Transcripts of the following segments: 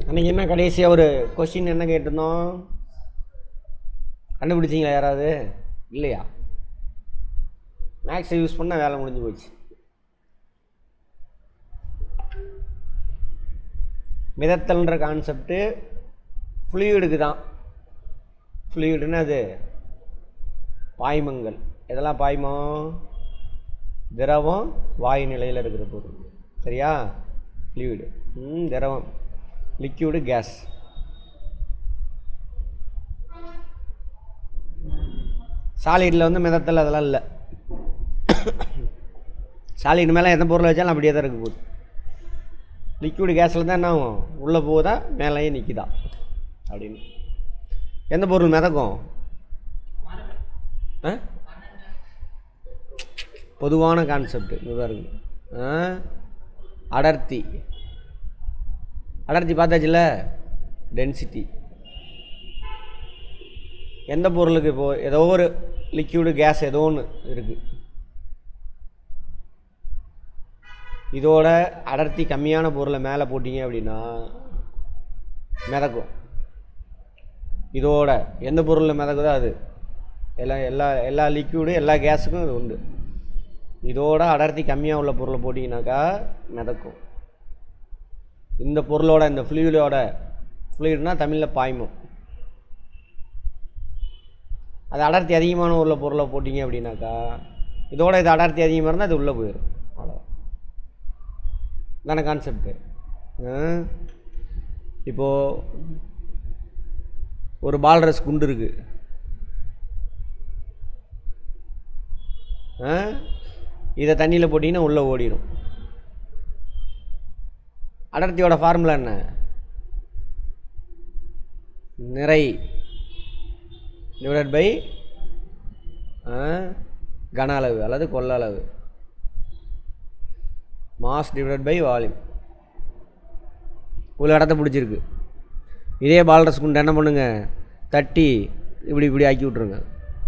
அன்றைக்கி என்ன கடைசியாக ஒரு கொஸ்டின் என்ன கேட்டிருந்தோம் கண்டுபிடிச்சிங்களா யாராவது இல்லையா மேக்ஸை யூஸ் பண்ணால் வேலை முடிஞ்சு போச்சு மிதத்தல்ன்ற கான்செப்ட்டு ஃப்ளூயிடுக்கு தான் ஃப்ளூயிடுன்னு அது பாய்மங்கள் எதெல்லாம் பாய்மம் திரவம் வாயு நிலையில் இருக்கிற பொருள் சரியா ஃப்ளூயிடு ம் திரவம் லிக்யூடு கேஸ் சாலிடில் வந்து மிதத்தல் அதெல்லாம் இல்லை சாலிட் மேலே எந்த பொருளை வச்சாலும் அப்படியே தான் இருக்க போகுது லிக்விடு கேஸில் தான் என்ன ஆகும் உள்ளே போகுதா மேலேயே நிற்கிதா அப்படின்னு எந்த பொருள் மிதக்கும் ஆ பொதுவான கான்செப்ட் இது பாருங்க ஆ அடர்த்தி அடர்த்தி பார்த்தாச்சுல்ல டென்சிட்டி எந்த பொருளுக்கு இப்போ ஏதோ ஒரு லிக்யூடு கேஸ் ஏதோ ஒன்று இருக்குது இதோட அடர்த்தி கம்மியான பொருளை மேலே போட்டிங்க அப்படின்னா மிதக்கும் இதோட எந்த பொருளில் மிதக்குதோ அது எல்லா எல்லா எல்லா லிக்யூடு எல்லா கேஸுக்கும் இது உண்டு இதோட அடர்த்தி கம்மியாக உள்ள பொருளை போட்டிங்கனாக்கா மிதக்கும் இந்த பொருளோட இந்த ஃப்ளூயிடோட ஃப்ளூயிட்னா தமிழில் பாய்மம் அது அடர்த்தி அதிகமான உள்ள பொருளை போட்டிங்க அப்படின்னாக்கா இதோட இது அடர்த்தி அதிகமாக இருந்தால் அது உள்ளே போயிடும் அவ்வளோ தானே கான்செப்டு இப்போது ஒரு பால்ரஸ் குண்டு இருக்குது இதை தண்ணியில் போட்டிங்கன்னா உள்ளே ஓடிடும் அடர்த்தியோட ஃபார்முலா என்ன நிறை டிவைடட் பை கன அளவு அல்லது கொள்ள அளவு மாஸ் டிவைடட் பை வால்யூம் இவ்வளோ இடத்த பிடிச்சிருக்கு இதே பால்ரஸ் குண்டை என்ன பண்ணுங்க தட்டி இப்படி இப்படி ஆக்கி விட்ருங்க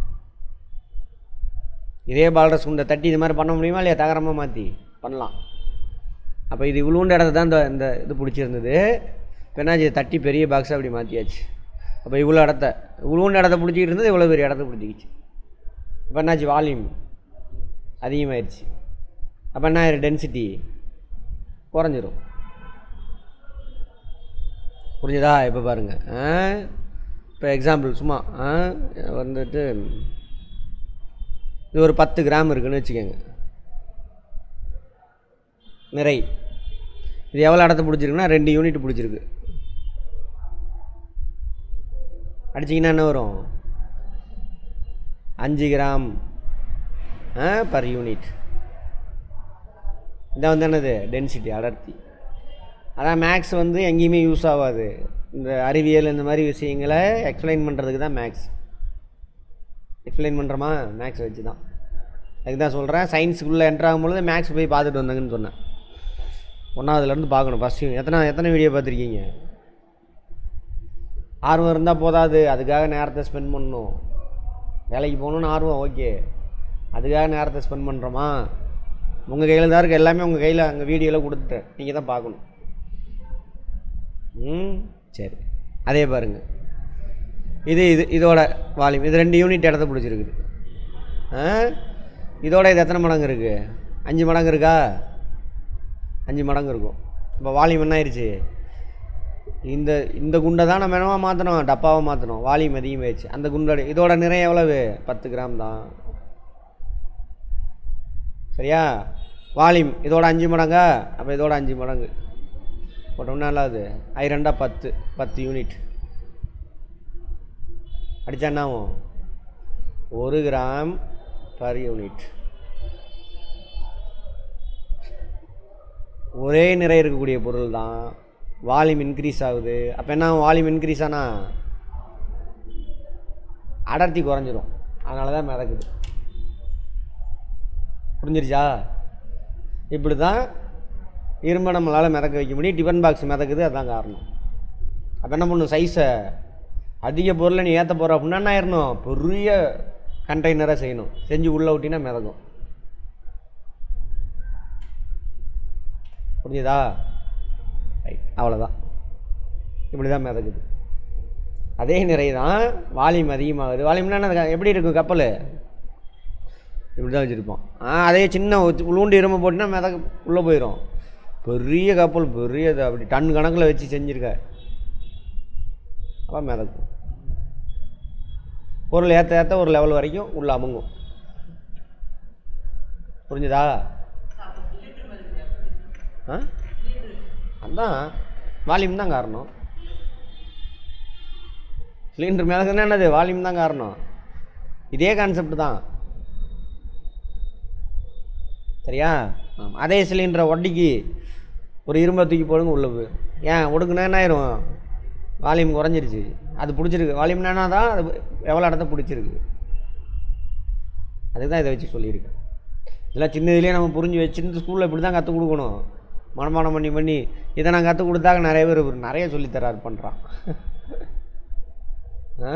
இதே பால்ரஸ் குண்டை தட்டி இது மாதிரி பண்ண முடியுமா இல்லையா தகரமாக மாற்றி பண்ணலாம் அப்போ இது இவ்வளோண்டு இடத்த தான் இந்த இந்த இது பிடிச்சிருந்தது இப்போ என்னாச்சு தட்டி பெரிய பாக்ஸை அப்படி மாற்றியாச்சு அப்போ இவ்வளோ இடத்த இவ்வளோண்டு இடத்த பிடிச்சிக்கிட்டு இருந்தது இவ்வளோ பெரிய இடத்த பிடிச்சிக்கிச்சு இப்போ என்னாச்சு வால்யூம் அதிகமாகிடுச்சு அப்போ என்ன ஆயிரும் டென்சிட்டி குறைஞ்சிரும் புரிஞ்சுதா இப்போ பாருங்கள் இப்போ எக்ஸாம்பிள் சும்மா ஆ, வந்துட்டு இது ஒரு பத்து கிராம் இருக்குன்னு வச்சுக்கோங்க நிறை இது எவ்வளோ இடத்த பிடிச்சிருக்குன்னா ரெண்டு யூனிட் பிடிச்சிருக்கு அடிச்சிங்கன்னா என்ன வரும் அஞ்சு கிராம் பர் யூனிட் இதான் வந்து என்னது டென்சிட்டி அடர்த்தி அதான் மேக்ஸ் வந்து எங்கேயுமே யூஸ் ஆகாது இந்த அறிவியல் இந்த மாதிரி விஷயங்களை எக்ஸ்பிளைன் பண்ணுறதுக்கு தான் மேக்ஸ் எக்ஸ்பிளைன் பண்ணுறோமா மேக்ஸ் வச்சு தான் அதுக்கு தான் சொல்கிறேன் சயின்ஸுக்குள்ளே என்ட்ரு ஆகும்பொழுது மேக்ஸ் போய் பார்த்துட்டு வந்தாங்கன்னு சொன்னேன் ஒன்றாவதுலேருந்து பார்க்கணும் ஃபஸ்ட்டு எத்தனை எத்தனை வீடியோ பார்த்துருக்கீங்க ஆர்வம் இருந்தால் போதாது அதுக்காக நேரத்தை ஸ்பெண்ட் பண்ணணும் வேலைக்கு போகணுன்னு ஆர்வம் ஓகே அதுக்காக நேரத்தை ஸ்பெண்ட் பண்ணுறோமா உங்கள் கையில் தான் இருக்குது எல்லாமே உங்கள் கையில் அங்கே வீடியோவில் கொடுத்துட்டேன் நீங்கள் தான் பார்க்கணும் ம் சரி அதே பாருங்கள் இது இது இதோட வால்யூம் இது ரெண்டு யூனிட் இடத்த பிடிச்சிருக்குது ஆ இதோட இது எத்தனை மடங்கு இருக்குது அஞ்சு மடங்கு இருக்கா அஞ்சு மடங்கு இருக்கும் இப்போ வால்யூம் என்ன ஆயிடுச்சு இந்த இந்த குண்டை தான் நம்ம என்னவா மாற்றணும் டப்பாவை மாற்றணும் வால்யூம் அதிகமாகிடுச்சு அந்த குண்டோட இதோட நிறைய எவ்வளவு பத்து கிராம் தான் சரியா வால்யூம் இதோட அஞ்சு மடங்கா அப்போ இதோட அஞ்சு மடங்கு போட்டோம்னா நல்லாது ஐ ரெண்டா பத்து பத்து யூனிட் அடித்தா என்ன ஆகும் ஒரு கிராம் பர் யூனிட் ஒரே நிறை இருக்கக்கூடிய பொருள் தான் வால்யூம் இன்க்ரீஸ் ஆகுது அப்போ என்ன வால்யூம் இன்க்ரீஸ் ஆனால் அடர்த்தி குறைஞ்சிரும் அதனால தான் மிதக்குது புரிஞ்சிருச்சா இப்படி தான் இரும்பை நம்மளால் மிதக்க வைக்க முடியும் டிஃபன் பாக்ஸ் மிதக்குது அதான் காரணம் அப்போ என்ன பண்ணும் சைஸை அதிக பொருளை நீ ஏற்ற போகிற அப்படின்னா என்ன ஆயிரணும் பெரிய கண்டெய்னராக செய்யணும் செஞ்சு உள்ளே விட்டினா மிதக்கும் புரிஞ்சுதா ரைட் அவ்வளோதான் இப்படி தான் மிதக்குது அதே நிறை தான் வால்யூம் அதிகமாகுது வால்யூம்னா என்ன எப்படி இருக்கும் கப்பல் இப்படி தான் வச்சுருப்போம் ஆ அதே சின்ன உளுண்டு இரும்பு போட்டுனா மிதக்க உள்ளே போயிடும் பெரிய கப்பல் பெரிய இது அப்படி டன் கணக்கில் வச்சு செஞ்சுருக்க அப்போ மிதக்கும் பொருள் ஏற்ற ஏற்ற ஒரு லெவல் வரைக்கும் உள்ள அமுங்கும் புரிஞ்சுதா ஆ அதான் வால்யூம் தான் காரணம் சிலிண்டர் மிதக்குன்னா என்னது வால்யூம் தான் காரணம் இதே கான்செப்ட் தான் சரியா ஆமாம் அதே சிலிண்டரை ஒட்டிக்கு ஒரு இரும்பை தூக்கி போடுங்க உள்ள போய் ஏன் ஒடுக்குனா என்ன ஆயிரும் வால்யூம் குறைஞ்சிருச்சு அது பிடிச்சிருக்கு வால்யூம்னா தான் அது எவ்வளோ இடத்த பிடிச்சிருக்கு அதுக்கு தான் இதை வச்சு சொல்லியிருக்கேன் இதெல்லாம் சின்னதுலேயே நம்ம புரிஞ்சு வச்சுருந்து ஸ்கூலில் இப்படி தான் கற்றுக் கொடுக்கணும் மனப்பாடம் பண்ணி பண்ணி இதை நான் கற்றுக் கொடுத்தாக்க நிறைய பேர் நிறைய சொல்லித்தரார் பண்ணுறான் ஆ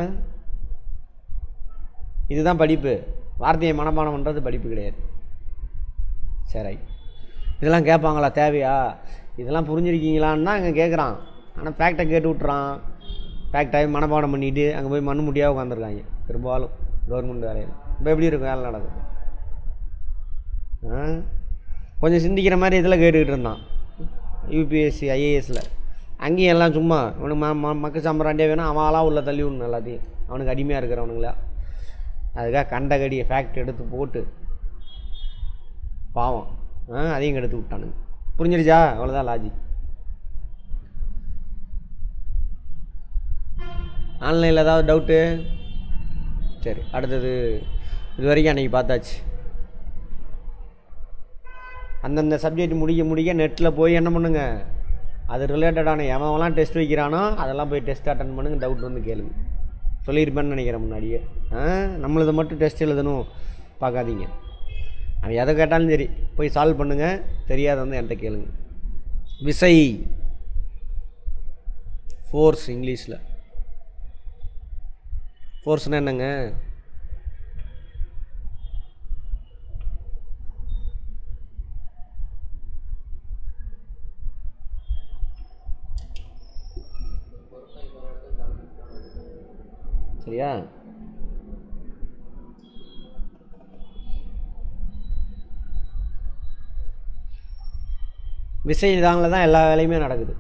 இதுதான் படிப்பு வார்த்தையை மனப்பாடம் பண்ணுறது படிப்பு கிடையாது சரி இதெல்லாம் கேட்பாங்களா தேவையா இதெல்லாம் புரிஞ்சிருக்கீங்களான்னு தான் இங்கே கேட்குறான் ஆனால் ஃபேக்டை கேட்டு விட்றான் ஃபேக்டாகி மனப்பாடம் பண்ணிட்டு அங்கே போய் மண்ணு முடியாக உட்காந்துருக்காங்க பெரும்பாலும் கவர்மெண்ட் வேலையில் இப்போ எப்படி இருக்கும் வேலை நடக்குது ஆ கொஞ்சம் சிந்திக்கிற மாதிரி இதில் கேட்டுக்கிட்டு இருந்தான் யூபிஎஸ்சி ஐஏஎஸில் அங்கேயும் எல்லாம் சும்மா இவனுக்கு ம ம மக்கு சாம்பிராண்டியாக வேணும் அவன் ஆளாக உள்ள தள்ளி விடணும் எல்லாத்தையும் அவனுக்கு அடிமையாக இருக்கிறவனுங்களா அதுக்காக கண்ட கடியை ஃபேக்ட் எடுத்து போட்டு பாவம் ஆ அதையும் எடுத்து விட்டானுங்க புரிஞ்சிருச்சா அவ்வளோதான் லாஜிக் ஆன்லைனில் ஏதாவது டவுட்டு சரி அடுத்தது இது வரைக்கும் அன்றைக்கி பார்த்தாச்சு அந்தந்த சப்ஜெக்ட் முடிக்க முடிக்க நெட்டில் போய் என்ன பண்ணுங்க அது ரிலேட்டடான எவன்லாம் டெஸ்ட் வைக்கிறானோ அதெல்லாம் போய் டெஸ்ட் அட்டன் பண்ணுங்க டவுட் வந்து கேளுங்க சொல்லியிருப்பேன்னு நினைக்கிறேன் முன்னாடியே ஆ நம்மளது மட்டும் டெஸ்ட் எழுதணும் பார்க்காதீங்க அவன் எதை கேட்டாலும் சரி போய் சால்வ் பண்ணுங்கள் தெரியாத வந்து என்கிட்ட கேளுங்க விசை ஃபோர்ஸ் இங்கிலீஷில் ஃபோர்ஸ்னால் என்னங்க சரியா விசை தாங்கள தான் எல்லா வேலையுமே நடக்குது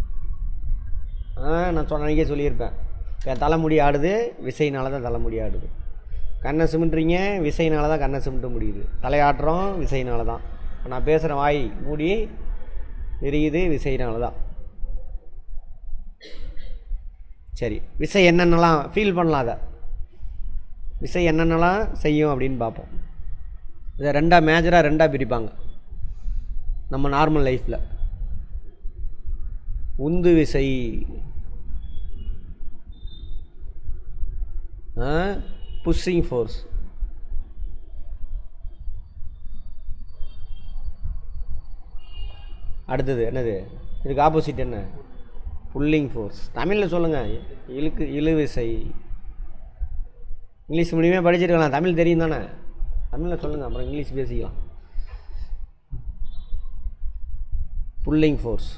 ஆ நான் சொன்ன அன்றைக்கே சொல்லியிருப்பேன் என் தலைமுடி ஆடுது விசைனால தான் தலைமுடி ஆடுது கண்ணை சிமிட்டுறீங்க விசைனால தான் கண்ணை சிமிட்ட முடியுது தலையாட்டுறோம் விசைனால தான் இப்போ நான் பேசுகிற வாய் மூடி விரியுது விசைனால தான் சரி விசை என்னென்னலாம் ஃபீல் பண்ணலாம் அதை விசை என்னென்னலாம் செய்யும் அப்படின்னு பார்ப்போம் இதை ரெண்டாக மேஜராக ரெண்டாக பிரிப்பாங்க நம்ம நார்மல் லைஃப்பில் உந்து விசை புஷ்ஷிங் ஃபோர்ஸ் அடுத்தது என்னது இதுக்கு ஆப்போசிட் என்ன புல்லிங் ஃபோர்ஸ் தமிழில் சொல்லுங்கள் இழுக்கு இழுவிசை இங்கிலீஷ் மீடியமே படிச்சிருக்கலாம் தமிழ் தெரியும் தானே தமிழில் சொல்லுங்கள் அப்புறம் இங்கிலீஷ் பேசிக்கலாம் புல்லிங் ஃபோர்ஸ்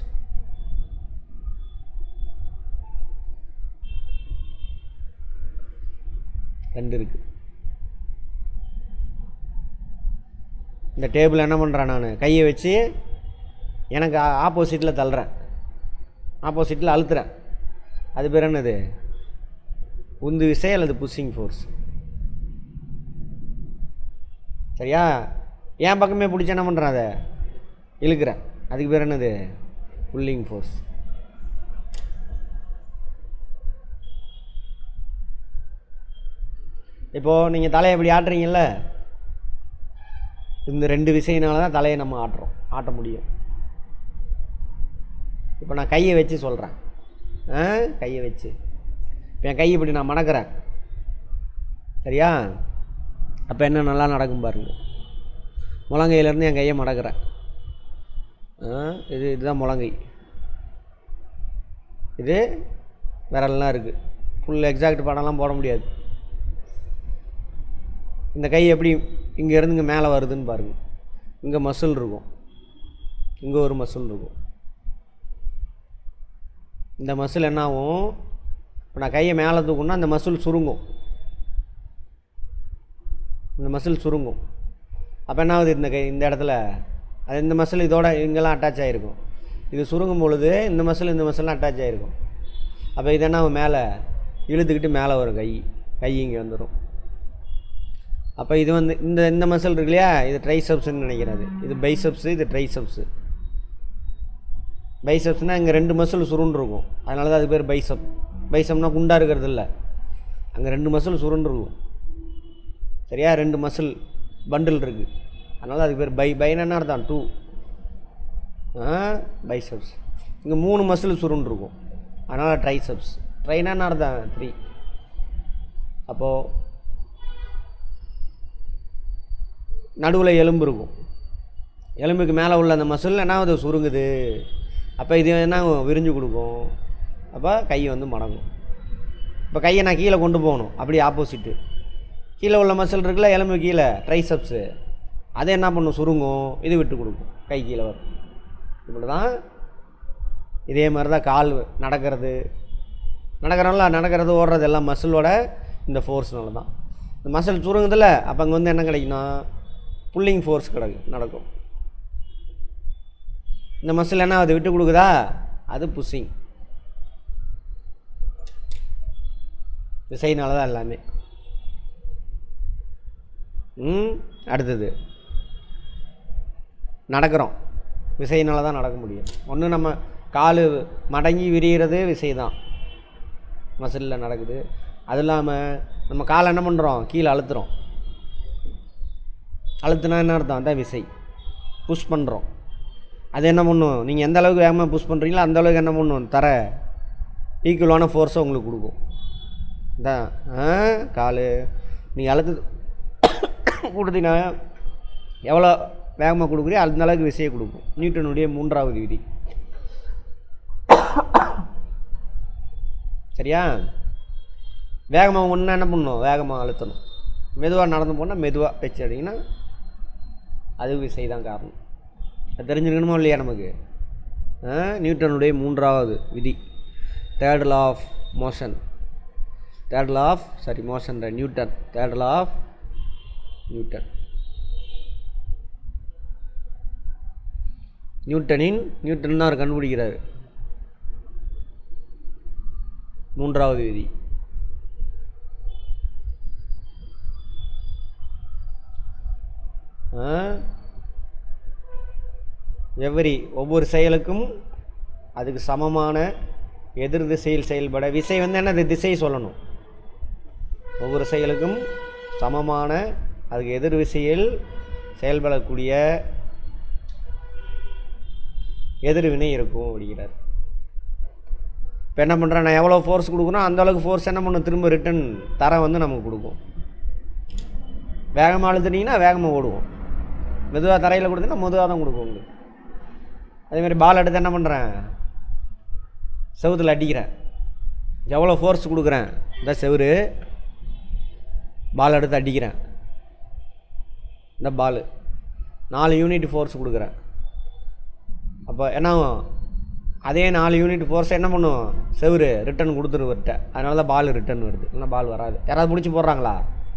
ரெண்டு இருக்குது இந்த டேபிள் என்ன பண்ணுறேன் நான் கையை வச்சு எனக்கு ஆப்போசிட்டில் தள்ளுறேன் ஆப்போசிட்டில் அழுத்துறேன் அது பேர் என்னது உந்து விசை அல்லது புஷ்ஷிங் ஃபோர்ஸ் சரியா என் பக்கமே பிடிச்சி என்ன பண்ணுறேன் அதை இழுக்கிறேன் அதுக்கு பேர் என்னது புல்லிங் ஃபோர்ஸ் இப்போது நீங்கள் தலையை இப்படி ஆட்டுறீங்கல்ல இந்த ரெண்டு விசையினால தான் தலையை நம்ம ஆட்டுறோம் ஆட்ட முடியும் இப்போ நான் கையை வச்சு சொல்கிறேன் ஆ கையை வச்சு இப்போ என் கை இப்படி நான் மணக்கிறேன் சரியா அப்போ என்ன நல்லா நடக்கும் பாருங்க முழங்கையிலேருந்து என் கையை மடக்கிறேன் ஆ இது இதுதான் முழங்கை இது விரல்லாம் இருக்குது ஃபுல் எக்ஸாக்ட் படம்லாம் போட முடியாது இந்த கை எப்படி இங்கேருந்து இங்கே மேலே வருதுன்னு பாருங்கள் இங்கே மசில் இருக்கும் இங்கே ஒரு மசில் இருக்கும் இந்த மசில் என்ன ஆகும் இப்போ நான் கையை மேலே தூக்கணும்னா அந்த மசில் சுருங்கும் இந்த மசில் சுருங்கும் அப்போ என்ன ஆகுது இந்த கை இந்த இடத்துல அது இந்த மசில் இதோட இங்கெல்லாம் அட்டாச் ஆகிருக்கும் இது சுருங்கும் பொழுது இந்த மசில் இந்த மசில்லாம் அட்டாச் ஆகிருக்கும் அப்போ இது என்ன ஆகும் மேலே இழுத்துக்கிட்டு மேலே வரும் கை கை இங்கே வந்துடும் அப்போ இது வந்து இந்த இந்த மசில் இருக்கு இல்லையா இது ட்ரைசப்ஸ்ன்னு நினைக்கிறது இது பைசப்ஸு இது ட்ரைசப்ஸு பைசப்ஸ்னால் இங்கே ரெண்டு மசில் சுருண்டு இருக்கும் அதனால தான் அது பேர் பைசப் பைசப்னா குண்டாக இருக்கிறது இல்லை அங்கே ரெண்டு மசில் சுருண்டு இருக்கும் சரியா ரெண்டு மசில் பண்டில் இருக்குது அதனால அதுக்கு பேர் பை பைனா அர்த்தம் டூ பைசப்ஸ் இங்கே மூணு மசில் சுருண்டு இருக்கும் அதனால் ட்ரைசப்ஸ் ட்ரைனான்னு அர்த்தம் த்ரீ அப்போது நடுவில் எலும்பு இருக்கும் எலும்புக்கு மேலே உள்ள அந்த மசில் என்ன அது சுருங்குது அப்போ இது என்ன விரிஞ்சு கொடுக்கும் அப்போ கை வந்து மடங்கும் இப்போ கையை நான் கீழே கொண்டு போகணும் அப்படி ஆப்போசிட்டு கீழே உள்ள மசில் இருக்குல்ல எலும்பு கீழே ட்ரைசப்ஸு அதை என்ன பண்ணும் சுருங்கும் இது விட்டு கொடுக்கும் கை கீழே வரும் இப்படி தான் இதே மாதிரி தான் கால் நடக்கிறது நடக்கிறனால நடக்கிறது ஓடுறது எல்லாம் மசிலோட இந்த ஃபோர்ஸ்னால தான் இந்த மசில் சுருங்குதில்ல அப்போ அங்கே வந்து என்ன கிடைக்குன்னா புல்லிங் ஃபோர்ஸ் கிடக்கு நடக்கும் இந்த மசில் என்ன அது விட்டு கொடுக்குதா அது புஷிங் விசைனால தான் எல்லாமே ம் அடுத்தது நடக்கிறோம் விசையினால தான் நடக்க முடியும் ஒன்று நம்ம கால் மடங்கி விரிகிறது விசை தான் மசிலில் நடக்குது அது இல்லாமல் நம்ம காலை என்ன பண்ணுறோம் கீழே அழுத்துறோம் அழுத்துனா என்ன அர்த்தம் அதான் விசை புஷ் பண்ணுறோம் அது என்ன பண்ணும் நீங்கள் எந்த அளவுக்கு வேகமாக புஷ் பண்ணுறீங்களோ அந்த அளவுக்கு என்ன பண்ணும் தர ஈக்குவலான ஃபோர்ஸை உங்களுக்கு கொடுக்கும் இதான் ஆ கால் நீங்கள் அழுத்து கொடுத்தீங்கன்னா எவ்வளோ வேகமாக கொடுக்குறியோ அந்த அளவுக்கு விசையை கொடுக்கும் நியூட்டனுடைய மூன்றாவது விதி சரியா வேகமாக ஒன்றா என்ன பண்ணணும் வேகமாக அழுத்தணும் மெதுவாக நடந்து போனால் மெதுவாக வச்சு அடிங்கன்னா அது விசை தான் காரணம் அது தெரிஞ்சுக்கணுமோ இல்லையா நமக்கு ஆ, நியூட்டனுடைய மூன்றாவது விதி third law of motion third law of sorry motion Newton third law of Newton நியூட்டனின் நியூட்டன் தான் அவர் கண்டுபிடிக்கிறார் மூன்றாவது விதி எவரி ஒவ்வொரு செயலுக்கும் அதுக்கு சமமான எதிர் திசையில் செயல்பட விசை வந்து என்னது திசை சொல்லணும் ஒவ்வொரு செயலுக்கும் சமமான அதுக்கு எதிர் விசையில் செயல்படக்கூடிய எதிர்வினை இருக்கும் அப்படிங்கிறார் இப்போ என்ன பண்ணுறேன் நான் எவ்வளோ ஃபோர்ஸ் கொடுக்குறோம் அந்த அளவுக்கு ஃபோர்ஸ் என்ன பண்ணும் திரும்ப ரிட்டன் தரம் வந்து நமக்கு கொடுக்கும் வேகமாக அழுத்துனீங்கன்னா வேகமாக ஓடுவோம் மெதுவாக தரையில் கொடுத்தீங்கன்னா மெதுவாக தான் கொடுக்கும் உங்களுக்கு அதேமாதிரி பால் எடுத்து என்ன பண்ணுறேன் செவுத்துல அடிக்கிறேன் எவ்வளோ ஃபோர்ஸ் கொடுக்குறேன் இந்த செவுரு பால் எடுத்து அடிக்கிறேன் இந்த பால் நாலு யூனிட் ஃபோர்ஸ் கொடுக்குறேன் அப்போ என்ன ஆகும் அதே நாலு யூனிட் ஃபோர்ஸ் என்ன பண்ணும் செவுரு ரிட்டர்ன் கொடுத்துரு விட்ட அதனால தான் பால் ரிட்டர்ன் வருது இல்லைன்னா பால் வராது யாராவது பிடிச்சி போடுறாங்களா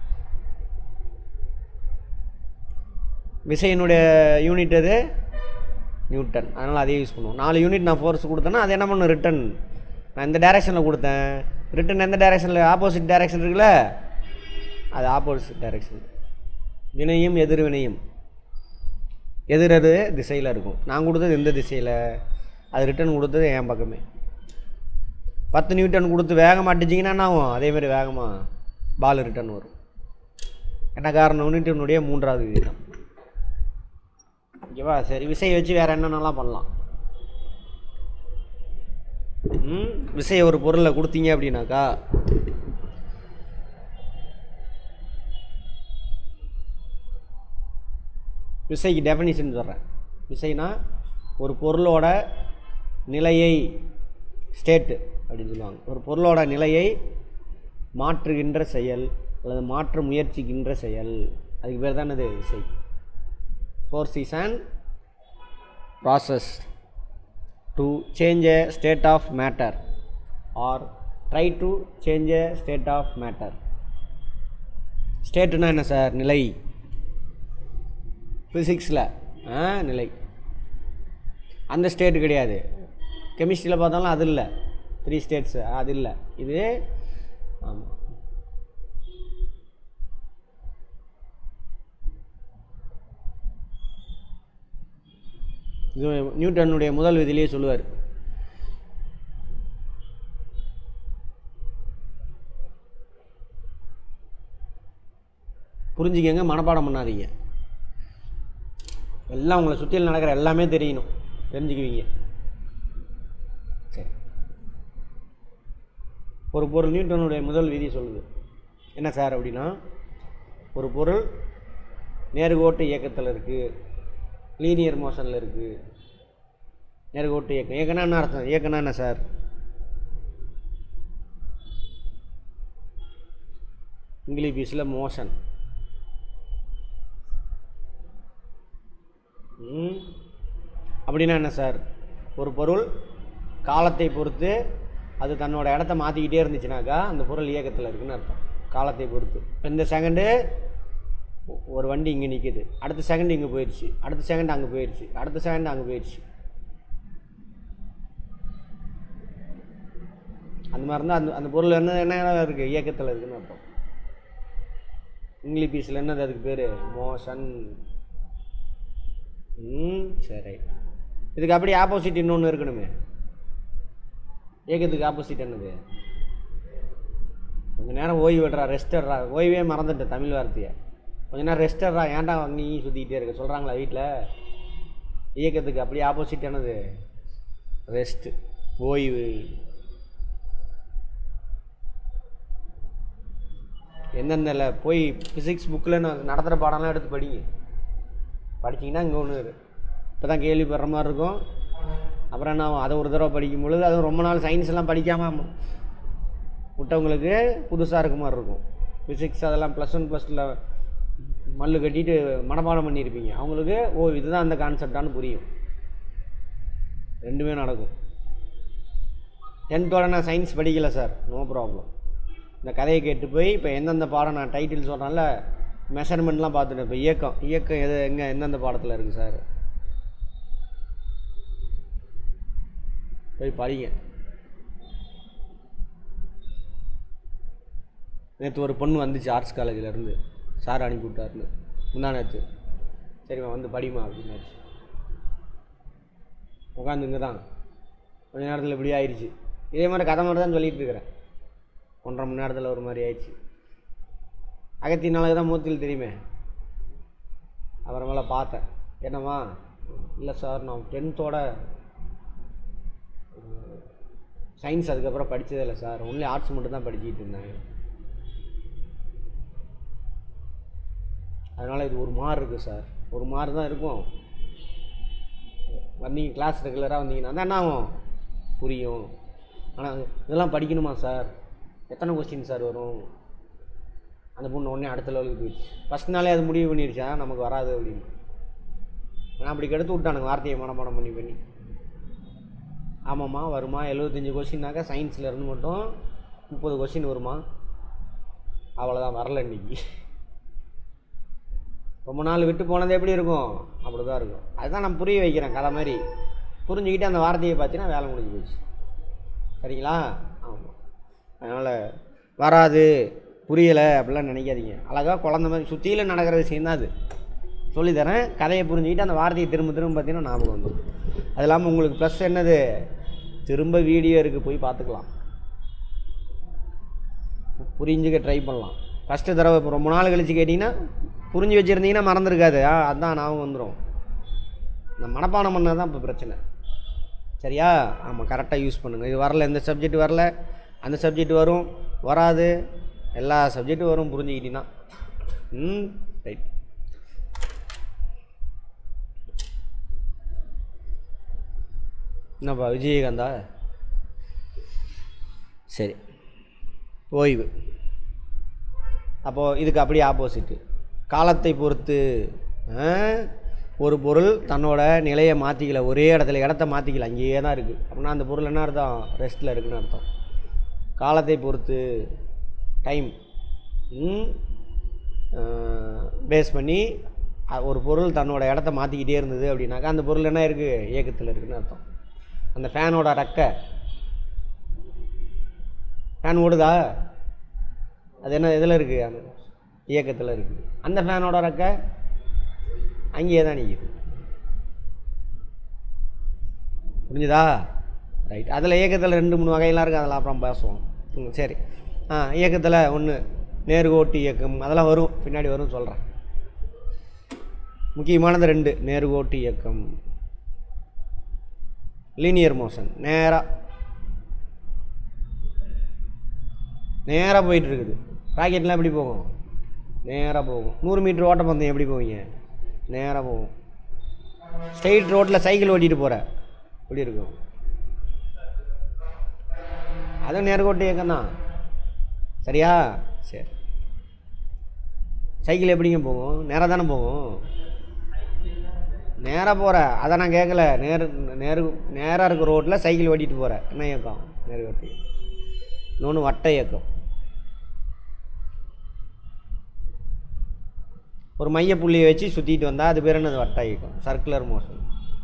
விசையினுடைய யூனிட் எது நியூட்டன் அதனால் அதே யூஸ் பண்ணுவோம் நாலு யூனிட் நான் ஃபோர்ஸ் கொடுத்தேன்னா அது என்ன பண்ணும் ரிட்டன் நான் இந்த டைரெக்ஷனில் கொடுத்தேன் ரிட்டன் எந்த டைரெக்ஷனில் ஆப்போசிட் டைரெக்ஷன் இருக்குல்ல அது ஆப்போசிட் டைரெக்ஷன் வினையும் எதிர்வினையும் எதிரது திசையில் இருக்கும் நான் கொடுத்தது எந்த திசையில் அது ரிட்டன் கொடுத்தது என் பக்கமே பத்து நியூட்டன் கொடுத்து வேகமாக அடிச்சிங்கன்னா என்ன ஆகும் அதேமாதிரி வேகமாக பால் ரிட்டர்ன் வரும் என்ன காரணம் நியூட்டனுடைய மூன்றாவது விதி தான் ஓகேவா சரி விசையை வச்சு வேறு என்னென்னலாம் பண்ணலாம் ம் விசையை ஒரு பொருளை கொடுத்தீங்க அப்படின்னாக்கா விசைக்கு டெஃபினிஷன் சொல்கிறேன் விசைனா ஒரு பொருளோட நிலையை ஸ்டேட்டு அப்படின்னு சொல்லுவாங்க ஒரு பொருளோட நிலையை மாற்றுகின்ற செயல் அல்லது மாற்ற முயற்சிக்கின்ற செயல் அதுக்கு பேர் தான் இது விசை force is an process to change a state of matter or try to change a state of matter ஸ்டேட்டுனா என்ன சார் நிலை ஃபிசிக்ஸில் ஆ நிலை அந்த ஸ்டேட்டு கிடையாது கெமிஸ்ட்ரியில் பார்த்தாலும் அது இல்லை த்ரீ ஸ்டேட்ஸு அது இல்லை இது ஆமாம் இது நியூட்டனுடைய முதல் விதிலேயே சொல்லுவார் புரிஞ்சுக்கங்க மனப்பாடம் பண்ணாதீங்க எல்லாம் உங்களை சுற்றியில் நடக்கிற எல்லாமே தெரியணும் தெரிஞ்சுக்குவீங்க சரி ஒரு பொருள் நியூட்டனுடைய முதல் விதி சொல்லுது என்ன சார் அப்படின்னா ஒரு பொருள் நேர்கோட்டு இயக்கத்தில் இருக்குது லீனியர் மோஷனில் இருக்குது நேர்கோட்டு இயக்கம் இயக்கம்னா என்ன அர்த்தம் இயக்கம்னா என்ன சார் இங்கிலீஷ் பீஸில் மோஷன் ம். அப்படின்னா என்ன சார் ஒரு பொருள் காலத்தை பொறுத்து அது தன்னோட இடத்த மாற்றிக்கிட்டே இருந்துச்சுனாக்கா அந்த பொருள் இயக்கத்தில் இருக்குன்னு அர்த்தம் காலத்தை பொறுத்து இந்த செகண்டு ஒரு வண்டி இங்கே நிற்கிது அடுத்த செகண்ட் இங்கே போயிடுச்சு அடுத்த செகண்ட் அங்கே போயிடுச்சு அடுத்த செகண்ட் அங்கே போயிடுச்சு அந்த மாதிரி இருந்தால் அந்த அந்த பொருள் என்ன என்ன இருக்குது இயக்கத்தில் இருக்குன்னு அர்த்தம் இங்கிலீஷ் பீஸில் என்னது அதுக்கு பேர் மோஷன் ம் சரி இதுக்கு அப்படியே ஆப்போசிட் இன்னொன்று இருக்கணுமே ஏக்கத்துக்கு ஆப்போசிட் என்னது கொஞ்ச நேரம் ஓய்வு விடுறா ரெஸ்டர்றா ஓய்வே மறந்துட்டேன் தமிழ் வார்த்தையை கொஞ்ச நேரம் ரெஸ்டர்றா ஏன்டா நீ சுற்றிக்கிட்டே இருக்க சொல்கிறாங்களா வீட்டில் இயக்கத்துக்கு அப்படியே ஆப்போசிட் என்னது ரெஸ்ட்டு ஓய்வு எந்தெந்த போய் ஃபிசிக்ஸ் புக்கில் நான் நடத்துகிற பாடம்லாம் எடுத்து படிங்க படிச்சிங்கன்னா இங்கே ஒன்று இப்போ தான் கேள்விப்படுற மாதிரி இருக்கும் அப்புறம் என்ன ஆகும்? அதை ஒரு தடவை படிக்கும் பொழுது அதுவும் ரொம்ப நாள் சயின்ஸ் எல்லாம் படிக்காமல் விட்டவங்களுக்கு புதுசாக இருக்க மாதிரி இருக்கும் ஃபிசிக்ஸ் அதெல்லாம் ப்ளஸ் ஒன் ப்ளஸ் டூவில் மல்லு கட்டிட்டு மனப்பாடம் பண்ணியிருப்பீங்க அவங்களுக்கு ஓ இதுதான் அந்த கான்செப்டானு புரியும் ரெண்டுமே நடக்கும் டென்த்தோட நான் சயின்ஸ் படிக்கலை சார் நோ ப்ராப்ளம் இந்த கதையை கேட்டு போய் இப்போ எந்தெந்த பாடம் நான் டைட்டில் சொல்கிறேன்ல மெஷர்மெண்ட்லாம் பார்த்துட்டேன் இப்போ இயக்கம் இயக்கம் எது எங்கே எந்தெந்த பாடத்தில் இருக்குது சார் போய் படிங்க நேற்று ஒரு பொண்ணு வந்துச்சு ஆர்ட்ஸ் காலேஜிலேருந்து சார் அனுப்பி விட்டாருன்னு முந்தா நேற்று சரிம்மா வந்து படிமா அப்படின்னாச்சு உட்காந்து இங்கே தான் கொஞ்ச நேரத்தில் இப்படி ஆயிடுச்சு இதே மாதிரி கதை மாதிரி தான் சொல்லிகிட்டு இருக்கிறேன் ஒன்றரை மணி நேரத்தில் ஒரு மாதிரி ஆயிடுச்சு அகத்தினால தான் மூத்தில் தெரியுமே அப்புறமேல பார்த்தேன் என்னம்மா இல்லை சார் நான் டென்த்தோட சயின்ஸ் அதுக்கப்புறம் படித்ததே இல்லை சார் ஒன்லி ஆர்ட்ஸ் மட்டும் தான் படிச்சுக்கிட்டு இருந்தேன் அதனால் இது ஒரு மாறு இருக்குது சார் ஒரு மாறு தான் இருக்கும் வந்தீங்க கிளாஸ் ரெகுலராக வந்தீங்கன்னா தான் என்ன ஆகும் புரியும் ஆனால் இதெல்லாம் படிக்கணுமா சார் எத்தனை கொஸ்டின் சார் வரும் அந்த பொண்ணு உடனே அடுத்த லெவலுக்கு போயிடுச்சு ஃபஸ்ட் நாளே அது முடிவு பண்ணிடுச்சா நமக்கு வராது அப்படின்னு நான் அப்படி கெடுத்து விட்டானுங்க வார்த்தையை மனப்பாடம் பண்ணி பண்ணி ஆமாம்மா வருமா எழுபத்தஞ்சி கொஸ்டின்னாக்கா சயின்ஸில் இருந்து மட்டும் முப்பது கொஸ்டின் வருமா அவ்வளோதான் வரல இன்னைக்கு ரொம்ப நாள் விட்டு போனது எப்படி இருக்கும் அப்படி தான் இருக்கும் அதுதான் நான் புரிய வைக்கிறேன் கதை மாதிரி புரிஞ்சுக்கிட்டு அந்த வார்த்தையை பார்த்தீங்கன்னா வேலை முடிஞ்சு போச்சு சரிங்களா ஆமாம் அதனால் வராது புரியலை அப்படிலாம் நினைக்காதீங்க அழகாக குழந்த மாதிரி சுற்றியில் நடக்கிற விஷயம் தான் அது சொல்லித்தரேன் கதையை புரிஞ்சுக்கிட்டு அந்த வார்த்தையை திரும்ப திரும்ப பார்த்தீங்கன்னா ஞாபகம் வந்துடும் அது இல்லாமல் உங்களுக்கு ப்ளஸ் என்னது திரும்ப வீடியோ இருக்குது போய் பார்த்துக்கலாம் பு- புரிஞ்சுக்க ட்ரை பண்ணலாம் ஃபஸ்ட்டு தடவை இப்போ ரொம்ப நாள் கழிச்சு கேட்டிங்கன்னா புரிஞ்சு வச்சுருந்தீங்கன்னா மறந்துருக்காது ஆ அதான் ஞாபகம் வந்துடும் இந்த மனப்பாடம் பண்ணது தான் இப்போ பிரச்சனை சரியா ஆமாம் கரெக்டாக யூஸ் பண்ணுங்கள் இது வரல இந்த சப்ஜெக்ட் வரல அந்த சப்ஜெக்ட் வரும் வராது எல்லா சப்ஜெக்ட்டும் வரும் புரிஞ்சுக்கிட்டீங்கன்னா ம் ரைட் என்னப்பா விஜயகாந்தா சரி ஓய்வு அப்போது இதுக்கு அப்படியே ஆப்போசிட்டு காலத்தை பொறுத்து ஆ, ஒரு பொருள் தன்னோட நிலையை மாற்றிக்கல ஒரே இடத்துல இடத்த மாற்றிக்கல அங்கேயே தான் இருக்குது அப்படின்னா அந்த பொருள் என்ன அர்த்தம் ரெஸ்ட்டில் இருக்குன்னு அர்த்தம் காலத்தை பொறுத்து டைம் பேஸ் பண்ணி அ- ஒரு பொருள் தன்னோட இடத்த மாற்றிக்கிட்டே இருந்தது அப்படின்னாக்கா அந்த பொருள் என்ன இருக்குது இயக்கத்தில் இருக்குன்னு அர்த்தம் அந்த ஃபேனோட ரெக்கை ஃபேன் ஓடுதா அது என்ன இதில் இருக்குது அந்த இயக்கத்தில் இருக்குது அந்த ஃபேனோட ரெக்கை அங்கேயே தான் நிற்கிது புரிஞ்சுதா ரைட் அதில் இயக்கத்தில் ரெண்டு மூணு வகையெல்லாம் இருக்குது அதெல்லாம் அப்புறம் பேசுவோம் ம் சரி ஆ இயக்கத்தில் ஒன்று நேர்கோட்டு இயக்கம் அதெல்லாம் வரும் பின்னாடி வரும் சொல்கிறேன் முக்கியமானது ரெண்டு நேர்கோட்டு இயக்கம் லீனியர் மோஷன் நேராக நேராக போயிட்டு இருக்குது ராக்கெட்லாம் எப்படி போகும் நேராக போகும் நூறு மீட்டர் ஓட்டப்பந்தயம் எப்படி போவீங்க நேராக போகும் ஸ்ட்ரெயிட் ரோட்டில் சைக்கிள் ஓட்டிட்டு போகிற எப்படி இருக்கும் அதுவும் நேர்கோட்டு இயக்கம் தான் சரியா சரி சைக்கிள் எப்படிங்க போகும் நேராக தானே போகும் நேராக போகிற அதை நான் கேட்கல நேரு நேரு நேராக இருக்க ரோட்டில் சைக்கிள் ஓட்டிட்டு போகிற என்ன இயக்கம் நேர்கோட்டு இயக்கம் இன்னொன்று வட்ட இயக்கம் ஒரு மைய புள்ளியை வச்சு சுற்றிட்டு வந்தால் அது பேர் என்னது வட்ட இயக்கம் சர்க்குலர் மோஷன்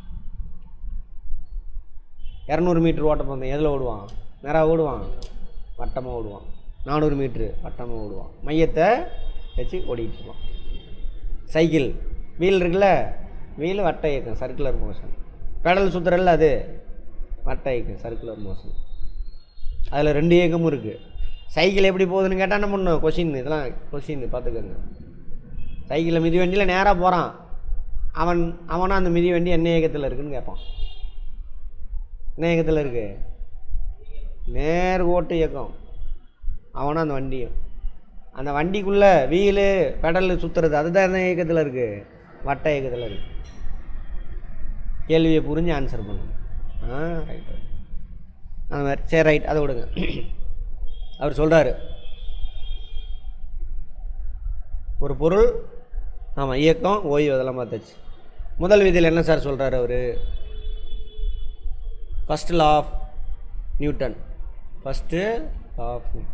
இரநூறு மீட்ரு ஓட்டப்பந்தயம் எதில் ஓடுவான் நேராக ஓடுவான் வட்டமாக ஓடுவான் நானூறு மீட்ரு வட்டமாக ஓடுவான் மையத்தை வச்சு ஓடிட்டு இருப்பான் சைக்கிள் வீல் இருக்குல்ல வீல் வட்ட இயக்கம் சர்க்குலர் மோஷன் பெடல் சுற்றுறல்ல அது வட்ட இயக்கம் சர்க்குலர் மோஷன் அதில் ரெண்டு இயக்கமும் இருக்குது சைக்கிள் எப்படி போகுதுன்னு கேட்டால் என்ன பண்ணணும் கொஷின் இதெல்லாம் கொஷின் பார்த்துக்கோங்க சைக்கிளில் மிதி வண்டியில் நேராக போகிறான் அவன் அவனும் அந்த மிதி வண்டி என்ன இயக்கத்தில் இருக்குன்னு கேட்பான் என்ன இயக்கத்தில் இருக்கு நேர்கோட்டு இயக்கம் அவனும் அந்த வண்டியும் அந்த வண்டிக்குள்ளே வீலு பெடல் சுற்றுறது அதுதான் என்ன இயக்கத்தில் இருக்குது வட்ட இயக்கத்தில் இருக்குது கேள்வியை புரிஞ்சு ஆன்சர் பண்ணுங்க ஆ ரைட் அந்த மாதிரி சரி ரைட் அதை விடுங்க அவர் சொல்கிறாரு ஒரு பொருள் ஆமாம் இயக்கம் ஓய்வு அதெல்லாம் பார்த்தாச்சு முதல் விதியில் என்ன சார் சொல்கிறாரு அவர் first law of Newton first law of Newton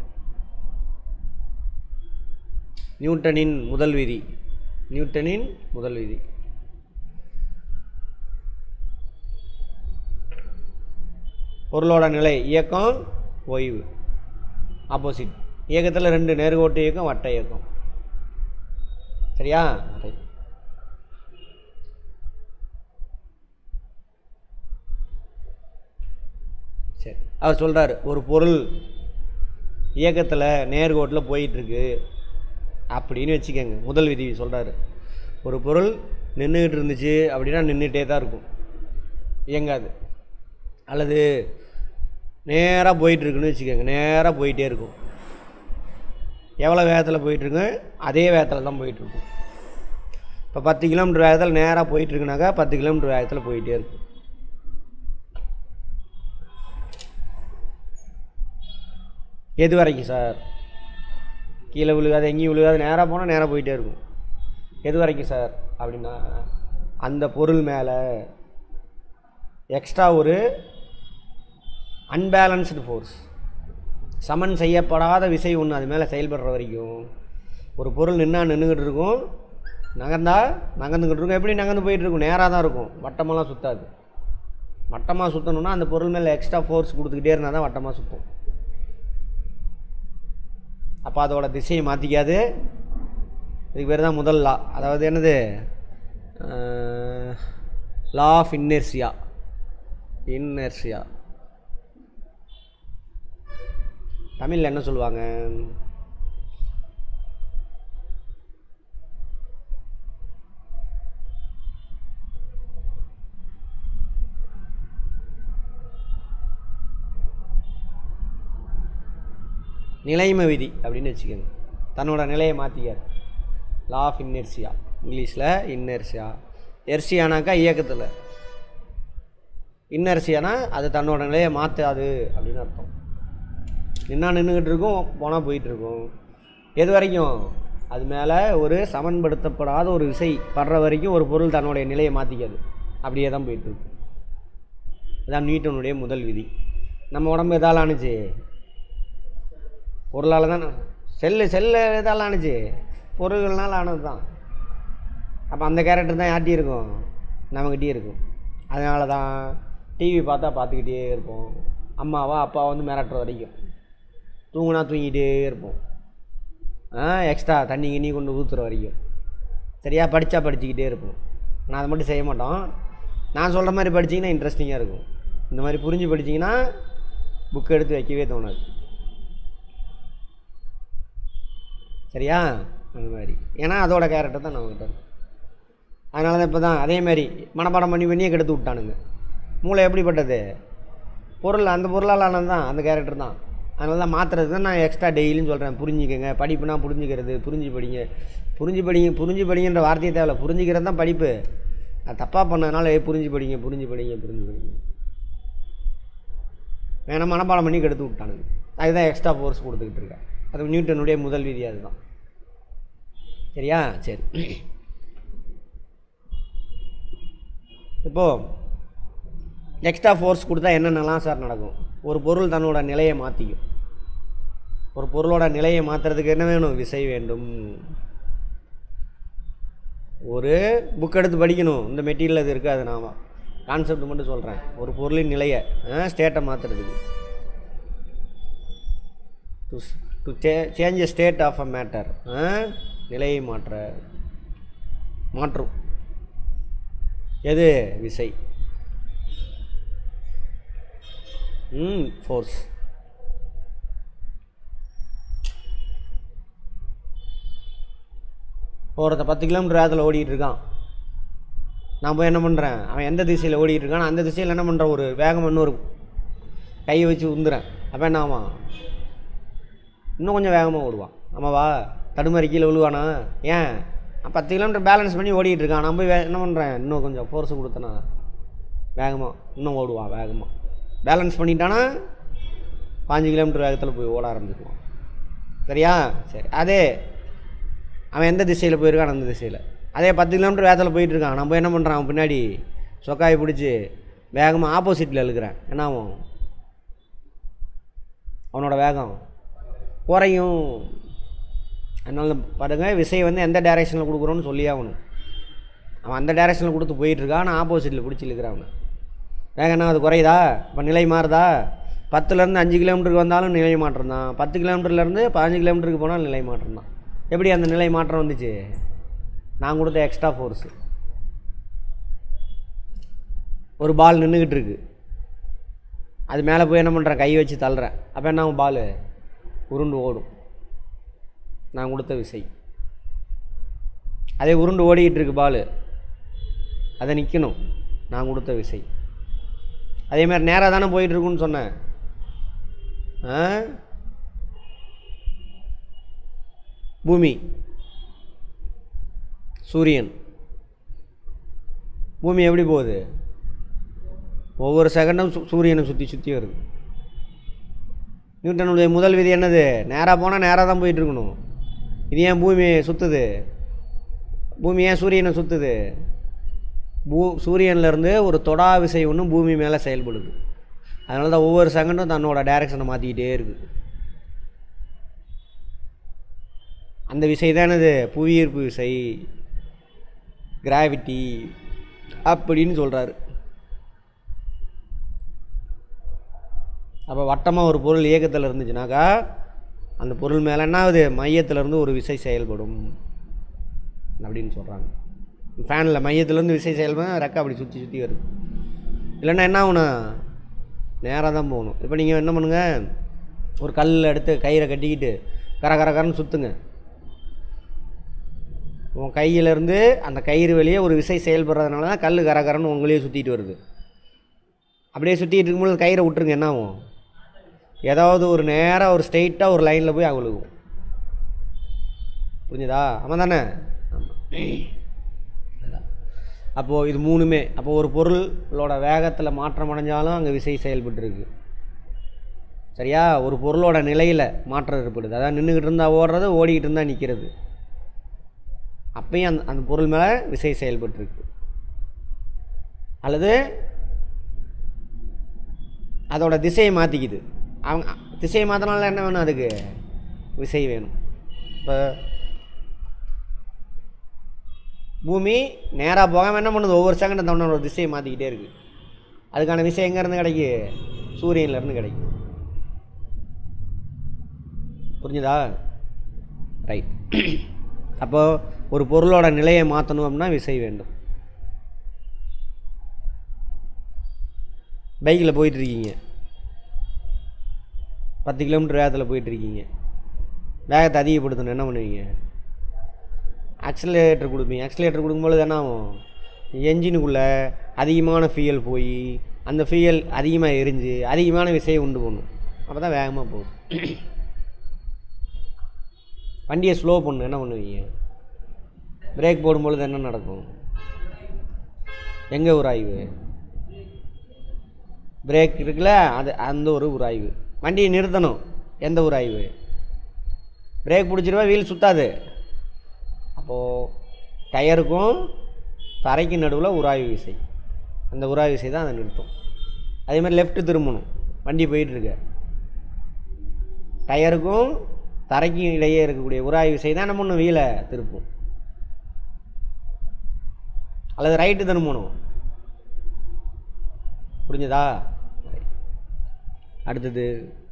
நியூட்டனின் முதல் விதி நியூட்டனின் முதல் விதி பொருளோட நிலை இயக்கம் ஓய்வு ஆப்போசிட் இயக்கத்தில் ரெண்டு நேர்கோட்டு இயக்கம் வட்ட இயக்கம் சரியா ரைட் சரி அவர் சொல்கிறார் ஒரு பொருள் இயக்கத்தில் நேர்கோட்டில் போயிட்டுருக்கு அப்படின்னு வச்சுக்கோங்க முதல் விதி சொல்கிறாரு ஒரு பொருள் நின்றுக்கிட்டு இருந்துச்சு அப்படின்னா நின்றுட்டே தான் இருக்கும் இயங்காது அல்லது நேராக போயிட்டுருக்குன்னு வச்சுக்கோங்க நேராக போயிட்டே இருக்கும் எவ்வளோ வேகத்தில் போயிட்டுருக்கு அதே வேகத்தில் தான் போயிட்டுருக்கும் இப்போ பத்து கிலோமீட்டர் வேகத்தில் நேராக போயிட்டுருக்குனாக்கா பத்து கிலோமீட்டர் வேகத்தில் போயிட்டே இருக்கும் எது வரைக்கும் சார் கீழே விழுகாது எங்கேயும் விழுகாது நேராக போனால் நேராக போயிட்டே இருக்கும் எது வரைக்கும் சார் அப்படின்னா அந்த பொருள் மேலே எக்ஸ்ட்ரா ஒரு அன்பேலன்ஸ்டு ஃபோர்ஸ் சமன் செய்யப்படாத விசை ஒன்று அது மேலே செயல்படுற வரைக்கும் ஒரு பொருள் நின்னா நின்றுக்கிட்டு இருக்கும் நகர்ந்தா நகர்ந்துக்கிட்டு இருக்கும் எப்படி நகர்ந்து போயிட்டு இருக்கும் நேராக தான் இருக்கும் வட்டமெல்லாம் சுற்றாது வட்டமாக சுற்றணுன்னா அந்த பொருள் மேலே எக்ஸ்ட்ரா ஃபோர்ஸ் கொடுத்துக்கிட்டே இருந்தால் தான் வட்டமாக சுற்றும் அப்போ அதோட திசையை மாற்றிக்காது இதுக்கு பேர் தான் முதல் லா அதாவது என்னது லா ஆஃப் இன்னெர்சியா இன்னெர்சியா தமிழில் என்ன சொல்லுவாங்க நிலைம விதி அப்படின்னு வச்சுக்கோங்க தன்னோட நிலையை மாற்றிக்கார் லா ஆஃப் இன்னெர்சியா இங்கிலீஷில் இன்னெர்சியா எர்சியானாக்கா இயக்கத்தில் இன்னர்சியானா அது தன்னோட நிலையை மாற்றாது அப்படின்னு அர்த்தம் நின்னா நின்றுக்கிட்டு இருக்கும் போனால் போயிட்டுருக்கும் எது வரைக்கும் அது மேலே ஒரு சமன்படுத்தப்படாத ஒரு விசை படுற வரைக்கும் ஒரு பொருள் தன்னுடைய நிலையை மாற்றிக்காது அப்படியே தான் போயிட்டுருக்கு இதான் நியூட்டனுடைய முதல் விதி நம்ம உடம்பு எதால் ஆணுச்சு பொருளால் தான் செல்லு செல்லு இதெல்லாம் ஆணுச்சு பொருள்கள்னால ஆனது தான் அப்போ அந்த கேரக்டர் தான் யார்ட்டி இருக்கும் நம்மக்கிட்டே இருக்கும் அதனால தான் டிவி பார்த்தா பார்த்துக்கிட்டே இருப்போம் அம்மாவா அப்பா வந்து மிரட்டுற வரைக்கும் தூங்குனா தூங்கிட்டே இருப்போம் ஆ எக்ஸ்ட்ரா தண்ணி கிண்ணி கொண்டு ஊற்றுற வரைக்கும் சரியா படித்தா படிச்சுக்கிட்டே இருப்போம் நான் அதை மட்டும் செய்ய மாட்டோம் நான் சொல்கிற மாதிரி படிச்சிங்கன்னா இன்ட்ரெஸ்டிங்காக இருக்கும் இந்த மாதிரி புரிஞ்சு படிச்சிங்கன்னா புக் எடுத்து வைக்கவே தோணாது சரியா அந்த மாதிரி ஏன்னா அதோட கேரக்டர் தான் நம்மகிட்ட இருக்கு அதனால தான் இப்போ தான் அதேமாரி மனப்பாடம் பண்ணி பண்ணியே கெடுத்து விட்டானுங்க மூளை எப்படிப்பட்டது பொருள் அந்த பொருளால் ஆனது தான் அந்த கேரக்டர் தான் அதனால தான் மாற்றுறது தான் நான் எக்ஸ்ட்ரா டெய்லியும் சொல்கிறேன் புரிஞ்சுக்கங்க படிப்புனா புரிஞ்சுக்கிறது புரிஞ்சு படிங்க புரிஞ்சு படிங்க புரிஞ்சு படிங்கன்ற வார்த்தையை தேவையில்ல புரிஞ்சுக்கிறது தான் படிப்பு அது தப்பாக பண்ணதுனால "ஏய், புரிஞ்சு படிங்க புரிஞ்சு படிங்க புரிஞ்சு படிங்க வேணா மனப்பாடம் பண்ணி கெடுத்து விட்டானுங்க அதுதான் எக்ஸ்ட்ரா ஃபோர்ஸ் கொடுத்துக்கிட்டு இருக்கேன் அது நியூட்டனுடைய முதல் விதி அதுதான் சரியா சரி இப்போது எக்ஸ்ட்ரா ஃபோர்ஸ் கொடுத்தா என்னென்னலாம் சார் நடக்கும் ஒரு பொருள் தன்னோட நிலையை மாற்றிக்கும் ஒரு பொருளோட நிலையை மாற்றுறதுக்கு என்ன வேணும் விசை வேண்டும் ஒரு புக் எடுத்து படிக்கணும் இந்த மெட்டீரியல் அது இருக்குது அது நான் கான்செப்ட் மட்டும் சொல்கிறேன் ஒரு பொருளின் நிலையை ஸ்டேட்டை மாற்றுறதுக்கு டு டு சே change state of a matter நிலையை மாற்ற மாற்றும் எது விசை ம் ஃபோர்ஸ் ஒருத்த பத்து கிலோமீட்டர் வேகத்தில் ஓடிட்டு இருக்கான் நான் போய் என்ன பண்ணுறேன் அவன் எந்த திசையில் ஓடிட்டு இருக்கான் அந்த திசையில் என்ன பண்ணுறேன் ஒரு வேகம் இன்னொரு கையை வச்சு உந்துறேன் அப்போ என்ன ஆவான் இன்னும் கொஞ்சம் வேகமாக ஓடுவான் ஆமாவா தடுமாறி கீழே விழுவானா ஏன் அவன் பத்து கிலோமீட்டர் பேலன்ஸ் பண்ணி ஓடிட்டு இருக்கான் நான் போய் வே என்ன பண்ணுறேன் இன்னும் கொஞ்சம் ஃபோர்ஸ் கொடுத்தனா வேகமாக இன்னும் ஓடுவான் வேகமாக பேலன்ஸ் பண்ணிட்டானா பாஞ்சு கிலோமீட்டர் வேகத்தில் போய் ஓட ஆரம்பிச்சிடுவான் சரியா சரி அதே அவன் எந்த திசையில் போயிருக்கான் அந்த திசையில் அதே பத்து கிலோமீட்டர் வேகத்தில் போயிட்டு இருக்கான் நான் போய் என்ன பண்ணுறான் அவன் பின்னாடி சொக்காயை பிடிச்சி வேகமாக ஆப்போசிட்டில் இழுக்கிறேன் என்ன ஆகும் அவனோட வேகம் குறையும் அதனால பாருங்க விசை வந்து எந்த டைரெக்ஷனில் கொடுக்குறோன்னு சொல்லி ஆகணும் அவன் அந்த டைரெக்ஷனில் கொடுத்து போயிட்டுருக்கான் நான் ஆப்போசிட்டில் பிடிச்சி இழுக்கிறான் அவனை வேகம் என்ன அது குறையுதா இப்போ நிலை மாறுதா பத்துலேருந்து அஞ்சு கிலோமீட்டருக்கு வந்தாலும் நிலை மாற்றம் தான் பத்து கிலோமீட்டர்லேருந்து பதினஞ்சு கிலோமீட்டருக்கு போனால் நிலை மாற்றம் தான் எப்படி அந்த நிலை மாற்றம் வந்துச்சு நான் கொடுத்த எக்ஸ்ட்ரா ஃபோர்ஸு ஒரு பால் நின்றுக்கிட்டு இருக்கு அது மேலே போய் என்ன பண்ணுறேன் கை வச்சு தள்ளுறேன் அப்போ என்ன ஆகும் பால் உருண்டு ஓடும் நான் கொடுத்த விசை அதே உருண்டு ஓடிக்கிட்டு இருக்கு பால் அதை நிற்கணும் நான் கொடுத்த விசை அதே மாதிரி நேராக தானே போயிட்டு இருக்குன்னு சொன்னேன் ஆ பூமி சூரியன் பூமி எப்படி போகுது ஒவ்வொரு செகண்டும் சூ- சூரியனை சுற்றி சுற்றி வருது நியூட்டனுடைய முதல் விதி என்னது நேராக போனால் நேராக தான் போயிட்டு இருக்கணும் இது ஏன் பூமி சுற்றுது பூமி ஏன் சூரியனை சுற்றுது பூ சூரியன்லேருந்து ஒரு தொடா விசை ஒன்று பூமி மேலே செயல்படுது அதனால தான் ஒவ்வொரு செகண்டும் தன்னோட டைரக்ஷனை மாற்றிக்கிட்டே இருக்குது அந்த விசை தான் என்னது புவியீர்ப்பு விசை கிராவிட்டி அப்படின்னு சொல்கிறாரு அப்போ வட்டமாக ஒரு பொருள் இயக்கத்தில் இருந்துச்சுனாக்கா அந்த பொருள் மேலே என்ன ஆகுது மையத்திலேருந்து ஒரு விசை செயல்படும் அப்படின்னு சொல்கிறாங்க ஃபேனில் மையத்துலேருந்து விசை செயல்படும் ரெக்கை அப்படி சுற்றி சுற்றி வருது இல்லைன்னா என்ன ஆகணும் நேராக தான் போகணும் இப்போ நீங்கள் என்ன பண்ணுங்க ஒரு கல் எடுத்து கயிறை கட்டிக்கிட்டு கர கர கரன்னு சுற்றுங்க உன் கையிலேருந்து அந்த கயிறு வெளியே ஒரு விசை செயல்படுறதுனால தான் கல் கரகரன்னு உங்களையே சுற்றிட்டு வருது அப்படியே சுற்றிட்டு இருக்கும்போது கயிறை விட்டுருங்க என்ன ஆகும் ஏதாவது ஒரு நேராக ஒரு ஸ்ட்ரெயிட்டாக ஒரு லைனில் போய் அவளுக்கும் புரிஞ்சுதா ஆமாம் தானே ஆமாம் அப்போது இது மூணுமே அப்போ ஒரு பொருளோட வேகத்தில் மாற்றம் அடைஞ்சாலும் அங்கே விசை செயல்பட்டுருக்கு சரியா ஒரு பொருளோட நிலையில் மாற்றம் ஏற்படுது அதான் நின்றுக்கிட்டு இருந்தால் ஓடுறது ஓடிக்கிட்டு இருந்தால் நிற்கிறது அப்பயும் அந்த அந்த பொருள் மேலே விசை செயல்பட்டுருக்கு அல்லது அதோட திசையை மாற்றிக்குது அவங்க திசையை மாற்றினால என்ன வேணும் அதுக்கு விசை வேணும் இப்போ பூமி நேராக போகாமல் என்ன பண்ணுது ஒவ்வொரு செகண்டும் தவணை ஒரு திசையை மாற்றிக்கிட்டே இருக்குது அதுக்கான விசை எங்கேருந்து கிடைக்கு சூரியன்லேருந்து கிடைக்கும் புரிஞ்சுதா ரைட் அப்போது ஒரு பொருளோட நிலையை மாற்றணும் அப்படின்னா விசை வேண்டும் பைக்கில் போயிட்டுருக்கீங்க பத்து கிலோமீட்டர் வேகத்தில் போயிட்டுருக்கீங்க வேகத்தை அதிகப்படுத்தணும் என்ன பண்ணுவீங்க ஆக்சிலேட்டர் கொடுப்பீங்க ஆக்சிலேட்டர் கொடுக்கும்பொழுது என்ன ஆகும் என்ஜினுக்குள்ளே அதிகமான ஃபியல் போய் அந்த ஃபியல் அதிகமாக எரிஞ்சு அதிகமான விசையை உண்டு பண்ணும் அப்போ தான் வேகமாக போகும் வண்டியை ஸ்லோ பண்ணணும் என்ன பண்ணுவீங்க பிரேக் போடும்பொழுது என்ன நடக்கும் எங்கே உராய்வு பிரேக் இருக்குல்ல அது அந்த ஒரு உராய்வு வண்டியை நிறுத்தணும் எந்த உராய்வு பிரேக் பிடிச்சிருவா வீல் சுத்தாது அப்போது டயருக்கும் தரைக்கு நடுவில் உராய்வு விசை அந்த உராய்வு விசை தான் அதை நிறுத்தும் அதே மாதிரி லெஃப்ட்டு திரும்பணும் வண்டி போயிட்டுருக்க டயருக்கும் தரைக்கும் இடையே இருக்கக்கூடிய உராய்வு விசை தான் என்ன பண்ணும் வீலை திருப்பும் அல்லது ரைட்டு திரும்பணும் புரிஞ்சதா அடுத்தது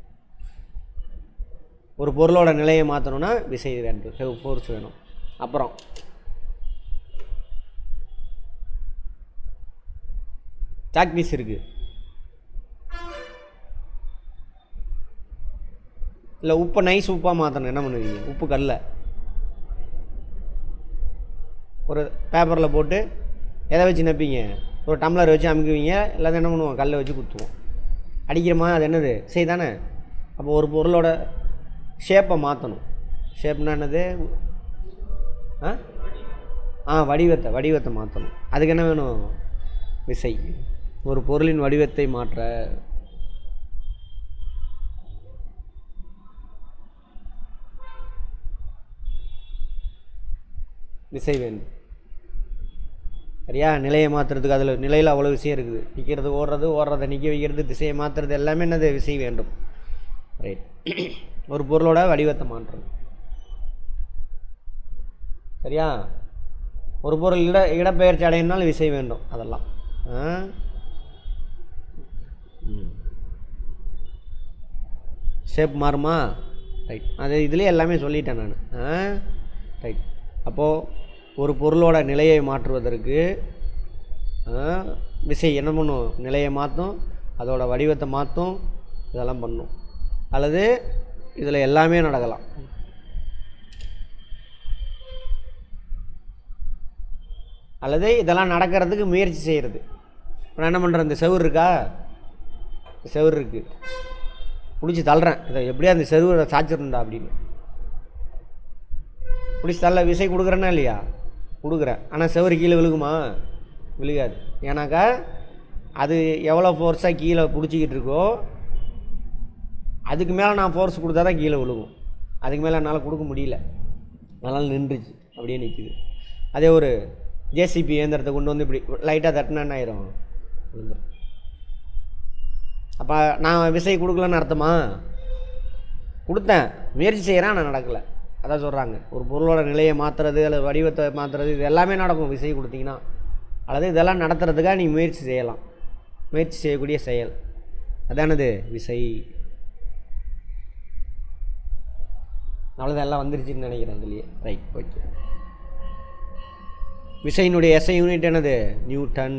ஒரு பொருளோட நிலையை மாற்றணும்னா விசை வேண்டும் ஃபோர்ஸ் வேணும் அப்புறம் சாக் பீஸ் இருக்குது இல்லை உப்பை நைஸ் உப்பாக மாற்றணும் என்ன பண்ணுவீங்க உப்பு கல்லை ஒரு பேப்பரில் போட்டு எதை வச்சு நப்பீங்க ஒரு டம்ளர் வச்சு அமுக்குவீங்க எல்லாத்தையும் என்ன பண்ணுவோம் கல்லை வச்சு குத்துவோம் அடிக்கிறோமா அது என்னது சரி தானே அப்போ ஒரு பொருளோட ஷேப்பை மாற்றணும் ஷேப்னா என்னது ஆ ஆ வடிவத்தை வடிவத்தை மாற்றணும் அதுக்கு என்ன வேணும் விசை ஒரு பொருளின் வடிவத்தை மாற்ற விசை வேண்டும் சரியா நிலையை மாற்றுறதுக்கு அதில் நிலையில் அவ்வளோ விஷயம் இருக்குது நிற்கிறது ஓடுறது ஓடுறதை நிற்க வைக்கிறது திசையை மாற்றுறது எல்லாமே என்னது விசை வேண்டும் ரைட் ஒரு பொருளோட வடிவத்தை மாற்றுறது சரியா ஒரு பொருள் இட இடப்பெயர்ச்சி அடையினால் விசை வேண்டும் அதெல்லாம் ஆ? ம். ஷேப் மாறுமா ரைட் அது இதுலேயே எல்லாமே சொல்லிட்டேன் நான் ஆ ரைட் அப்போது ஒரு பொருளோட நிலையை மாற்றுவதற்கு ஆ, விசை என்ன பண்ணும் நிலையை மாற்றும் அதோட வடிவத்தை மாற்றும் இதெல்லாம் பண்ணும் அல்லது இதில் எல்லாமே நடக்கலாம் அல்லது இதெல்லாம் நடக்கிறதுக்கு முயற்சி செய்கிறது இப்போ நான் என்ன பண்ணுறேன் இந்த செவுரு இருக்கா செவுரு இருக்குது பிடிச்சி தள்ளுறேன் இதை எப்படியா அந்த செவுரை சாச்சிடணும்டா அப்படின்னு பிடிச்சி தள்ள விசை கொடுக்குறேன்னா இல்லையா கொடுக்குறேன் ஆனால் செவுரு கீழே விழுகுமா விழுகாது ஏன்னாக்கா அது எவ்வளோ ஃபோர்ஸாக கீழே பிடிச்சிக்கிட்டு இருக்கோ அதுக்கு மேலே நான் ஃபோர்ஸ் கொடுத்தா தான் கீழே விழுகும் அதுக்கு மேலே என்னால் கொடுக்க முடியல அதனால் நின்றுச்சு அப்படியே நிற்கிது அதே ஒரு ஜேசிபி இயந்திரத்தை கொண்டு வந்து இப்படி லைட்டாக தட்டினா என்ன ஆயிரும் விழுந்துரும் அப்போ நான் விசை கொடுக்கலன்னு அர்த்தமா கொடுத்தேன் முயற்சி செய்கிறேன் ஆனால் நடக்கலை அதான் சொல்கிறாங்க ஒரு பொருளோட நிலையை மாற்றுறது அல்லது வடிவத்தை மாற்றுறது இது எல்லாமே நடக்கும் விசை கொடுத்தீங்கன்னா அல்லது இதெல்லாம் நடத்துறதுக்காக நீ முயற்சி செய்யலாம் முயற்சி செய்யக்கூடிய செயல் அதானது விசை அவ்வளோதான் எல்லாம் வந்துருச்சுன்னு நினைக்கிறேன் இதுலேயே ரைட் ஓகே விசையினுடைய எஸ்ஐ யூனிட் என்னது நியூட்டன்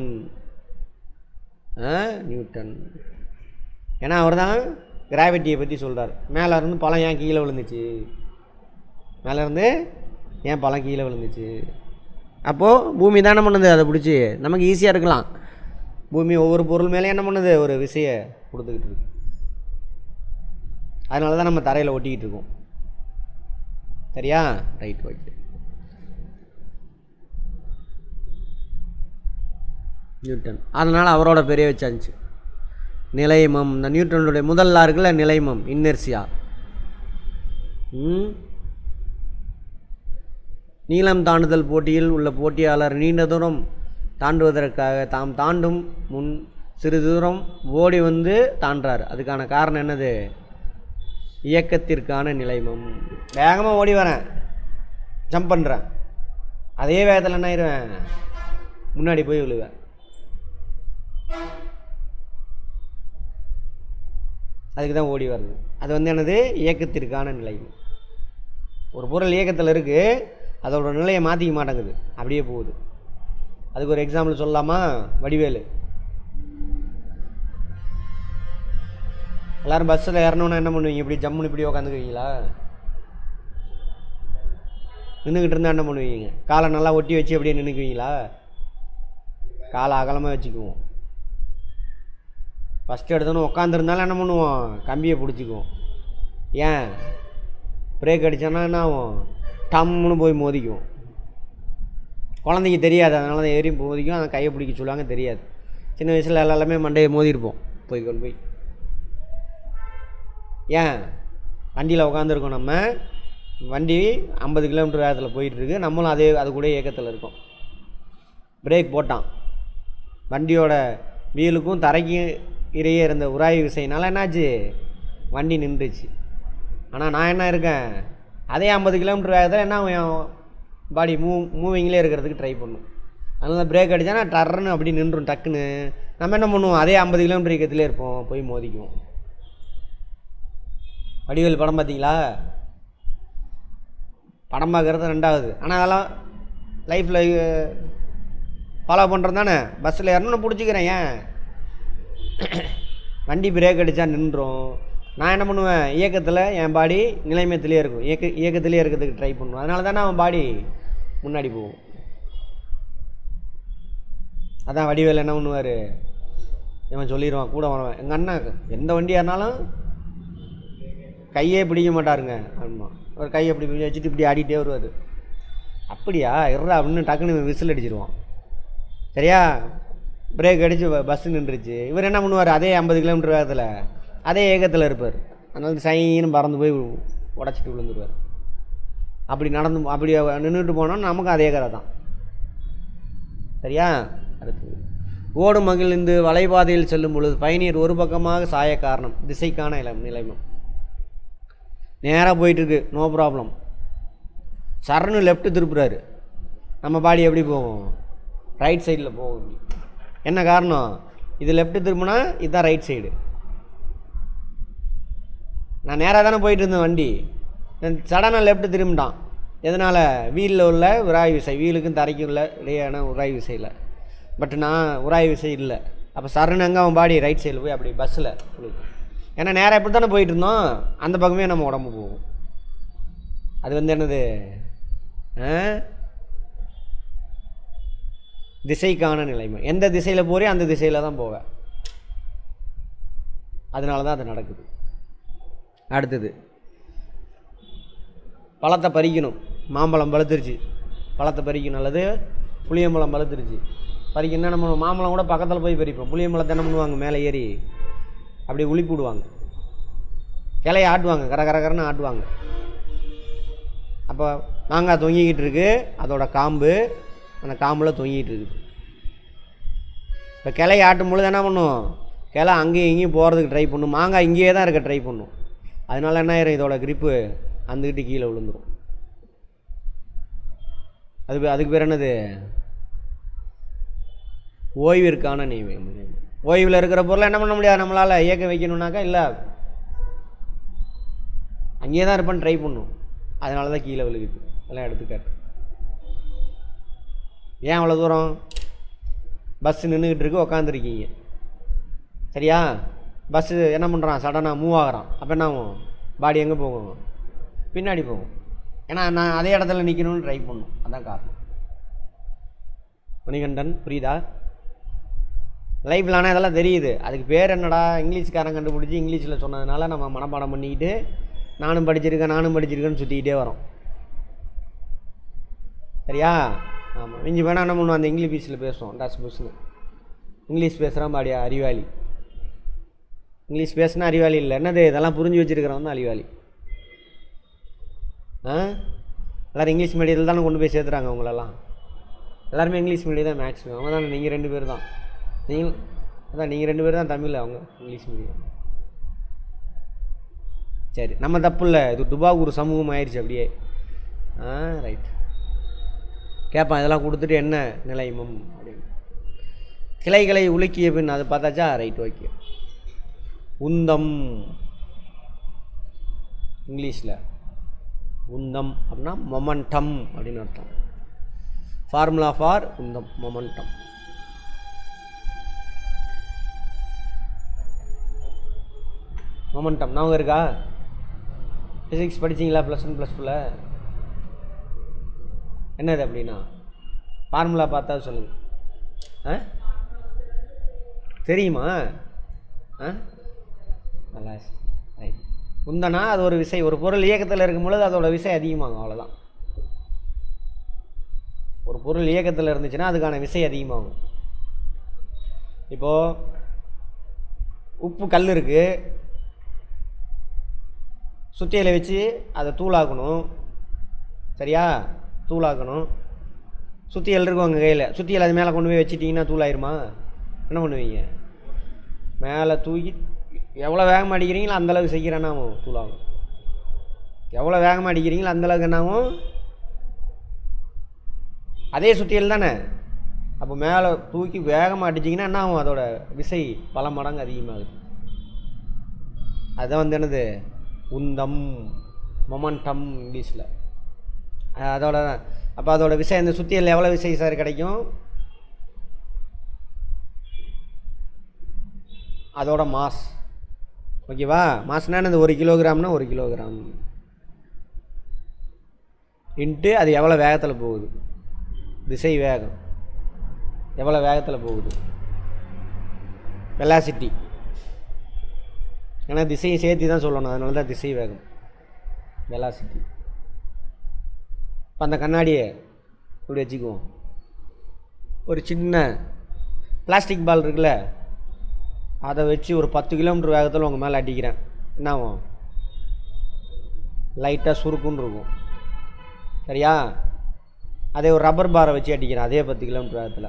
ஆ நியூட்டன் ஏன்னா அவர் தான் கிராவிட்டியை பற்றி சொல்கிறார் மேலே இருந்து பழம் ஏன் கீழே விழுந்துச்சு மேலே இருந்து ஏன் பழம் கீழே விழுந்துச்சு அப்போது பூமி தானே பண்ணுது அதை பிடிச்சி நமக்கு ஈஸியாக இருக்கலாம் பூமி ஒவ்வொரு பொருள் மேலே என்ன பண்ணுது ஒரு விசையை கொடுத்துக்கிட்டு இருக்கு அதனால தான் நம்ம தரையில் ஒட்டிக்கிட்டு இருக்கோம் சரியா ரைட் ஓகே நியூட்டன் அதனால் அவரோட பெரிய வச்சாச்சு நிலைமம் இந்த நியூட்டனுடைய முதல்ல இருக்குல்ல நிலைமம் இன்னர்சியா ம் நீளம் தாண்டுதல் போட்டியில் உள்ள போட்டியாளர் நீண்ட தூரம் தாண்டுவதற்காக தாம் தாண்டும் முன் சிறு தூரம் ஓடி வந்து தாண்டுறாரு அதுக்கான காரணம் என்னது இயக்கத்திற்கான நிலைமம் வேகமாக ஓடி வரேன் ஜம்ப் பண்ணுறேன் அதே வேகத்தில் என்ன ஆயிடுவேன் முன்னாடி போய் விழுவேன் அதுக்கு தான் ஓடி வருது அது வந்து என்னது இயக்கத்திற்கான நிலை ஒரு பொருள் இயக்கத்தில் இருக்குது அதோட நிலையை மாற்றிக்க மாட்டேங்குது அப்படியே போகுது அதுக்கு ஒரு எக்ஸாம்பிள் சொல்லலாமா வடிவேலு எல்லாரும் பஸ்ஸில் ஏறணுன்னா என்ன பண்ணுவீங்க இப்படி ஜம்முன்னு இப்படி உக்காந்துக்குவீங்களா நின்றுக்கிட்டு இருந்தால் என்ன பண்ணுவீங்க காலை நல்லா ஒட்டி வச்சு அப்படியே நின்றுக்குவீங்களா காலை அகலமாக வச்சுக்குவோம் ஃபஸ்ட்டு எடுத்தோன்னு உட்காந்துருந்தாலும் என்ன பண்ணுவோம் கம்பியை பிடிச்சிக்குவோம் ஏன் பிரேக் அடித்தோன்னா என்ன ஆகும் டம்முன்னு போய் மோதிக்குவோம் குழந்தைங்க தெரியாது அதனால தான் ஏறி மோதிக்கும் அந்த கையை பிடிக்க சொல்லுவாங்க தெரியாது சின்ன வயசில் எல்லாமே மண்டையை மோதிருப்போம் போய் கொண்டு போய் ஏன் வண்டியில் உட்காந்துருக்கோம் நம்ம வண்டி ஐம்பது கிலோமீட்டர் வேகத்தில் போயிட்டுருக்கு நம்மளும் அதே அது கூட இயக்கத்தில் இருக்கோம் பிரேக் போட்டான் வண்டியோட வீலுக்கும் தரைக்கும் இடையே இருந்த உராய்வு விசைனால என்னாச்சு வண்டி நின்றுச்சு ஆனால் நான் என்ன இருக்கேன் அதே ஐம்பது கிலோமீட்டர் வேகத்தில் என்ன ஆகும் என் பாடி மூவ் மூவிங்லேயே இருக்கிறதுக்கு ட்ரை பண்ணும் அதனால பிரேக் அடித்தா டர்ன்னு அப்படி நின்றும் டக்குன்னு நம்ம என்ன பண்ணுவோம் அதே ஐம்பது கிலோமீட்டர் இயக்கத்திலே இருப்போம் போய் மோதிக்குவோம் வடிவேல் படம் பார்த்தீங்களா படம் பார்க்குறது ரெண்டாவது ஆனால் அதெல்லாம் லைஃப்பில் ஃபாலோ பண்ணுறது தானே பஸ்ஸில் ஏறணும்னு பிடிச்சிக்கிறேன் ஏன் வண்டி பிரேக் அடித்தா நின்றோம் நான் என்ன பண்ணுவேன் இயக்கத்தில் என் பாடி நிலைமயத்திலே இருக்கும் இயக்க இயக்கத்திலே இருக்கிறதுக்கு ட்ரை பண்ணுவேன் அதனால தானே அவன் பாடி முன்னாடி போகும் அதான் வடிவேல் என்ன பண்ணுவார் இவன் சொல்லிடுவான் கூட வரவன் எங்கள் அண்ணன் எந்த வண்டி ஏறினாலும் கையே பிடிக்க மாட்டாருங்க ஆமாம் ஒரு கையை இப்படி இப்படி வச்சுட்டு இப்படி ஆடிட்டே வருவார் அப்படியா இருறா அப்படின்னு டக்குன்னு விசில் அடிச்சிருவான் சரியா பிரேக் அடித்து பஸ்ஸு நின்றுச்சு இவர் என்ன பண்ணுவார் அதே ஐம்பது கிலோமீட்டர் வேகத்தில் அதே ஏகத்தில் இருப்பார் அதனால சைன்னு பறந்து போய் உடச்சிட்டு விழுந்துருவார் அப்படி நடந்து அப்படி நின்றுட்டு போனோம் நமக்கும் அதே கதை தான் சரியா அடுத்தது ஓடும் மகிழ்ந்து வலைபாதையில் செல்லும் பொழுது பயணியர் ஒரு பக்கமாக சாய காரணம் திசைக்கான இளம் நிலைமம் நேராக போயிட்டுருக்கு நோ ப்ராப்ளம் சரன்னு லெஃப்ட்டு திருப்புறாரு நம்ம பாடி எப்படி போகும் ரைட் சைடில் போகும் இப்படி. என்ன காரணம் இது லெஃப்ட்டு திரும்பினா இதுதான் ரைட் சைடு நான் நேராக தானே போயிட்டு இருந்தேன் வண்டி சடனாக லெஃப்ட்டு திரும்பிட்டான் எதனால் வீலில் உள்ள உராய் விசை வீலுக்கும் தரைக்கும் உள்ள இடையான உராய் விசையில் பட் நான் உராய் விசை இல்லை அப்போ சரண் அங்கே அவன் பாடி ரைட் சைடில் போய் அப்படி பஸ்ஸில் ஏன்னா நேராக இப்படி தானே போயிட்டு இருந்தோம் அந்த பக்கமே நம்ம உடம்பு போகும் அது வந்து என்னது ஆ? திசைக்கான நிலைமை எந்த திசையில் போறே அந்த திசையில் தான் போவேன் அதனால தான் அது நடக்குது அடுத்தது பழத்தை பறிக்கணும் மாம்பழம் பழுத்துருச்சு பழத்தை பறிக்கணும் அல்லது புளியம்பழம் பழுத்துருச்சு பறிக்கணும்னா நம்ம மாம்பழம் கூட பக்கத்தில் போய் பறிப்போம் புளியம்பழத்தை என்ன பண்ணுவாங்க மேலே ஏறி அப்படி உளிப்பு விடுவாங்க கிளைய ஆட்டுவாங்க கர கர கரன்னு ஆட்டுவாங்க அப்போ மாங்காய் தொங்கிக்கிட்டு இருக்கு அதோட காம்பு அந்த காம்பில் தொங்கிட்டு இருக்குது இப்போ கிளைய ஆட்டும் பொழுது என்ன பண்ணும் கிளை அங்கேயும் இங்கேயும் போகிறதுக்கு ட்ரை பண்ணும் மாங்காய் இங்கேயே தான் இருக்க ட்ரை பண்ணும் அதனால என்ன ஆயிரும் இதோட கிரிப்பு அந்துக்கிட்டு கீழே விழுந்துரும் அது பே- அதுக்கு பேர் என்னது ஓய்விற்கான நியமம் ஓய்வில் இருக்கிற பொருளை என்ன பண்ண முடியாது நம்மளால் இயக்க வைக்கணும்னாக்கா இல்லை அங்கேயே தான் இருப்பான்னு ட்ரை பண்ணும் அதனால தான் கீழே விழுகுது அதெல்லாம் எடுத்துக்காட்டு ஏன் அவ்வளோ தூரம் பஸ் நின்றுக்கிட்டு இருக்கு உக்காந்துருக்கீங்க சரியா பஸ்ஸு என்ன பண்ணுறான் சடனாக மூவ் ஆகுறான் அப்போ என்ன ஆகும் பாடி எங்கே போகும் பின்னாடி போகும் ஏன்னா நான் அதே இடத்துல நிற்கணும்னு ட்ரை பண்ணும் அதான் காரணம் மணிகண்டன் புரியுதா லைஃப்பில் ஆனால் இதெல்லாம் தெரியுது அதுக்கு பேர் என்னடா இங்கிலீஷ்காரன் கண்டுபிடிச்சி இங்கிலீஷில் சொன்னதுனால நம்ம மனப்பாடம் பண்ணிக்கிட்டு நானும் படிச்சிருக்கேன் நானும் படிச்சிருக்கேன்னு சுற்றிக்கிட்டே வரோம் சரியா ஆமாம் மிஞ்சி வேணா என்ன பண்ணுவோம் அந்த இங்கிலீஷில் பேசுவோம் டஸ் புஸ்னு இங்கிலீஷ் பேசுகிறான் பாடியா அறிவாளி இங்கிலீஷ் பேசுனா அறிவாளி இல்லை என்னது இதெல்லாம் புரிஞ்சு வச்சிருக்கிறவன் தான் அறிவாளி ஆ எல்லோரும் இங்கிலீஷ் மீடியத்தில் தானே கொண்டு போய் சேர்த்துறாங்க உங்களெல்லாம் எல்லாருமே இங்கிலீஷ் மீடியம் தான் மேக்ஸிமம் அவங்க தான் நீங்கள் ரெண்டு பேர் தான் நீங்கள் அதான் நீங்கள் ரெண்டு பேர் தான் தமிழ் அவங்க இங்கிலீஷ் மீடியம் சரி நம்ம தப்பு இல்லை இது டுபாகூர் சமூகம் ஆயிடுச்சு அப்படியே ஆ ரைட் கேட்பான் இதெல்லாம் கொடுத்துட்டு என்ன நிலைமம் அப்படின்னு கிளைகளை உலுக்கிய பின் அது பார்த்தாச்சா ரைட் ஓகே உந்தம் இங்கிலீஷில் உந்தம் அப்படின்னா மொமெண்டம் அப்படின்னு அர்த்தம் ஃபார்முலா ஃபார் உந்தம் மொமெண்டம் மொமெண்டம் ஞாபகம் இருக்கா ஃபிசிக்ஸ் படிச்சீங்களா ப்ளஸ் ஒன் ப்ளஸ் டூவில் என்னது அப்படின்னா ஃபார்முலா பார்த்தா சொல்லுங்கள் ஆ தெரியுமா ஆ நல்லா ரைட் உந்தனா அது ஒரு விசை ஒரு பொருள் இயக்கத்தில் இருக்கும் பொழுது அதோட விசை அதிகமாகும் அவ்வளோதான் ஒரு பொருள் இயக்கத்தில் இருந்துச்சுன்னா அதுக்கான விசை அதிகமாகும் இப்போது உப்பு கல் இருக்குது சுத்தியலை வச்சு அதை தூளாக்கணும் சரியா தூளாக்கணும் சுத்தியல் இருக்கும் உங்கள் கையில் சுத்தியல் அது மேலே கொண்டு போய் வச்சிட்டிங்கன்னா தூளாயிருமா என்ன பண்ணுவீங்க மேலே தூக்கி எவ்வளோ வேகமாக அடிக்கிறீங்களோ அந்தளவுக்கு செய்கிறேன்னாவும் தூளாகும் எவ்வளோ வேகமாக அடிக்கிறீங்களோ அந்தளவுக்கு என்னாகும் அதே சுத்தியல் தானே அப்போ மேலே தூக்கி வேகமாக அடிச்சிங்கன்னா என்ன ஆகும் அதோட விசை பல மடங்கு அதிகமாகுது அதுதான் வந்து என்னது உந்தம் மொமெண்டம் இங்கிலீஷில் அதோட அப்போ அதோட விசை இந்த சுத்தியல் எவ்வளோ விசை சார் கிடைக்கும் அதோட மாஸ் ஓகேவா மாஸ்னா என்னது ஒரு கிலோகிராம்னா ஒரு கிலோகிராம் இன்ட்டு அது எவ்வளோ வேகத்தில் போகுது திசை வேகம் எவ்வளோ வேகத்தில் போகுது வெலாசிட்டி ஏன்னா திசையை சேர்த்து தான் சொல்லணும் அதனால தான் திசை வேகம் வெலாசிட்டி இப்போ அந்த கண்ணாடியை இப்படி வச்சுக்குவோம் ஒரு சின்ன பிளாஸ்டிக் பால் இருக்குல்ல அதை வச்சு ஒரு பத்து கிலோமீட்டர் வேகத்தில் உங்கள் மேலே அடிக்கிறேன் என்ன ஆகும் லைட்டாக சுருக்குன்னு இருக்கும் சரியா அதே ஒரு ரப்பர் பாரை வச்சு அடிக்கிறேன் அதே பத்து கிலோமீட்டர் வேகத்தில்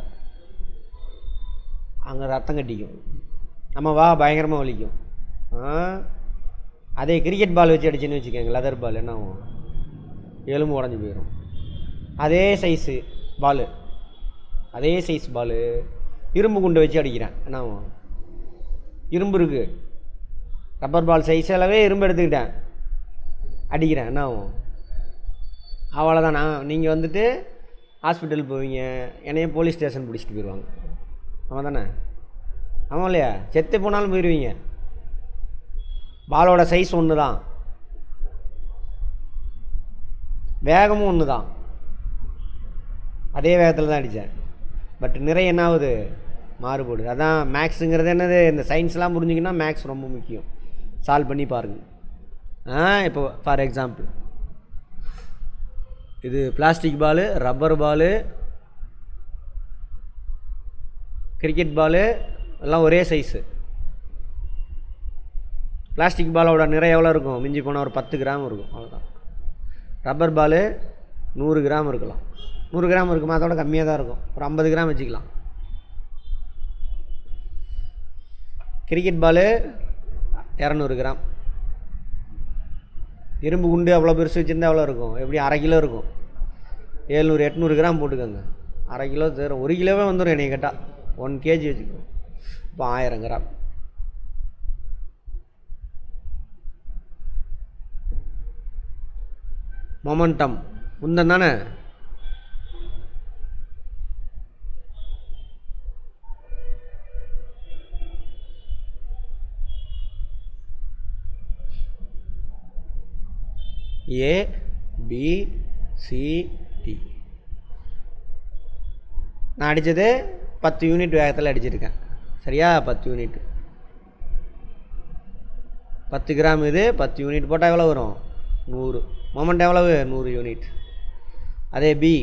அங்கே ரத்தம் கட்டிக்கும் நம்ம வா பயங்கரமாக வலிக்கும் ஆ அதே கிரிக்கெட் பால் வச்சு அடிச்சுன்னு வச்சுக்கோங்க லெதர் பால் என்ன ஆகும் எலும்பு உடஞ்சி போயிடும் அதே சைஸு பால் அதே சைஸ் பால் இரும்பு குண்டு வச்சு அடிக்கிறேன் என்ன ஆகும் இரும்பு இருக்குது ரப்பர் பால் சைஸ் அளவே இரும்பு எடுத்துக்கிட்டேன் அடிக்கிறேன் என்ன ஆகும் அவ்வளோதான் நான் நீங்கள் வந்துட்டு ஹாஸ்பிட்டல் போவீங்க என்னைய போலீஸ் ஸ்டேஷன் பிடிச்சிட்டு போயிடுவாங்க ஆமாம் தானே ஆமாம் இல்லையா செத்து போனாலும் போயிடுவீங்க பாலோட சைஸ் ஒன்று தான் வேகமும் ஒன்று தான் அதே வேகத்தில் தான் அடித்தேன் பட் நிறைய என்ன ஆகுது மாறுபடுது அதான் மேக்ஸுங்கிறது என்னது இந்த சயின்ஸ்லாம் புரிஞ்சிங்கன்னா மேக்ஸ் ரொம்ப முக்கியம் சால்வ் பண்ணி பாருங்கள் ஆ இப்போ ஃபார் எக்ஸாம்பிள் இது plastic ball rubber ball cricket ball எல்லாம் ஒரே சைஸு பிளாஸ்டிக் பாலோட நிறை எவ்வளோ இருக்கும் மிஞ்சி போனால் ஒரு பத்து கிராம் இருக்கும் அவ்வளோதான் ரப்பர் பாலு நூறு கிராம் இருக்கலாம் நூறு கிராம் இருக்குமா அதோட கம்மியாக தான் இருக்கும் ஒரு ஐம்பது கிராம் வச்சுக்கலாம் கிரிக்கெட் பாலு இரநூறு கிராம் இரும்பு குண்டு அவ்வளோ பெருசு வச்சுருந்தா எவ்வளோ இருக்கும் எப்படி அரை கிலோ இருக்கும் ஏழ்நூறு எட்நூறு கிராம் போட்டுக்கோங்க அரை கிலோ தரும் ஒரு கிலோவே வந்துடும் என்னை கேட்டால் ஒன் கேஜி வச்சுக்கோ இப்போ ஆயிரம் கிராம் மொமெண்டம் உந்தன் தானே ஏ பி சி டி நான் அடித்தது பத்து யூனிட் வேகத்தில் அடிச்சிருக்கேன் சரியா பத்து யூனிட் பத்து கிராம் இது பத்து யூனிட் போட்டால் எவ்வளோ வரும் நூறு மொமெண்ட் எவ்வளவு நூறு யூனிட் அதே பி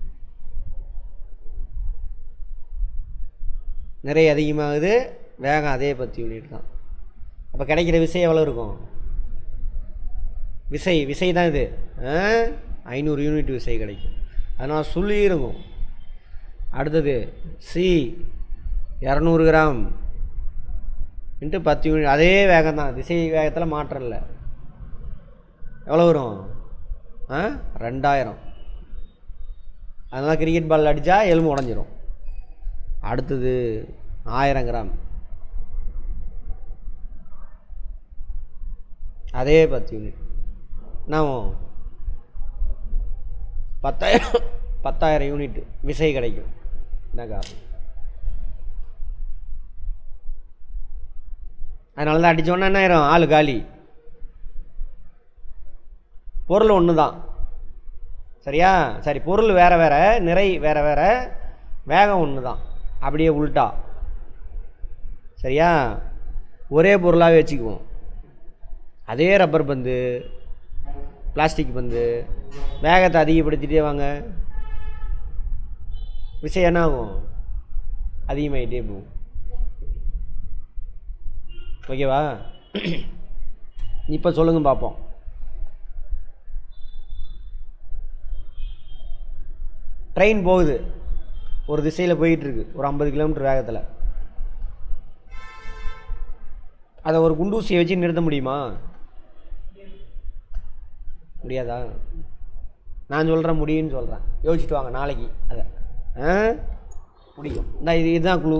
நிறைய அதிகமாகுது வேகம் அதே பத்து யூனிட் தான் அப்போ கிடைக்கிற விசை எவ்வளோ இருக்கும் விசை விசை தான் இது ஐநூறு யூனிட் விசை கிடைக்கும் அதனால் சுள்ளி இருக்கும் அடுத்தது சி இரநூறு கிராம் இன்ட்டு பத்து யூனிட் அதே வேகம் தான் திசை வேகத்தில் மாற்றம் இல்லை எவ்வளோ வரும் ஆ ரெண்டாயிரம் அதனால் கிரிக்கெட் பால் அடித்தா எலும்பு உடஞ்சிரும் அடுத்தது ஆயிரம் கிராம் அதே பத்து யூனிட் நான் பத்தாயிரம் பத்தாயிரம் யூனிட் விசை கிடைக்கும் என்னக்கா அதனால தான் அடித்தோன்னா என்ன ஆயிரும் ஆள் காலி பொருள் ஒன்று தான் சரியா சரி பொருள் வேறு வேறு நிறை வேறு வேறு வேகம் ஒன்று தான் அப்படியே உள்டா சரியா ஒரே பொருளாகவே வச்சுக்குவோம் அதே ரப்பர் பந்து பிளாஸ்டிக் பந்து வேகத்தை அதிகப்படுத்திட்டே வாங்க விஷயம் என்ன ஆகும் அதிகமாகிட்டே போகும் ஓகேவா இப்போ சொல்லுங்க பார்ப்போம் ட்ரெயின் போகுது ஒரு திசையில் போயிட்டுருக்கு ஒரு ஐம்பது கிலோமீட்டர் வேகத்தில் அதை ஒரு குண்டூசியை வச்சு நிறுத்த முடியுமா முடியாதா நான் சொல்கிறேன் முடியும்னு சொல்கிறேன் யோசிச்சுட்டு வாங்க நாளைக்கு அதை ஆ முடியும் இந்த இது இதுதான் குழு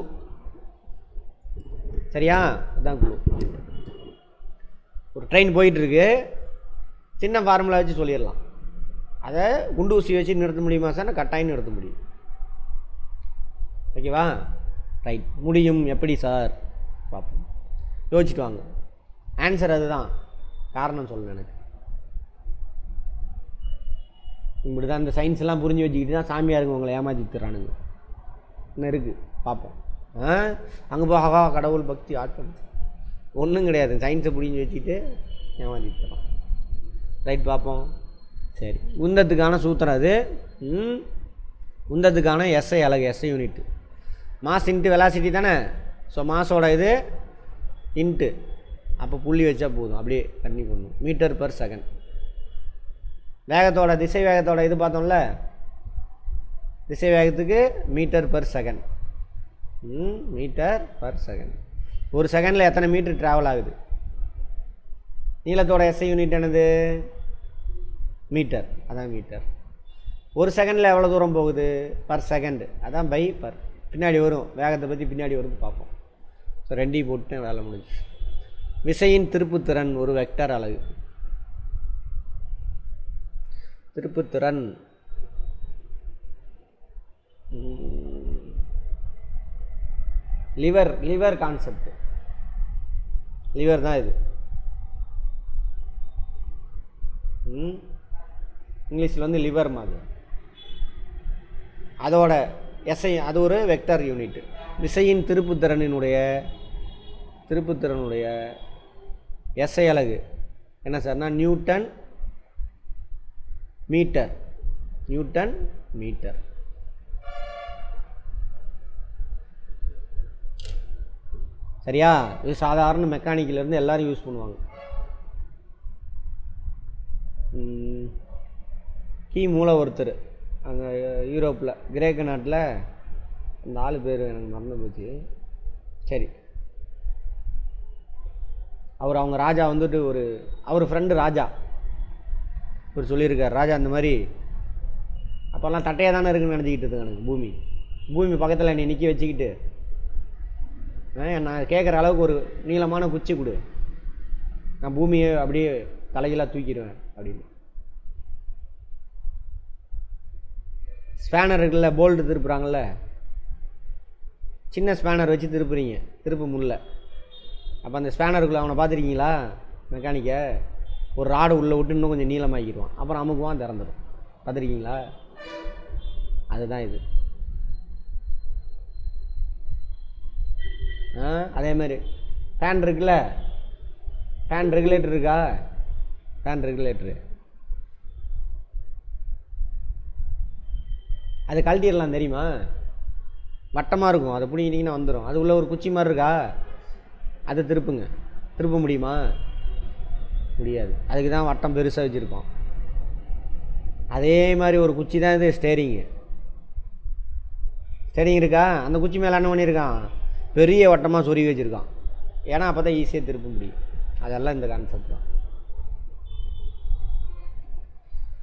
சரியா இதுதான் குழு ஒரு ட்ரெயின் போயிட்டுருக்கு சின்ன ஃபார்முலா வச்சு சொல்லிடலாம் அதை குண்டு ஊசி வச்சு நிறுத்த முடியுமா சார் கட்டாயம் நிறுத்த முடியும் ஓகேவா ரைட் முடியும் எப்படி சார் பார்ப்போம் யோசிச்சுட்டு வாங்க ஆன்சர் அதுதான் காரணம் சொல்லணும் எனக்கு இப்படி தான் இந்த சயின்ஸ் எல்லாம் புரிஞ்சு வச்சுக்கிட்டு தான் சாமியாருங்க உங்களை ஏமாத்தி தரானுங்க இன்னும் இருக்குது பார்ப்போம் ஆ அங்கே போ ஹகா கடவுள் பக்தி ஆட்டம் ஒன்றும் கிடையாது சயின்ஸை புரிஞ்சு வச்சுக்கிட்டு ஏமாத்தி தரோம் ரைட் பார்ப்போம் சரி உந்தத்துக்கான சூத்திரம் அது ம் உந்தத்துக்கான எஸ்ஐ அழகு SI unit mass into velocity தானே ஸோ மாஸோட இது இன்ட்டு அப்போ புள்ளி வச்சா போதும் அப்படியே கண்ணி பண்ணணும் மீட்டர் பர் செகண்ட் வேகத்தோட திசை வேகத்தோட இது பார்த்தோம்ல திசை வேகத்துக்கு மீட்டர் பர் செகண்ட் ம் மீட்டர் பர் செகண்ட் ஒரு செகண்டில் எத்தனை மீட்டர் ட்ராவல் ஆகுது நீளத்தோட எஸ்ஐ யூனிட் என்னது மீட்டர் அதான் மீட்டர் ஒரு செகண்டில் எவ்வளோ தூரம் போகுது பர் செகண்ட் அதான் பை பர் பின்னாடி வரும் வேகத்தை பற்றி பின்னாடி வரும் பார்ப்போம் ஸோ ரெண்டையும் போட்டு வேலை முடிஞ்சு விசையின் திருப்புத்திறன் ஒரு வெக்டர் அலகு திருப்புத்திறன் லிவர் லிவர் கான்செப்ட் லிவர் தான் இது ம் இங்கிலீஷில் வந்து லிவர் மாதிரி அதோட எஸ்ஐ அது ஒரு வெக்டர் யூனிட் விசையின் திருப்புத்திறனினுடைய திருப்புத்திறனுடைய எஸ்ஐ அலகு என்ன சார்னா நியூட்டன் மீட்டர் நியூட்டன் மீட்டர் சரியா இது சாதாரண மெக்கானிக்கில் இருந்து எல்லாரும் யூஸ் பண்ணுவாங்க ம், கீ மூல ஒருத்தர் அங்கே யூரோப்பில் கிரேக்க நாட்டில் அந்த ஆள் பேர் எனக்கு மறந்து போச்சு சரி அவர் அவங்க ராஜா வந்துட்டு ஒரு அவர் ஃப்ரெண்டு ராஜா இவர் சொல்லியிருக்கார் ராஜா அந்த மாதிரி அப்போல்லாம் தட்டையாக தானே இருக்குன்னு நினச்சிக்கிட்டு இருக்கு எனக்கு பூமி பூமி பக்கத்தில் என்னை நிற்க வச்சுக்கிட்டு ஆ, நான் கேட்குற அளவுக்கு ஒரு நீளமான குச்சி கொடு நான் பூமியை அப்படியே தலைகீழாக தூக்கிடுவேன் அப்படின்னு ஸ்பேனர் இருக்குல்ல போல்டு திருப்புறாங்கல்ல சின்ன ஸ்பேனர் வச்சு திருப்புறீங்க திருப்ப முடியல அப்போ அந்த ஸ்பேனருக்குள்ளே அவனை பார்த்துருக்கீங்களா மெக்கானிக்கை ஒரு ராடு உள்ளே விட்டு இன்னும் கொஞ்சம் நீளமாக்கிடுவான் அப்புறம் அமுக்குவான் திறந்துடும் பார்த்துருக்கீங்களா அதுதான் இது ஆ அதே மாதிரி ஃபேன் இருக்குல்ல ஃபேன் ரெகுலேட்டர் இருக்கா ஃபேன் ரெகுலேட்டரு அது கழட்டிடலாம் தெரியுமா வட்டமாக இருக்கும் அதை பிடிங்கிட்டிங்கன்னா வந்துடும் அது உள்ள ஒரு குச்சி மாதிரி இருக்கா அதை திருப்புங்க திருப்ப முடியுமா முடியாது அதுக்கு தான் வட்டம் பெருசாக வச்சுருக்கோம் அதே மாதிரி ஒரு குச்சி தான் இது ஸ்டேரிங்கு ஸ்டேரிங் இருக்கா அந்த குச்சி மேலே என்ன பண்ணியிருக்கான் பெரிய வட்டமாக சொருவி வச்சுருக்கான் ஏன்னா அப்போ தான் ஈஸியாக திருப்ப முடியும் அதெல்லாம் இந்த கான்செப்ட் தான்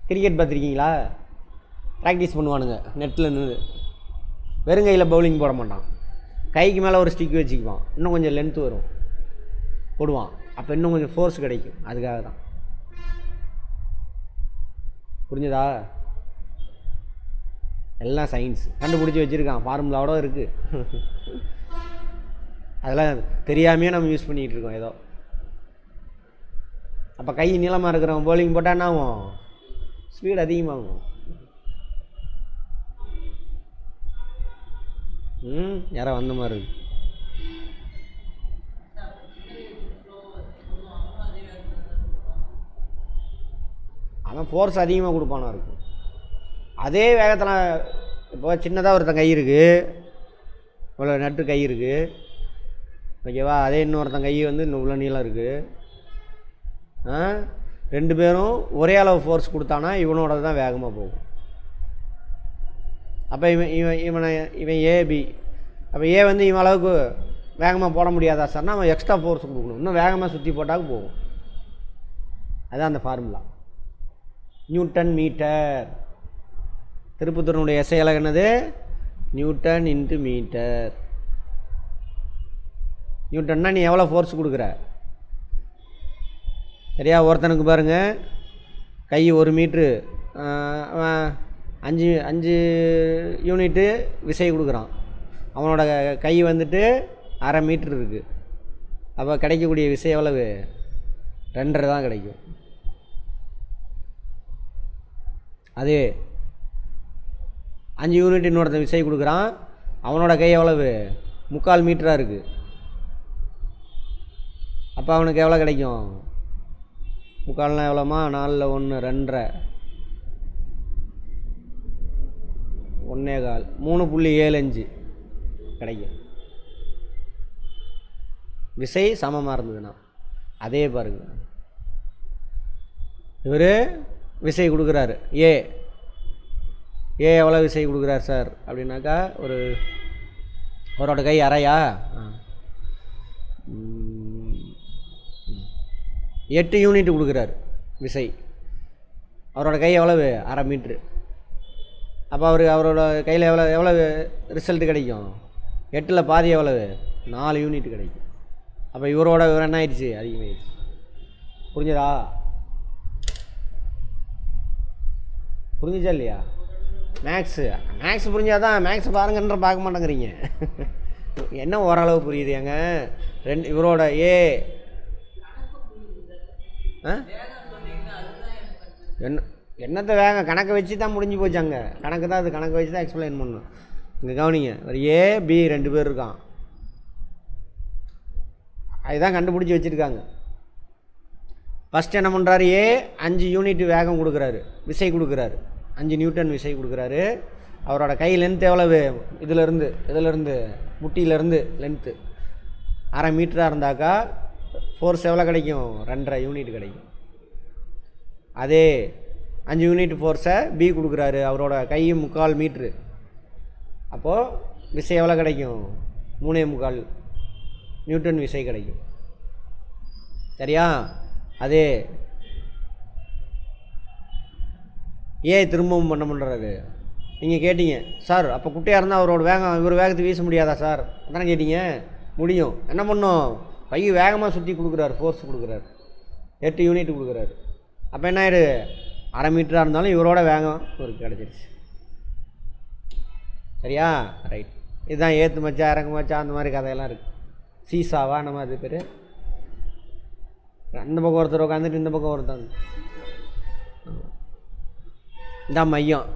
கிரிக்கெட் பார்த்துருக்கீங்களா ப்ராக்டிஸ் பண்ணுவானுங்க நெட்டில் நின்று வெறுங்கையில் பவுலிங் போட மாட்டான் கைக்கு மேலே ஒரு ஸ்டிக் வச்சுக்குவான் இன்னும் கொஞ்சம் லென்த் வரும் போடுவான் அப்போ இன்னும் கொஞ்சம் ஃபோர்ஸ் கிடைக்கும் அதுக்காக தான் புரிஞ்சதா எல்லாம் சயின்ஸ் கண்டுபிடிச்சி வச்சுருக்கான் ஃபார்முலாவோட இருக்குது அதெல்லாம் தெரியாமையே நம்ம யூஸ் பண்ணிகிட்டு இருக்கோம் ஏதோ அப்போ கை நீளமாக இருக்கிறவன் bowling போட்டால் என்ன ஆகும் ஸ்பீடு அதிகமாகும் ம் யாரோ வந்த மாதிரி இருக்கு அவன் ஃபோர்ஸ் அதிகமாக கொடுப்பானா இருக்கும் அதே வேகத்தில் இப்போ சின்னதாக ஒருத்தன் கை இருக்குது இவ்வளோ நட்டு கை இருக்குது ஓகேவா அதே இன்னொருத்தன் கை வந்து இன்னும் இவ்வளோ நீளம் இருக்குது ஆ ரெண்டு பேரும் ஒரே அளவு ஃபோர்ஸ் கொடுத்தானா இவனோட தான் வேகமாக போகும் அப்போ இவன் இவன் இவனை இவன் ஏபி அப்போ ஏ வந்து இவன் அளவுக்கு வேகமாக போட முடியாதா சார்னா அவன் எக்ஸ்ட்ரா ஃபோர்ஸ் கொடுக்கணும் இன்னும் வேகமாக சுற்றி போட்டாலும் போகும் அதான் அந்த ஃபார்முலா நியூட்டன் மீட்டர் திருப்பத்தூரினுடைய எஸ்ஐ அலகு என்னது நியூட்டன் இன்ட்டு மீட்டர் நியூட்டன்னா நீ எவ்வளோ ஃபோர்ஸ் கொடுக்குற சரியா ஒருத்தனுக்கு பாருங்க கை ஒரு மீட்ரு அவன் அஞ்சு அஞ்சு யூனிட்டு விசை கொடுக்குறான் அவனோட கை வந்துட்டு அரை மீட்ரு இருக்குது அப்போ கிடைக்கக்கூடிய விசை எவ்வளவு ரெண்டரை தான் கிடைக்கும் அதே அஞ்சு யூனிட் இன்னொருத்தன் விசை கொடுக்குறான் அவனோட கை எவ்வளவு முக்கால் மீட்டராக இருக்குது அப்போ அவனுக்கு எவ்வளோ கிடைக்கும் முக்கால்னா எவ்வளோமா நாலில் ஒன்று ரெண்டரை ஒன்றே கால் மூணு புள்ளி ஏழு அஞ்சு கிடைக்கும் விசை சமமாக இருந்ததுன்னா அதே பாருங்க இவர் விசை கொடுக்குறாரு ஏ ஏ எவ்வளோ விசை கொடுக்குறாரு சார் அப்படின்னாக்கா ஒரு அவரோட கை அரையா ஆ. ம், ம். எட்டு யூனிட் கொடுக்குறாரு விசை அவரோட கை எவ்வளவு அரை மீட்ரு அப்போ அவருக்கு அவரோட கையில் எவ்வளோ எவ்வளோ ரிசல்ட் கிடைக்கும் எட்டில் பாதி எவ்வளவு நாலு யூனிட் கிடைக்கும் அப்போ இவரோட இவர் என்ன ஆயிடுச்சு அதிகமாகிடுச்சு புரிஞ்சதா புரிஞ்சுச்சா இல்லையா மேக்ஸு மேக்ஸ் புரிஞ்சாதான் மேக்ஸ் பாருங்கன்ற பார்க்க மாட்டேங்கிறீங்க என்ன ஓரளவு புரியுது ஏங்க ரெண்டு இவரோட ஏ ஆ என்ன என்னத்தை வேகம் கணக்கை வச்சு தான் முடிஞ்சு போச்சாங்க கணக்கு தான் அது கணக்கு வச்சு தான் எக்ஸ்பிளைன் பண்ணணும் இங்கே கவனிங்க ஒரு ஏ பி ரெண்டு பேர் இருக்கான் அதுதான் கண்டுபிடிச்சி வச்சுருக்காங்க ஃபஸ்ட் என்ன பண்ணுறாரு ஏ அஞ்சு யூனிட் வேகம் கொடுக்குறாரு விசை கொடுக்குறாரு அஞ்சு நியூட்டன் விசை கொடுக்குறாரு அவரோட கை லென்த் எவ்வளவு இதிலேருந்து இதிலேருந்து முட்டியிலேருந்து லென்த்து அரை மீட்டராக இருந்தாக்கா ஃபோர்ஸ் எவ்வளோ கிடைக்கும் ரெண்டரை யூனிட் கிடைக்கும் அதே அஞ்சு யூனிட் ஃபோர்ஸை பி கொடுக்குறாரு அவரோட கை முக்கால் மீட்ரு அப்போது விசை எவ்வளோ கிடைக்கும் மூணே முக்கால் நியூட்டன் விசை கிடைக்கும் சரியா அதே ஏ திரும்பவும் பண்ண பண்ணுறாரு நீங்கள் கேட்டீங்க சார் அப்போ குட்டையாக இருந்தால் அவரோட வேகம் இவர் வேகத்தை வீச முடியாதா சார் அதானே கேட்டீங்க முடியும் என்ன பண்ணும் கை வேகமாக சுற்றி கொடுக்குறாரு ஃபோர்ஸ் கொடுக்குறாரு எட்டு யூனிட் கொடுக்குறாரு அப்போ என்ன ஆயிடு அரை மீட்டராக இருந்தாலும் இவரோட வேகம் இவருக்கு கிடச்சிருச்சு சரியா ரைட் இதுதான் ஏற்று மச்சா இறங்கு மச்சா அந்த மாதிரி கதையெல்லாம் இருக்குது சீசாவா நம்ம அது பேர் அந்த பக்கம் ஒருத்தர் உட்காந்துட்டு இந்த பக்கம் ஒருத்தன் இதான் மையம்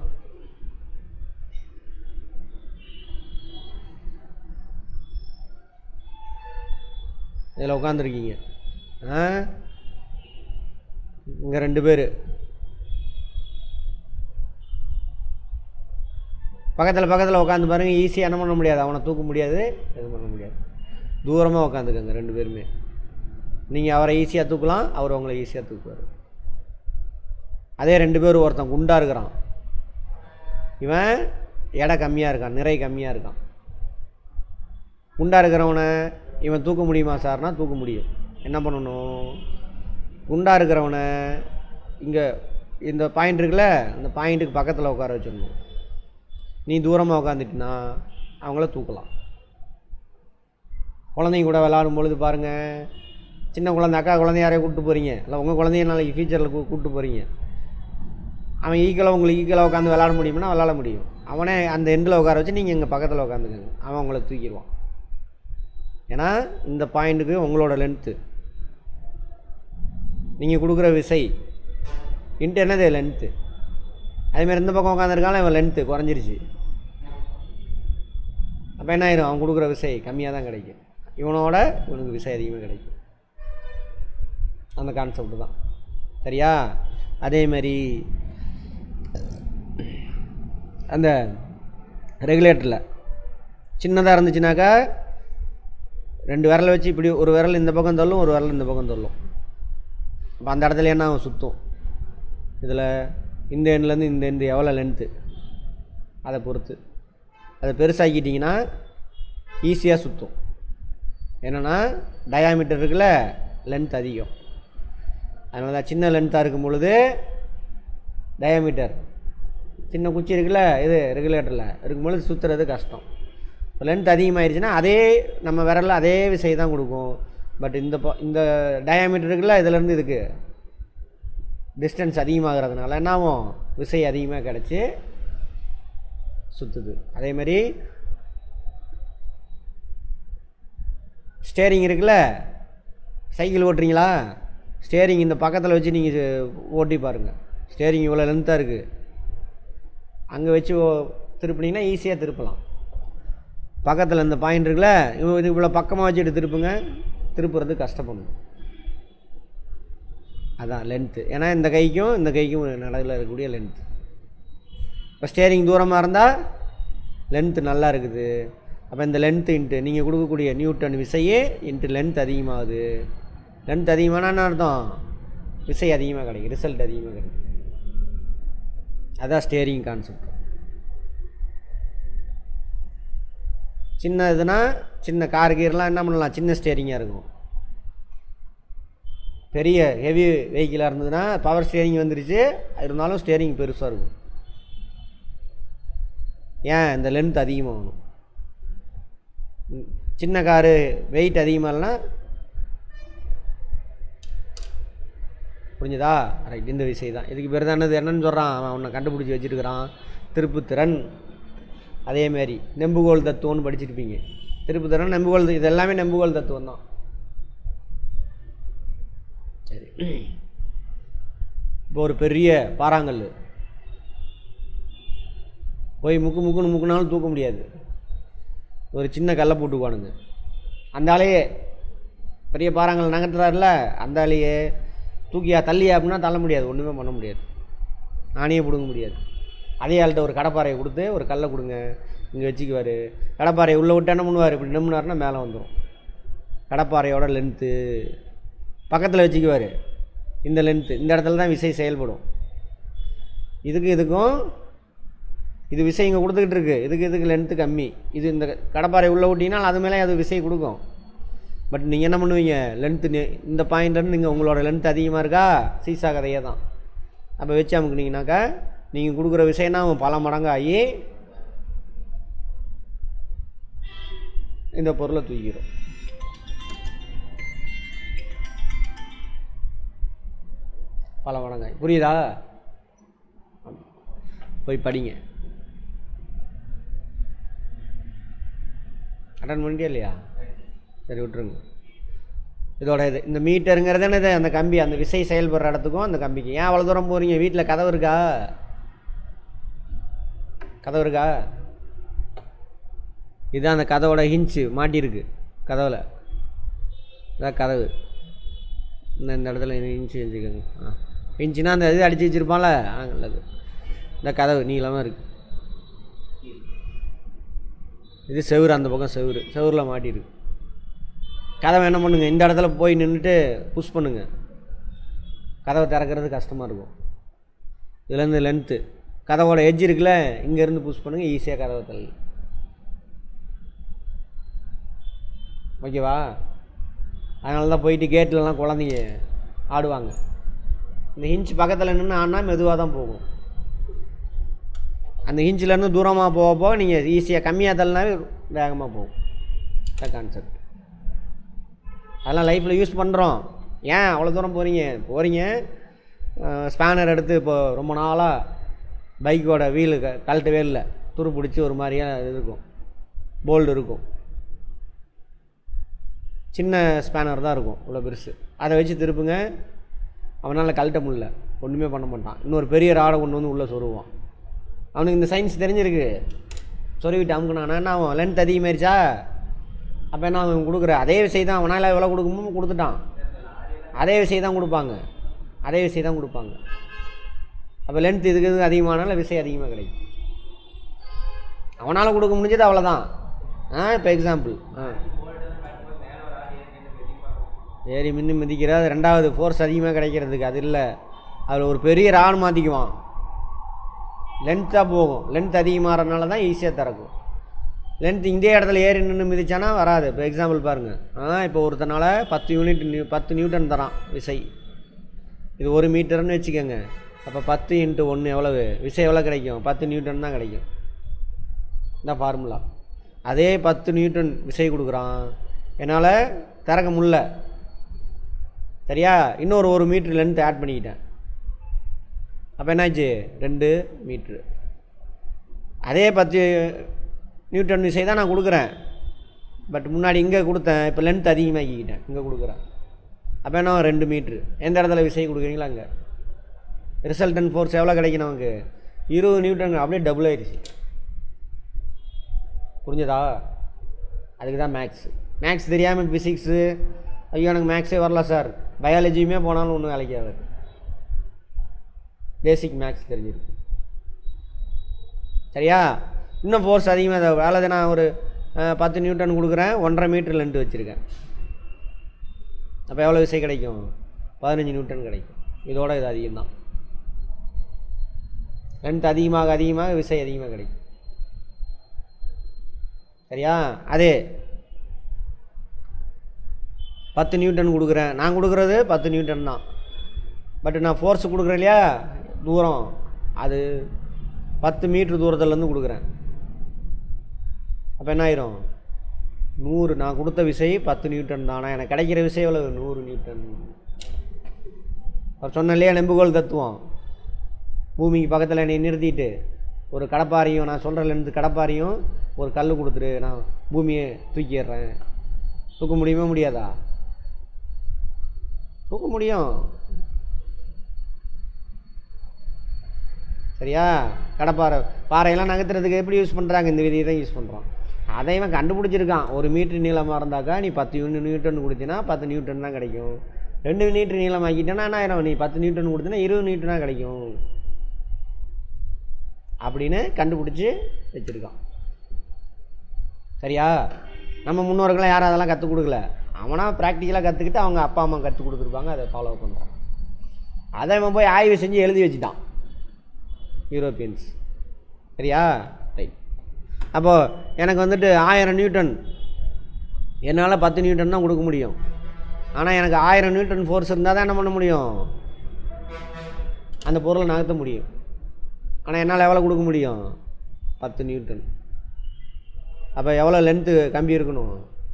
இதில் உட்காந்துருக்கீங்க ஆ இங்கே ரெண்டு பேர் பக்கத்தில் பக்கத்தில் உட்காந்து பாருங்க ஈஸியாக என்ன பண்ண முடியாது அவனை தூக்க முடியாது எதுவும் பண்ண முடியாது தூரமாக உட்காந்துக்கங்க ரெண்டு பேருமே நீங்கள் அவரை ஈஸியாக தூக்கலாம் அவர் உங்களை ஈஸியாக தூக்குவார் அதே ரெண்டு பேரும் ஒருத்தன் குண்டாக இருக்கிறான் இவன் எடை கம்மியாக இருக்கான் நிறை கம்மியாக இருக்கான் குண்டாக இருக்கிறவனை இவன் தூக்க முடியுமா சார்னா தூக்க முடியும் என்ன பண்ணணும் குண்டாக இருக்கிறவனை இங்கே இந்த பாயிண்ட் இருக்குல்ல அந்த பாயிண்ட்டுக்கு பக்கத்தில் உட்கார வச்சிடணும் நீ தூரமாக உட்காந்துட்டினா அவங்கள தூக்கலாம் குழந்தைங்க கூட விளாடும் பொழுது பாருங்கள் சின்ன குழந்தை அக்கா குழந்தைய யாரையும் கூப்பிட்டு போகிறீங்க இல்லை உங்கள் குழந்தைய நாளைக்கு ஃபியூச்சரில் கூப்பிட்டு போகிறீங்க அவன் ஈக்குவலாக உங்களுக்கு ஈக்குவலாக உட்காந்து விளாட முடியும்னா விளாட முடியும் அவனே அந்த எண்டில் உட்கார வச்சு நீங்கள் எங்கள் பக்கத்தில் உட்காந்துக்கங்க அவன் உங்களை தூக்கிடுவான் ஏன்னா இந்த பாயிண்ட்டுக்கு உங்களோட லென்த்து நீங்கள் கொடுக்குற விசை இன்ட்டு என்னது லென்த்து அதேமாதிரி இந்த பக்கம் உட்காந்துருக்காலும் இவன் லென்த்து குறைஞ்சிருச்சு அப்போ என்ன ஆயிரும் அவன் கொடுக்குற விசை கம்மியாக தான் கிடைக்கும் இவனோட இவனுக்கு விசை அதிகமாக கிடைக்கும் அந்த கான்செப்ட் தான் சரியா அதே மாதிரி அந்த ரெகுலேட்டரில் சின்னதாக இருந்துச்சுனாக்கா ரெண்டு விரலை வச்சு இப்படி ஒரு விரல் இந்த பக்கம் தள்ளும் ஒரு விரல் இந்த பக்கம் தள்ளும் அப்போ அந்த இடத்துல என்ன ஆகும் சுத்தும் இதில் இந்த எண்ட்லேருந்து இந்த எண்டு எவ்வளோ லென்த்து அதை பொறுத்து அதை பெருசாக்கிட்டிங்கன்னா ஈஸியாக சுற்றும் என்னென்னா டயாமீட்டர் இருக்குல்ல லென்த் அதிகம் அதனால தான் சின்ன லென்த்தாக இருக்கும் பொழுது டயாமீட்டர் சின்ன குச்சி இருக்குல்ல இது ரெகுலேட்டரில் இருக்கும் பொழுது சுற்றுறது கஷ்டம் லென்த் அதிகமாகிடுச்சுன்னா அதே நம்ம விரலில் அதே விசை தான் கொடுக்கும் பட் இந்த ப இந்த டயாமீட்டர் இருக்குல்ல இதுலேருந்து இதுக்கு டிஸ்டன்ஸ் அதிகமாகிறதுனால என்ன ஆகும் விசை அதிகமாக கிடச்சி சுற்றுது அதே மாதிரி ஸ்டேரிங் இருக்குல்ல சைக்கிள் ஓட்டுறீங்களா ஸ்டேரிங் இந்த பக்கத்தில் வச்சு நீங்கள் ஓட்டி பாருங்கள் ஸ்டேரிங் இவ்வளோ லென்த்தாக இருக்குது அங்கே வச்சு ஓ- திருப்புனீங்கன்னா ஈஸியாக திருப்பலாம் பக்கத்தில் இந்த பாயிண்ட் இருக்குல்ல இவ- இது இவ்வளோ பக்கமாக வச்சுட்டு திருப்புங்க திருப்புறது கஷ்டப்படும் அதான் லென்த்து ஏன்னா இந்த கைக்கும் இந்த கைக்கும் நடுவில் இருக்கக்கூடிய லென்த்து இப்போ ஸ்டேரிங் தூரமாக இருந்தால் லென்த்து நல்லா இருக்குது அப்போ இந்த லென்த்து இன்ட்டு நீங்கள் கொடுக்கக்கூடிய நியூட்டன் விசையே இன்ட்டு லென்த் அதிகமாகுது லென்த் அதிகமானா என்ன அர்த்தம் விசை அதிகமாக கிடைக்கும் ரிசல்ட் அதிகமாக கிடைக்கும் அதான் ஸ்டேரிங் கான்செப்ட் சின்ன இதுனா சின்ன கார் கீர்லாம் என்ன பண்ணலாம் சின்ன ஸ்டேரிங்காக இருக்கும் பெரிய ஹெவி வெஹிக்கிளாக இருந்ததுன்னா பவர் ஸ்டேரிங் வந்துருச்சு இருந்தாலும் ஸ்டேரிங் பெருசாக இருக்கும் ஏன் இந்த லென்த் அதிகமாகணும் ம், சின்ன காரு வெயிட் அதிகமாக இல்லைன்னா புரிஞ்சுதா ரைட் இந்த விஷயம் தான் இதுக்கு பேர் தானது என்னன்னு சொல்கிறான் அவன் உன்னை கண்டுபிடிச்சி வச்சுருக்கிறான் திருப்புத்திறன் அதேமாரி நெம்புகோல் தத்துவம்னு படிச்சிருப்பீங்க திருப்புத்திறன் நெம்புகோல் த- இது எல்லாமே நெம்புகோல் தத்துவம் தான் சரி இப்போ ஒரு பெரிய பாறாங்கல் போய் முக்கு முக்குன்னு முக்குனாலும் தூக்க முடியாது ஒரு சின்ன கல்லை போட்டுக்குவானுங்க அந்த ஆளையே பெரிய பாறாங்கல் நகர்த்துறாருல அந்த ஆளையே தூக்கியா தள்ளியா அப்படின்னா தள்ள முடியாது ஒன்றுமே பண்ண முடியாது நானே பிடுங்க முடியாது அதே ஆள்கிட்ட ஒரு கடப்பாறையை கொடுத்து ஒரு கல்லை கொடுங்க இங்கே வச்சுக்குவார் கடப்பாறையை உள்ளே விட்டு என்ன பண்ணுவார் இப்படி நம்பினாருன்னா மேலே வந்துடும் கடப்பாறையோட லென்த்து பக்கத்தில் வச்சுக்குவார் இந்த லென்த்து இந்த இடத்துல தான் விசை செயல்படும் இதுக்கு இதுக்கும் இது விசை இங்கே கொடுத்துக்கிட்டு இருக்கு இதுக்கு இதுக்கு லென்த்து கம்மி இது இந்த கடப்பாறை உள்ளே விட்டிங்கன்னா அது மேலே அது விசை கொடுக்கும் பட் நீங்கள் என்ன பண்ணுவீங்க லென்த்து இந்த பாயிண்ட்லேருந்து நீங்கள் உங்களோட லென்த் அதிகமாக இருக்கா சீசா கதையே தான் அப்போ வச்சு அமுக்குனீங்கனாக்கா நீங்கள் கொடுக்குற விஷயம்னா அவன் பல மடங்கு ஆகி இந்த பொருளை தூக்கிடும் பல மடங்காய் புரியுதா ஆமா. போய் படிங்க அட்டன் பண்ணிட்டே இல்லையா சரி விட்டுருங்க இதோட இது இந்த மீட்டருங்கிறது என்னது அந்த கம்பி அந்த விசை செயல்படுற இடத்துக்கும் அந்த கம்பிக்கு ஏன் அவ்வளோ தூரம் போகிறீங்க வீட்டில் கதவு இருக்கா கதவு இருக்கா இதுதான் அந்த கதவோட ஹிஞ்சு மாட்டியிருக்கு கதவில் இதான் கதவு இந்த இந்த இடத்துல ஹிஞ்சு செஞ்சுக்கோங்க ஆ ஹிஞ்சுனா அந்த இது அடித்து வச்சுருப்பான்ல ஆ நல்லது இந்த கதவு நீளமாக இருக்குது இது செவுரு அந்த பக்கம் செவுரு செவுரில் மாட்டியிருக்கு கதவை என்ன பண்ணுங்க இந்த இடத்துல போய் நின்றுட்டு புஷ் பண்ணுங்க கதவை திறக்கிறது கஷ்டமாக இருக்கும் இதுலேருந்து லென்த்து கதவோட எட்ஜ் இருக்குல்ல இங்கேருந்து புஷ் பண்ணுங்க ஈஸியாக கதவை தள்ளு ஓகேவா அதனால தான் போயிட்டு கேட்லலாம் குழந்தைங்க ஆடுவாங்க இந்த ஹிஞ்ச் பக்கத்தில் நின்று ஆடினா மெதுவாக தான் போகும் அந்த ஹிஞ்சிலேருந்து தூரமாக போக போக நீங்கள் ஈஸியாக கம்மியாக தள்ளினாவே வேகமாக போகும் அதான் கான்செப்ட் அதெல்லாம் லைஃப்பில் யூஸ் பண்ணுறோம் ஏன் அவ்வளோ தூரம் போகிறீங்க போகிறீங்க ஸ்பேனர் எடுத்து இப்போ ரொம்ப நாளாக பைக்கோட வீலு க கழட்டவே இல்லை துரு பிடிச்சி ஒரு மாதிரியாக இது இருக்கும் போல்டு இருக்கும் சின்ன ஸ்பேனர் தான் இருக்கும் இவ்வளோ பெருசு அதை வச்சு திருப்புங்க அவனால் கழட்ட முடியல ஒன்றுமே பண்ண மாட்டான் இன்னொரு பெரிய ராடை கொண்டு வந்து உள்ளே சொருவான் அவனுக்கு இந்த சயின்ஸ் தெரிஞ்சிருக்கு சொருவிட்டு அமுக்குனானா என்ன அவன் லென்த் அதிகமாயிருச்சா அப்போ என்ன அவன் கொடுக்குற அதே விஷயம் தான் அவனால் எவ்வளோ கொடுக்கணுமோ கொடுத்துட்டான் அதே விஷயம் தான் கொடுப்பாங்க அதே விஷயம் தான் கொடுப்பாங்க அப்போ லென்த் இதுக்கு இதுக்கு அதிகமானாலும் விசை அதிகமாக கிடைக்கும் அவனால் கொடுக்க முடிஞ்சது அவ்வளோதான் ஆ இப்போ எக்ஸாம்பிள் ஆ ஏறி மின்னு மிதிக்கிற அது ரெண்டாவது ஃபோர்ஸ் அதிகமாக கிடைக்கிறதுக்கு அது இல்லை அதில் ஒரு பெரிய ராடு மாற்றிக்குவான் லென்த்தாக போகும் லென்த் அதிகமாகறதுனால தான் ஈஸியாக திறக்கும் லென்த் இந்த இடத்துல ஏறி நின்று மிதிச்சானா வராது இப்போ எக்ஸாம்பிள் பாருங்கள் ஆ இப்போ ஒருத்தனால பத்து யூனிட் நியூ பத்து நியூட்டன் தரான் விசை இது ஒரு மீட்டர்னு வச்சுக்கோங்க அப்போ பத்து இன்ட்டு ஒன்று எவ்வளவு விசை எவ்வளோ கிடைக்கும் பத்து நியூட்டன் தான் கிடைக்கும் இந்த ஃபார்முலா அதே பத்து நியூட்டன் விசை கொடுக்குறான் என்னால் திறக்க முடில சரியா இன்னொரு ஒரு மீட்ரு லென்த் ஆட் பண்ணிக்கிட்டேன் அப்போ என்னாச்சு ரெண்டு மீட்ரு அதே பத்து நியூட்டன் விசை தான் நான் கொடுக்குறேன் பட் முன்னாடி இங்கே கொடுத்தேன் இப்போ லென்த் அதிகமாக்கிக்கிட்டேன் இங்கே கொடுக்குறேன் அப்போ என்ன ரெண்டு மீட்ரு எந்த இடத்துல விசை கொடுக்குறீங்களோ அங்கே ரிசல்டன் ஃபோர்ஸ் எவ்வளோ கிடைக்கும் நமக்கு இருபது நியூட்டன் அப்படியே டபுள் ஆயிடுச்சு புரிஞ்சதா அதுக்கு தான் மேக்ஸ் மேக்ஸ் தெரியாமல் ஃபிசிக்ஸு ஐயோ எனக்கு மேக்ஸே வரல சார் பயாலஜியுமே போனாலும் ஒன்றும் வேலைக்கு ஆகாது பேசிக் மேக்ஸ் தெரிஞ்சிருக்கு சரியா இன்னும் ஃபோர்ஸ் அதிகமாக தேவை அல்லது நான் ஒரு அஹ், பத்து நியூட்டன் கொடுக்குறேன் ஒன்றரை மீட்டர் லென்த் வச்சுருக்கேன் அப்போ எவ்வளோ விசை கிடைக்கும் பதினஞ்சு நியூட்டன் கிடைக்கும் இதோட இது அதிகம்தான் லென்த் அதிகமாக அதிகமாக விசை அதிகமாக கிடைக்கும் சரியா அதே பத்து நியூட்டன் கொடுக்குறேன் நான் கொடுக்குறது பத்து நியூட்டன் தான் பட் நான் ஃபோர்ஸ் கொடுக்குறேன் இல்லையா தூரம் அது பத்து மீட்ரு தூரத்துலேருந்து கொடுக்குறேன் அப்போ என்ன ஆயிரும் நூறு நான் கொடுத்த விசை பத்து நியூட்டன் தானே எனக்கு கிடைக்கிற விசை எவ்வளவு நூறு நியூட்டன் அவர் சொன்ன இல்லையா நெம்புகோல் தத்துவம் பூமிக்கு பக்கத்தில் என்னை நிறுத்திட்டு ஒரு கடப்பாரையும் நான் சொல்கிறலேருந்து கடப்பாரையும் ஒரு கல் கொடுத்துரு நான் பூமியை தூக்கிடுறேன் தூக்க முடியுமா முடியாதா தூக்க முடியும் சரியா கடப்பாறை பாறையெல்லாம் நகர்த்துறதுக்கு எப்படி யூஸ் பண்ணுறாங்க இந்த விதியை தான் யூஸ் பண்ணுறோம் அதை இவன் கண்டுபிடிச்சிருக்கான் ஒரு மீட்ரு நீளமாக இருந்தாக்கா நீ பத்து யூனி நியூட்டன் கொடுத்தினா பத்து நியூட்டன் தான் கிடைக்கும் ரெண்டு மீட்ரு நீளமாக்கிட்டேன்னா என்ன ஆயிரும் நீ பத்து நியூட்டன் கொடுத்தினா இருபது நியூட்டன் தான் கிடைக்கும் அப்படின்னு கண்டுபிடிச்சி வச்சுருக்கான் சரியா நம்ம முன்னோர்கள்லாம் யாரும் அதெல்லாம் கற்றுக் கொடுக்கல அவனாக ப்ராக்டிக்கலாக கற்றுக்கிட்டு அவங்க அப்பா அம்மா கற்றுக் கொடுத்துருப்பாங்க அதை ஃபாலோ பண்ணுறான் அதை இவன் போய் ஆய்வு செஞ்சு எழுதி வச்சுட்டான் யூரோப்பியன்ஸ் சரியா ரைட் அப்போது எனக்கு வந்துட்டு ஆயிரம் நியூட்டன் என்னால் பத்து நியூட்டன் தான் கொடுக்க முடியும் ஆனால் எனக்கு ஆயிரம் நியூட்டன் ஃபோர்ஸ் இருந்தால் தான் என்ன பண்ண முடியும் அந்த பொருளை நகர்த்த முடியும் ஆனால் என்னால் எவ்வளோ கொடுக்க முடியும் பத்து நியூட்டன் அப்போ எவ்வளோ லென்த்து கம்பி இருக்கணும்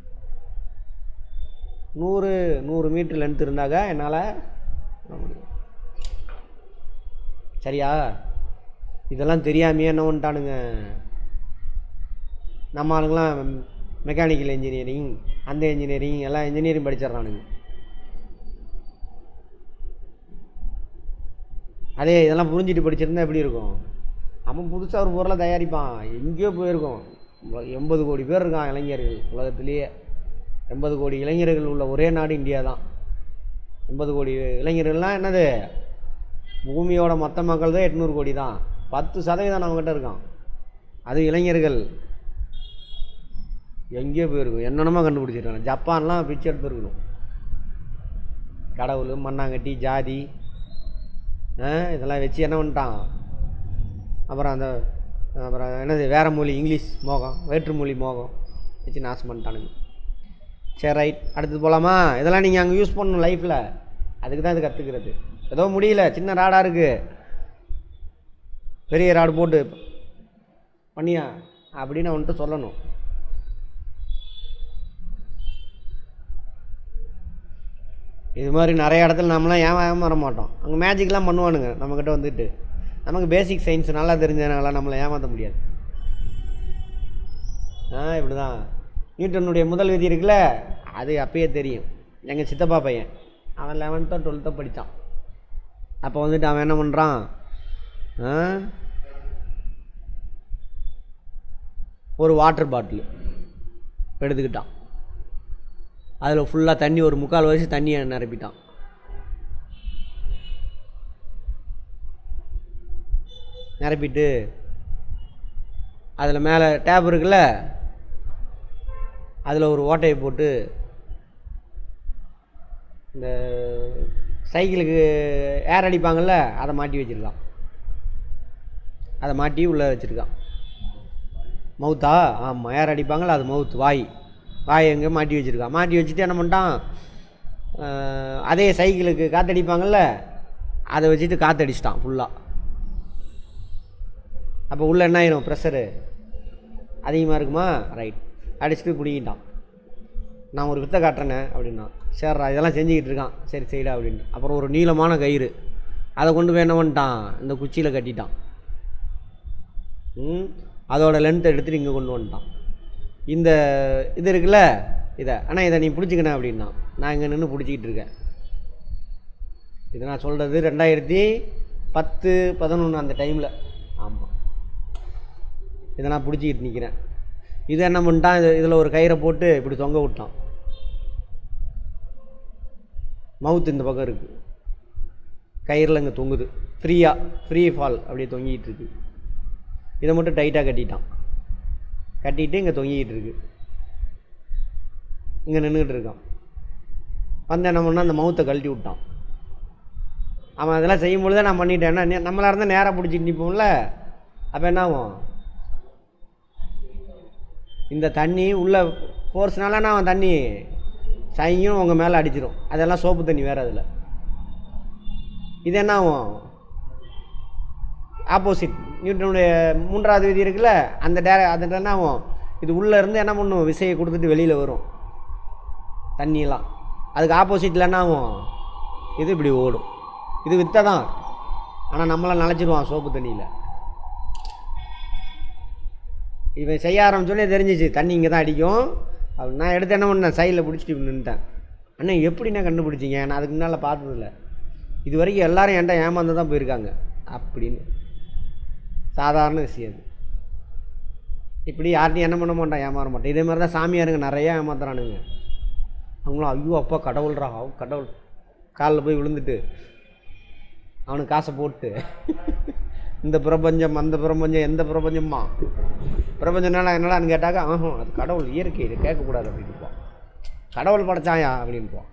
நூறு நூறு மீட்ரு லென்த் இருந்தாக்கா என்னால் பண்ண முடியும் சரியா இதெல்லாம் தெரியாமையே என்ன பண்ணிட்டானுங்க நம்ம ஆளுங்களாம் மெக்கானிக்கல் இன்ஜினியரிங் அந்த இன்ஜினியரிங் எல்லாம் இன்ஜினியரிங் படிச்சிடுறானுங்க அதே இதெல்லாம் புரிஞ்சுட்டு படிச்சிருந்தா எப்படி இருக்கும் அவன் புதுசாக ஒரு பொருளை தயாரிப்பான் எங்கேயோ போயிருக்கோம் உல- எண்பது கோடி பேர் இருக்கான் இளைஞர்கள் உலகத்திலேயே எண்பது கோடி இளைஞர்கள் உள்ள ஒரே நாடு இந்தியா தான் எண்பது கோடி இளைஞர்கள்லாம் என்னது பூமியோட மொத்த மக்கள் தான் எட்நூறு கோடி தான் பத்து சதவீதம் நம்மக்கிட்ட இருக்கான் அது இளைஞர்கள் எங்கேயோ போயிருக்கும் என்னென்னமோ கண்டுபிடிச்சிருக்காங்க ஜப்பான்லாம் பிச்சை எடுத்துருக்கணும் கடவுள் மண்ணாங்கட்டி ஜாதி ஆ, இதெல்லாம் வச்சு என்ன பண்ணிட்டான் அப்புறம் அந்த அப்புறம் என்னது வேற மொழி இங்கிலீஷ் மோகம் வேற்று மொழி மோகம் வச்சு நாசம் பண்ணிட்டானுங்க சரி ரைட் அடுத்தது போகலாமா இதெல்லாம் நீங்கள் அங்கே யூஸ் பண்ணணும் லைஃப்பில் அதுக்கு தான் இது கற்றுக்கிறது ஏதோ முடியல சின்ன ராடாக இருக்குது பெரிய ராடு போட்டு பண்ணியா அப்படின்னு அவன்கிட்ட சொல்லணும் இது மாதிரி நிறைய இடத்துல நம்மளாம் ஏமாறாம வர மாட்டோம் அங்கே மேஜிக்லாம் பண்ணுவானுங்க நம்மக்கிட்ட வந்துட்டு நமக்கு பேசிக் சயின்ஸ் நல்லா தெரிஞ்சதுனால நம்மளை ஏமாற்ற முடியாது ஆ இப்படி தான் நியூட்டனுடைய முதல் விதி இருக்குல்ல அது அப்பயே தெரியும் எங்கள் சித்தப்பா பையன் அவன் லெவன்த்தோ டுவெல்த்தோ படித்தான் அப்போ வந்துட்டு அவன் என்ன பண்ணுறான் ஆ ஒரு வாட்டர் பாட்டில் எடுத்துக்கிட்டான் அதில் ஃபுல்லாக தண்ணி ஒரு முக்கால் வயசு தண்ணியை நிரப்பிட்டான் நிரப்பிட்டு அதில் மேலே டேப் இருக்குல்ல அதில் ஒரு ஓட்டையை போட்டு இந்த சைக்கிளுக்கு ஏர் அடிப்பாங்கள்ல அதை மாட்டி வச்சுருக்கான் அதை மாட்டி உள்ளே வச்சுருக்கான் மவுத்தா ஆமாம் ஏர் அடிப்பாங்கள்ல அது மவுத் வாய் வாய் எங்கே மாட்டி வச்சுருக்கான் மாட்டி வச்சுட்டு என்ன பண்ணிட்டான் அஹ், அதே சைக்கிளுக்கு காற்றடிப்பாங்கள்ல அதை வச்சுட்டு காற்றடிச்சிட்டான் ஃபுல்லாக அப்போ உள்ளே என்ன ஆயிரும் ப்ரெஷரு அதிகமாக இருக்குமா ரைட் அடிச்சுட்டு பிடிங்கிட்டான் நான் ஒரு வித்தை காட்டுறேனே அப்படின்னா சரிடா இதெல்லாம் செஞ்சுக்கிட்டு இருக்கான் சரி செய்டா அப்படின்ட்டு அப்புறம் ஒரு நீளமான கயிறு அதை கொண்டு போய் என்ன பண்ணிட்டான் இந்த குச்சியில் கட்டிட்டான் ம் அதோட லென்த்தை எடுத்துட்டு இங்கே கொண்டு வந்துட்டான் இந்த இது இருக்குல்ல இதை ஆனால் இதை நீ பிடிச்சிக்கணே அப்படின்னா நான் இங்கே நின்று பிடிச்சிக்கிட்டு இருக்கேன் இது நான் சொல்கிறது ரெண்டாயிரத்தி பத்து பதினொன்று அந்த டைமில் ஆமாம் இதை நான் பிடிச்சிக்கிட்டு நிற்கிறேன் இது என்ன பண்ணிட்டான் இது இதில் ஒரு கயிறை போட்டு இப்படி தொங்க விட்டான் மவுத் இந்த பக்கம் இருக்குது கயிறில் இங்கே தொங்குது ஃப்ரீயாக ஃப்ரீ ஃபால் அப்படியே தொங்கிட்டு இருக்கு இதை மட்டும் டைட்டாக கட்டிட்டான் கட்டிட்டு இங்கே தொங்கிக்கிட்டு இருக்கு இங்கே நின்றுக்கிட்டு இருக்கான் வந்து என்ன பண்ணால் அந்த மவுத்தை கழட்டி விட்டான் அவன் அதெல்லாம் செய்யும்பொழுதே நான் பண்ணிட்டேன்னா நே- நம்மளா இருந்தால் நேராக பிடிச்சிட்டு நிற்போம்ல அப்போ என்ன ஆகும் இந்த தண்ணி உள்ள ஃபோர்ஸ்னால நான் அவன் தண்ணி சையும் உங்கள் மேலே அடிச்சிடும் அதெல்லாம் சோப்பு தண்ணி வேறு அதில் இது என்ன ஆகும் ஆப்போசிட் நியூட்டனுடைய மூன்றாவது விதி இருக்குல்ல அந்த டேர அது என்ன ஆகும் இது உள்ளே இருந்து என்ன பண்ணும் விசையை கொடுத்துட்டு வெளியில் வரும் தண்ணியெல்லாம் அதுக்கு ஆப்போசிட்டில் என்ன ஆகும் இது இப்படி ஓடும் இது வித்தை தான் ஆனால் நம்மளை நனைச்சிடுவான் சோப்பு தண்ணியில் இவன் செய்ய ஆரம்பிச்சோடனே தெரிஞ்சிச்சு தண்ணி இங்கே தான் அடிக்கும் அப்படி நான் எடுத்து என்ன பண்ணேன் சைடில் பிடிச்சிட்டு இப்படி நின்றுட்டேன் அண்ணா எப்படிண்ணா கண்டுபிடிச்சிங்க நான் அதுக்கு முன்னால் பார்த்ததில்ல இது வரைக்கும் எல்லாரும் என்கிட்ட ஏமாந்து தான் போயிருக்காங்க அப்படின்னு சாதாரண விஷயம் அது இப்படி யார்ட்டையும் என்ன பண்ண மாட்டான் ஏமாற மாட்டான் இதே மாதிரி தான் சாமியாருங்க நிறையா ஏமாத்துறானுங்க அவங்களும் ஐயோ அப்பா கடவுள்ரா அவ கடவுள் காலில் போய் விழுந்துட்டு அவனுக்கு காசை போட்டு இந்த பிரபஞ்சம் அந்த பிரபஞ்சம் எந்த பிரபஞ்சம்மா பிரபஞ்சம் என்னடா என்னடான்னு கேட்டாக்கா ஆஹா அது கடவுள் இயற்கை இது கேட்கக்கூடாது அப்படின்ட்டுப்பான் கடவுள் படைச்சாயா அப்படின்ட்டுவான்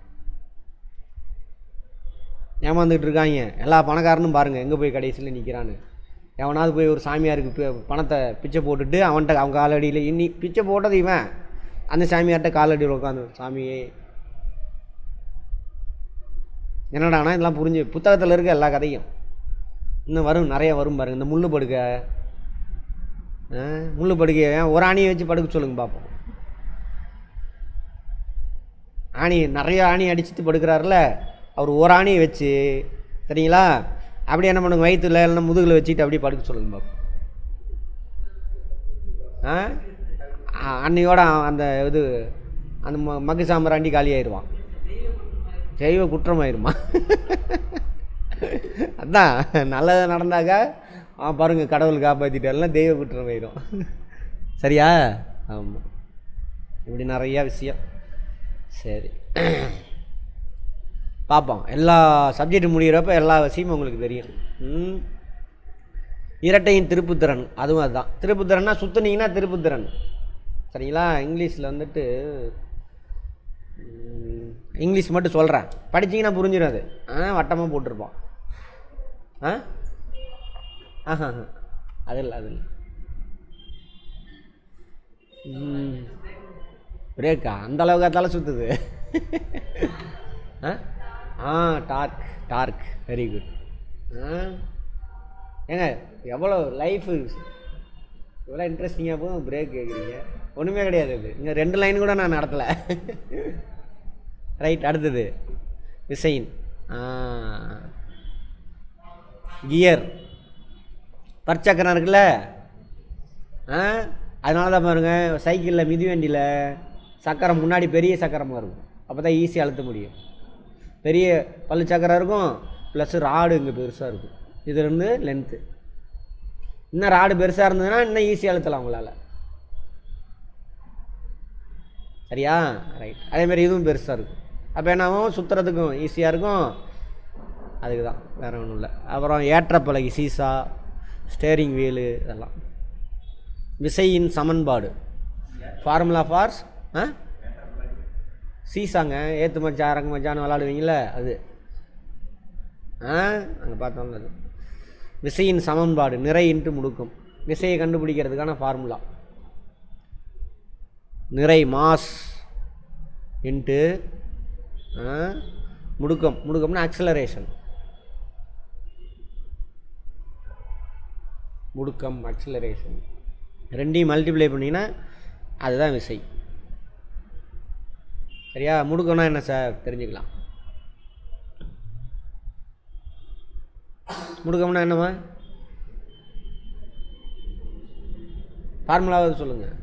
ஏமாந்துக்கிட்டு இருக்காங்க எல்லா பணக்காரனும் பாருங்கள் எங்கே போய் கடைசியில் நிற்கிறான்னு எவனாவது போய் ஒரு சாமியாருக்கு பி- பணத்தை பிச்சை போட்டுட்டு அவன்கிட்ட அவன் காலடியில் இன்னி பிச்சை போட்டது இவன் அந்த சாமியார்கிட்ட காலடியில் உட்காந்து சாமியே என்னடானா இதெல்லாம் புரிஞ்சு புத்தகத்தில் இருக்க எல்லா கதையும் இன்னும் வரும் நிறைய வரும் பாருங்க இந்த முள்ளு படுக்கை ஆ, முள்ளு படுக்கையை ஒரு ஆணியை வச்சு படுக்க சொல்லுங்க பார்ப்போம் ஆணி நிறைய ஆணி அடிச்சுட்டு படுக்கிறாருல அவர் ஒரு ஆணியை வச்சு சரிங்களா அப்படி என்ன பண்ணுங்க வயிற்றுல இல்லைன்னா முதுகில் வச்சுட்டு அப்படியே படுக்க சொல்லுங்க பார்ப்போம் ஆ ஆ, அன்னையோட அவன் அந்த இது அந்த ம மக்கு சாம்பிராண்டி காலியாயிருவான் தெய்வ குற்றமாயிருமா அதான் நல்லது நடந்தாக்கா ஆ பாருங்க கடவுள் காப்பாற்றிட்டாலாம் தெய்வ குற்றமாயிரும் சரியா ஆமாம் இப்படி நிறையா விஷயம் சரி பார்ப்போம் எல்லா சப்ஜெக்ட் முடிகிறப்ப எல்லா விஷயமும் உங்களுக்கு தெரியும் ம். இரட்டையின் திருப்புத்திறன் அதுவும் அதுதான் திருப்புத்திறன்னா சுற்றுனீங்கன்னா திருப்புத்திறன் சரிங்களா இங்கிலீஷில் வந்துட்டு ம், இங்கிலீஷ் மட்டும் சொல்கிறேன் படிச்சீங்கன்னா புரிஞ்சிடும் அது ஆ வட்டமாக போட்டிருப்பான் ஆ ஆஹா ஆஹா. அது இல்லை அது இல்லை ம் பிரேக்கா அந்த அளவுக்கு தலை சுற்றுது ஆ ஆ டார்க் டார்க் வெரி குட் ஆ ஏங்க எவ்வளோ லைஃபு இவ்வளோ இன்ட்ரெஸ்டிங்காக போதும் பிரேக் கேட்குறீங்க ஒன்றுமே கிடையாது இது இங்கே ரெண்டு லைன் கூட நான் நடத்தலை ரைட் அடுத்தது விசைன் கியர் பற்சக்கரம் இருக்குல்ல ஆ அதனால தான் பாருங்கள் சைக்கிளில் மிதிவண்டியில் சக்கரம் முன்னாடி பெரிய சக்கரமாக இருக்கும் அப்போ தான் ஈஸியாக அழுத்த முடியும் பெரிய பல்லு சக்கரம் இருக்கும் ப்ளஸ் ராடு இங்கே பெருசாக இருக்கும் இது இருந்து லென்த்து இன்னும் ராடு பெருசாக இருந்ததுன்னா இன்னும் ஈஸியாக அழுத்தலாம் உங்களால் சரியா ரைட் அதேமாதிரி இதுவும் பெருசாக இருக்கும் அப்போ என்ன ஆகும் சுற்றுறதுக்கும் ஈஸியாக இருக்கும் அதுக்கு தான் வேறு ஒன்றும் இல்லை அப்புறம் ஏற்றப்பலகை சீசா ஸ்டேரிங் வீலு இதெல்லாம் விசையின் சமன்பாடு ஃபார்முலா ஃபார்ஸ் ஆ சீசாங்க ஏற்று மச்சா இறங்கு மச்சான்னு விளாடுவீங்களே அது ஆ அங்கே பார்த்தோம்ல அது விசையின் சமன்பாடு நிறை இன்ட்டு முடுக்கம் விசையை கண்டுபிடிக்கிறதுக்கான ஃபார்முலா நிறை மாஸ் இன்ட்டு முடுக்கம் முடுக்கம்னா அக்சலரேஷன் முடுக்கம் அக்சலரேஷன் ரெண்டையும் மல்டிப்ளை பண்ணிங்கன்னா அதுதான் விசை சரியா முடுக்கம்னா என்ன சார் தெரிஞ்சுக்கலாம் முடுக்கம்னா என்னம்மா ஃபார்முலாவது சொல்லுங்கள்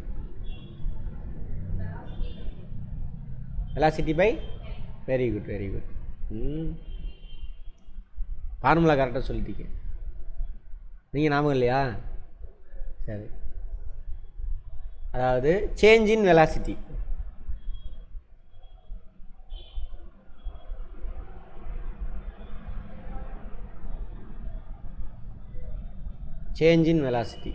velocity by very good very good ம் ஃபார்முலா கரெக்டாக சொல்லிட்டீங்க நீங்கள் ஞாபகம் இல்லையா சரி அதாவது change in velocity change in velocity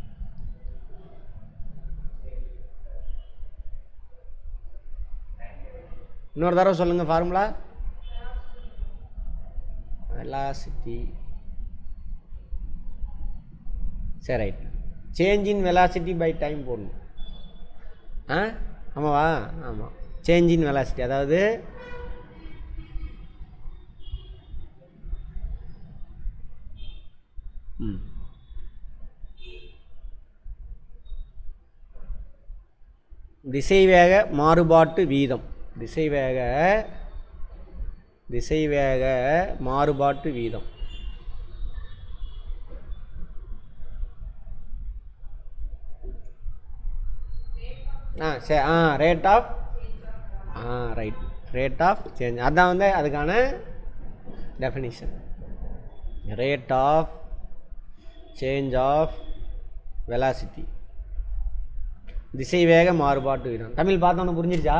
இன்னொரு தடவை சொல்லுங்கள் ஃபார்முலா வெலாசிட்டி சரி right change in velocity by time போடணும் ஆ ஆமாவா ஆமாம் சேஞ்ச் இன் வெலாசிட்டி அதாவது ம் திசைவேக மாறுபாட்டு வீதம் திசைவேக திசைவேக மாறுபாட்டு வீதம் ஆ சரி ஆ ரேட் ஆஃப் ஆ ரைட் ரேட் ஆஃப் சேஞ்ச் அதான் வந்து அதுக்கான definition rate of change of velocity திசைவேக மாறுபாட்டு வீதம் தமிழ் பார்த்தோன்னு புரிஞ்சிருச்சா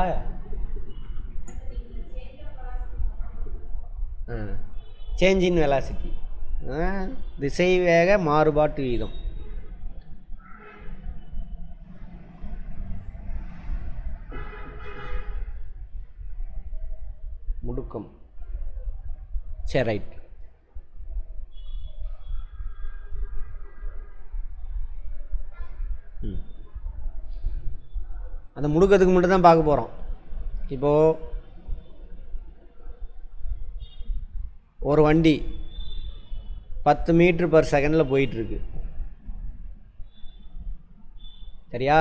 ஆ சேஞ்ச் இன் வெலாசிட்டி திசைவேக மாறுபாட்டு வீதம் முடுக்கம் சரி ரைட் ம் அந்த முடுக்கத்துக்கு மட்டும் தான் பார்க்க போகிறோம் இப்போது ஒரு வண்டி பத்து மீட்ரு பர் செகண்டில் போயிட்டுருக்கு சரியா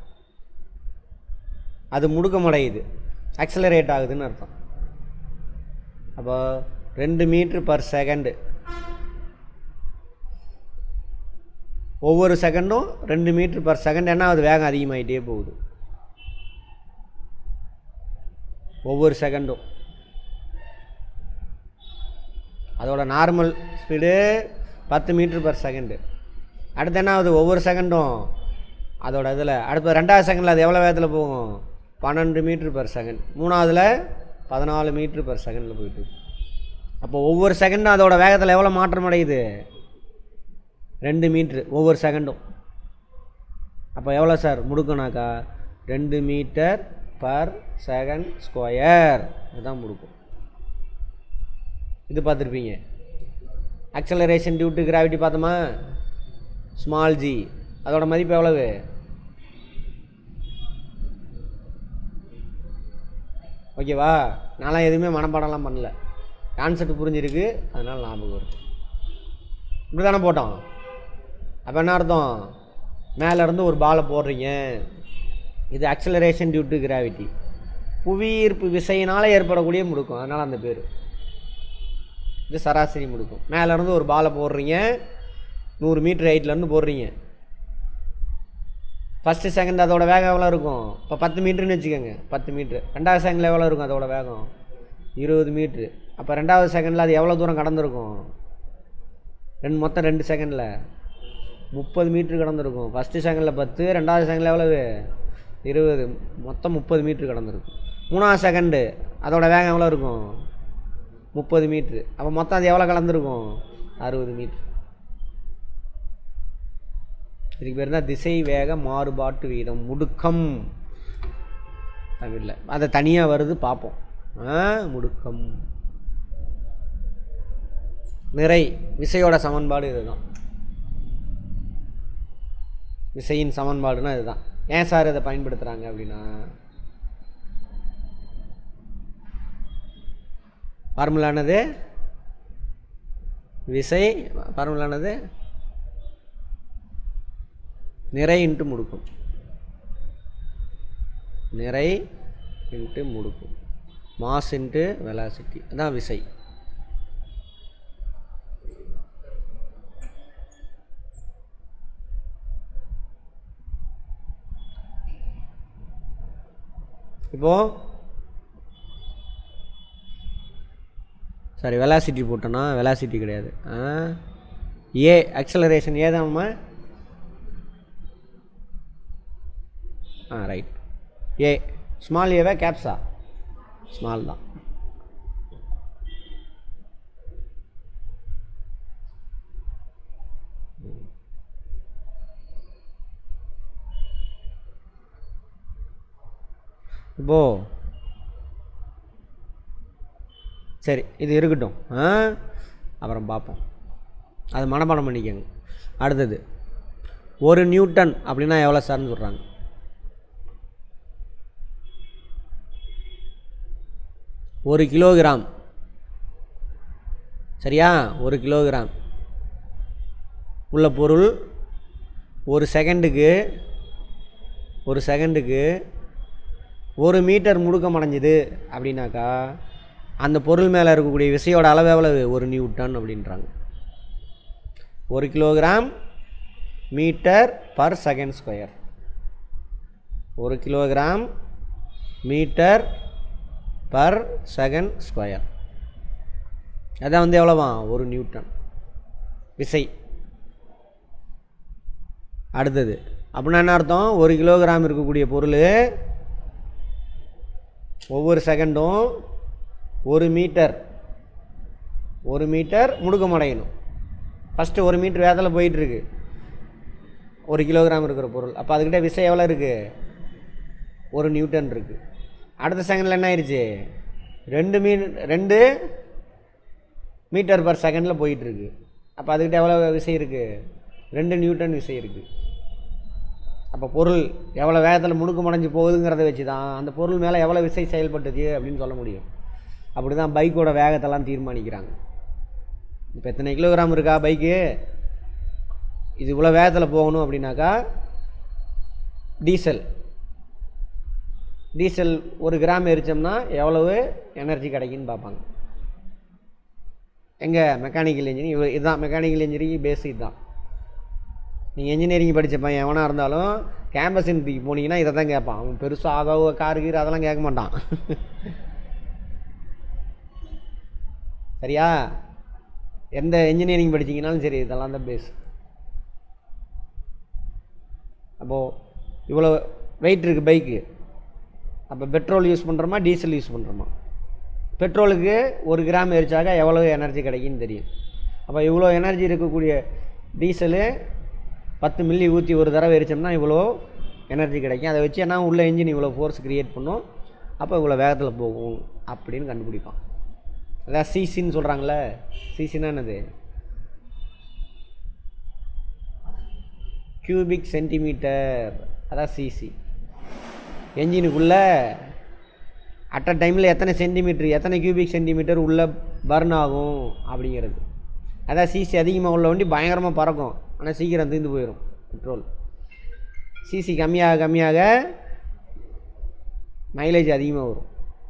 அது முடுக்கமடையுது அக்சலரேட் ஆகுதுன்னு அர்த்தம் அப்போ ரெண்டு மீட்ரு பர் செகண்டு ஒவ்வொரு செகண்டும் ரெண்டு மீட்ரு பர் செகண்ட் என்ன அது வேகம் அதிகமாகிட்டே போகுது ஒவ்வொரு செகண்டும் அதோட நார்மல் ஸ்பீடு பத்து மீட்ரு பர் செகண்டு அடுத்து என்ன ஆகுது ஒவ்வொரு செகண்டும் அதோட இதில் அடுத்த ரெண்டாவது செகண்டில் அது எவ்வளோ வேகத்தில் போகும் பன்னெண்டு மீட்ரு பர் செகண்ட் மூணாவதில் பதினாலு மீட்ரு பர் செகண்டில் போயிட்டு அப்போ ஒவ்வொரு செகண்டும் அதோட வேகத்தில் எவ்வளோ மாற்றம் அடையுது ரெண்டு மீட்ரு ஒவ்வொரு செகண்டும் அப்போ எவ்வளோ சார் முடுக்கணாக்கா ரெண்டு மீட்டர் பர் செகண்ட் ஸ்கொயர் இதுதான் முடுக்கும் இது பார்த்துருப்பீங்க அக்சலரேஷன் டியூ டு கிராவிட்டி பார்த்தோமா ஸ்மால் ஜி அதோட மதிப்பு எவ்வளவு ஓகேவா நான்லாம் எதுவுமே மனப்பாடம்லாம் பண்ணல கான்செப்ட் புரிஞ்சிருக்கு அதனால் ஞாபகம் இருக்கு இப்படி தானே போட்டோம் அப்போ என்ன அர்த்தம் மேல இருந்து ஒரு பாலை போடுறீங்க இது அக்சலரேஷன் டியூ டு கிராவிட்டி புவி ஈர்ப்பு விசையினால் ஏற்படக்கூடிய முடுக்கம் அதனால் அந்த பேர் இது சராசரி முடுக்கம் மேல இருந்து ஒரு பாலை போடுறீங்க நூறு மீட்டர் ஹைட்லேருந்து போடுறீங்க ஃபஸ்ட்டு செகண்ட் அதோட வேகம் எவ்வளோ இருக்கும் இப்போ பத்து மீட்டர்னு வச்சுக்கோங்க பத்து மீட்ரு ரெண்டாவது செகண்டில் எவ்வளோ இருக்கும் அதோட வேகம் இருபது மீட்ரு அப்போ ரெண்டாவது செகண்டில் அது எவ்வளோ தூரம் கடந்திருக்கும் ரெண்டு மொத்தம் ரெண்டு செகண்டில் முப்பது மீட்ரு கடந்திருக்கும் ஃபஸ்ட்டு செகண்டில் பத்து ரெண்டாவது செகண்டில் எவ்வளவு இருபது மொத்தம் முப்பது மீட்ரு கடந்திருக்கும் மூணாவது செகண்டு அதோட வேகம் எவ்வளோ இருக்கும் முப்பது மீட்ரு அப்போ மொத்தம் அது எவ்வளோ கலந்துருக்கும் அறுபது மீட்ரு இதுக்கு பேர் தான் திசை வேக மாறுபாட்டு வீதம் முடுக்கம் தமிழில் அதை தனியாக வருது பார்ப்போம் ஆ முடுக்கம் நிறை விசையோட சமன்பாடு இதுதான் விசையின் சமன்பாடுனா இதுதான் ஏன் சார் இதை பயன்படுத்துகிறாங்க அப்படின்னா ஃபார்முலானது விசை ஃபார்முலானது நிறை இன்ட்டு முடுக்கும் நிறை இன்ட்டு முடுக்கும் மாஸ் இன்ட்டு வெலாசிட்டி அதான் விசை இப்போ சாரி வெலாசிட்டி போட்டோன்னா வெலாசிட்டி கிடையாது ஆ ஏ அக்சலரேஷன் ஏதாம்மா ஆ ரைட் ஏ ஸ்மால் ஏவா கேப்ஸா ஸ்மால் தான் இப்போ சரி இது இருக்கட்டும் ஆ அப்புறம் பார்ப்போம் அது மனப்பாடம் பண்ணிக்கோங்க அடுத்தது ஒரு நியூட்டன் அப்படின்னா எவ்வளோ சார்னு சொல்கிறாங்க ஒரு கிலோகிராம் சரியா ஒரு கிலோகிராம் உள்ள பொருள் ஒரு செகண்டுக்கு ஒரு செகண்டுக்கு ஒரு மீட்டர் முடுக்கம் அடைஞ்சுது அப்படின்னாக்கா அந்த பொருள் மேலே இருக்கக்கூடிய விசையோட அளவு எவ்வளவு ஒரு நியூட்டன் அப்படின்றாங்க ஒரு kilogram metre per second square ஒரு kilogram metre per second square அதான் வந்து எவ்வளோவா ஒரு நியூட்டன் விசை அடுத்தது அப்படின்னா என்ன அர்த்தம் ஒரு கிலோகிராம் இருக்கக்கூடிய பொருள் ஒவ்வொரு செகண்டும் ஒரு மீட்டர் ஒரு மீட்டர் முடுக்கம் அடையணும் ஃபஸ்ட்டு ஒரு மீட்டர் வேகத்தில் போயிட்டுருக்கு ஒரு கிலோகிராம் இருக்கிற பொருள் அப்போ அதுக்கிட்ட விசை எவ்வளோ இருக்குது ஒரு நியூட்டன் இருக்குது அடுத்த செகண்டில் என்ன ஆயிடுச்சு ரெண்டு மீ ரெண்டு மீட்டர் பர் செகண்டில் போயிட்டுருக்கு அப்போ அதுக்கிட்ட எவ்வளோ விசை இருக்குது ரெண்டு நியூட்டன் விசை இருக்குது அப்போ பொருள் எவ்வளோ வேகத்தில் முடுக்கம் அடைஞ்சு போகுதுங்கிறத வச்சு தான் அந்த பொருள் மேலே எவ்வளோ விசை செயல்பட்டுச்சு அப்படின்னு சொல்ல முடியும் அப்படி தான் பைக்கோட வேகத்தெல்லாம் தீர்மானிக்கிறாங்க இப்போ எத்தனை கிலோகிராம் இருக்கா பைக்கு இது இவ்வளோ வேகத்தில் போகணும் அப்படின்னாக்கா டீசல் டீசல் ஒரு கிராம் எரிச்சோம்னா எவ்வளவு எனர்ஜி கிடைக்குன்னு பார்ப்பாங்க எங்கே மெக்கானிக்கல் இன்ஜினியரிங் இதுதான் மெக்கானிக்கல் இன்ஜினியரிங் பேஸ் இதுதான் நீங்கள் இன்ஜினியரிங் படித்த பையன் எவனாக இருந்தாலும் கேம்பஸ் இன்ட்ரிக்கு போனீங்கன்னா இதை தான் கேட்பான் அவன் பெருசாக ஆகவோ கார் கீர் அதெல்லாம் கேட்க மாட்டான் சரியா எந்த இன்ஜினியரிங் படிச்சீங்கனாலும் சரி இதெல்லாம் தான் பேஸ் அப்போது இவ்வளோ வெயிட் இருக்குது பைக்கு அப்போ பெட்ரோல் யூஸ் பண்ணுறோமா டீசல் யூஸ் பண்ணுறோமா பெட்ரோலுக்கு ஒரு கிராம் எரிச்சாக எவ்வளோ எனர்ஜி கிடைக்குன்னு தெரியும் அப்போ இவ்வளோ எனர்ஜி இருக்கக்கூடிய டீசலு பத்து மில்லி ஊற்றி ஒரு தடவை எரிச்சோம்னா இவ்வளோ எனர்ஜி கிடைக்கும் அதை வச்சு என்ன உள்ள இன்ஜின் இவ்வளோ ஃபோர்ஸ் க்ரியேட் பண்ணும் அப்போ இவ்வளோ வேகத்தில் போகும் அப்படின்னு கண்டுபிடிப்பான் அதான் சிசின்னு சொல்கிறாங்களே சிசின்னா என்னது கியூபிக் சென்டிமீட்டர் அதான் சிசி என்ஜினுக்குள்ளே அட் அ டைமில் எத்தனை சென்டிமீட்டர் எத்தனை கியூபிக் சென்டிமீட்டர் உள்ளே பர்ன் ஆகும் அப்படிங்கிறது அதான் சிசி அதிகமாக உள்ள வண்டி பயங்கரமாக பறக்கும் ஆனால் சீக்கிரம் தீர்ந்து போயிடும் பெட்ரோல் சிசி கம்மியாக கம்மியாக மைலேஜ் அதிகமாக வரும்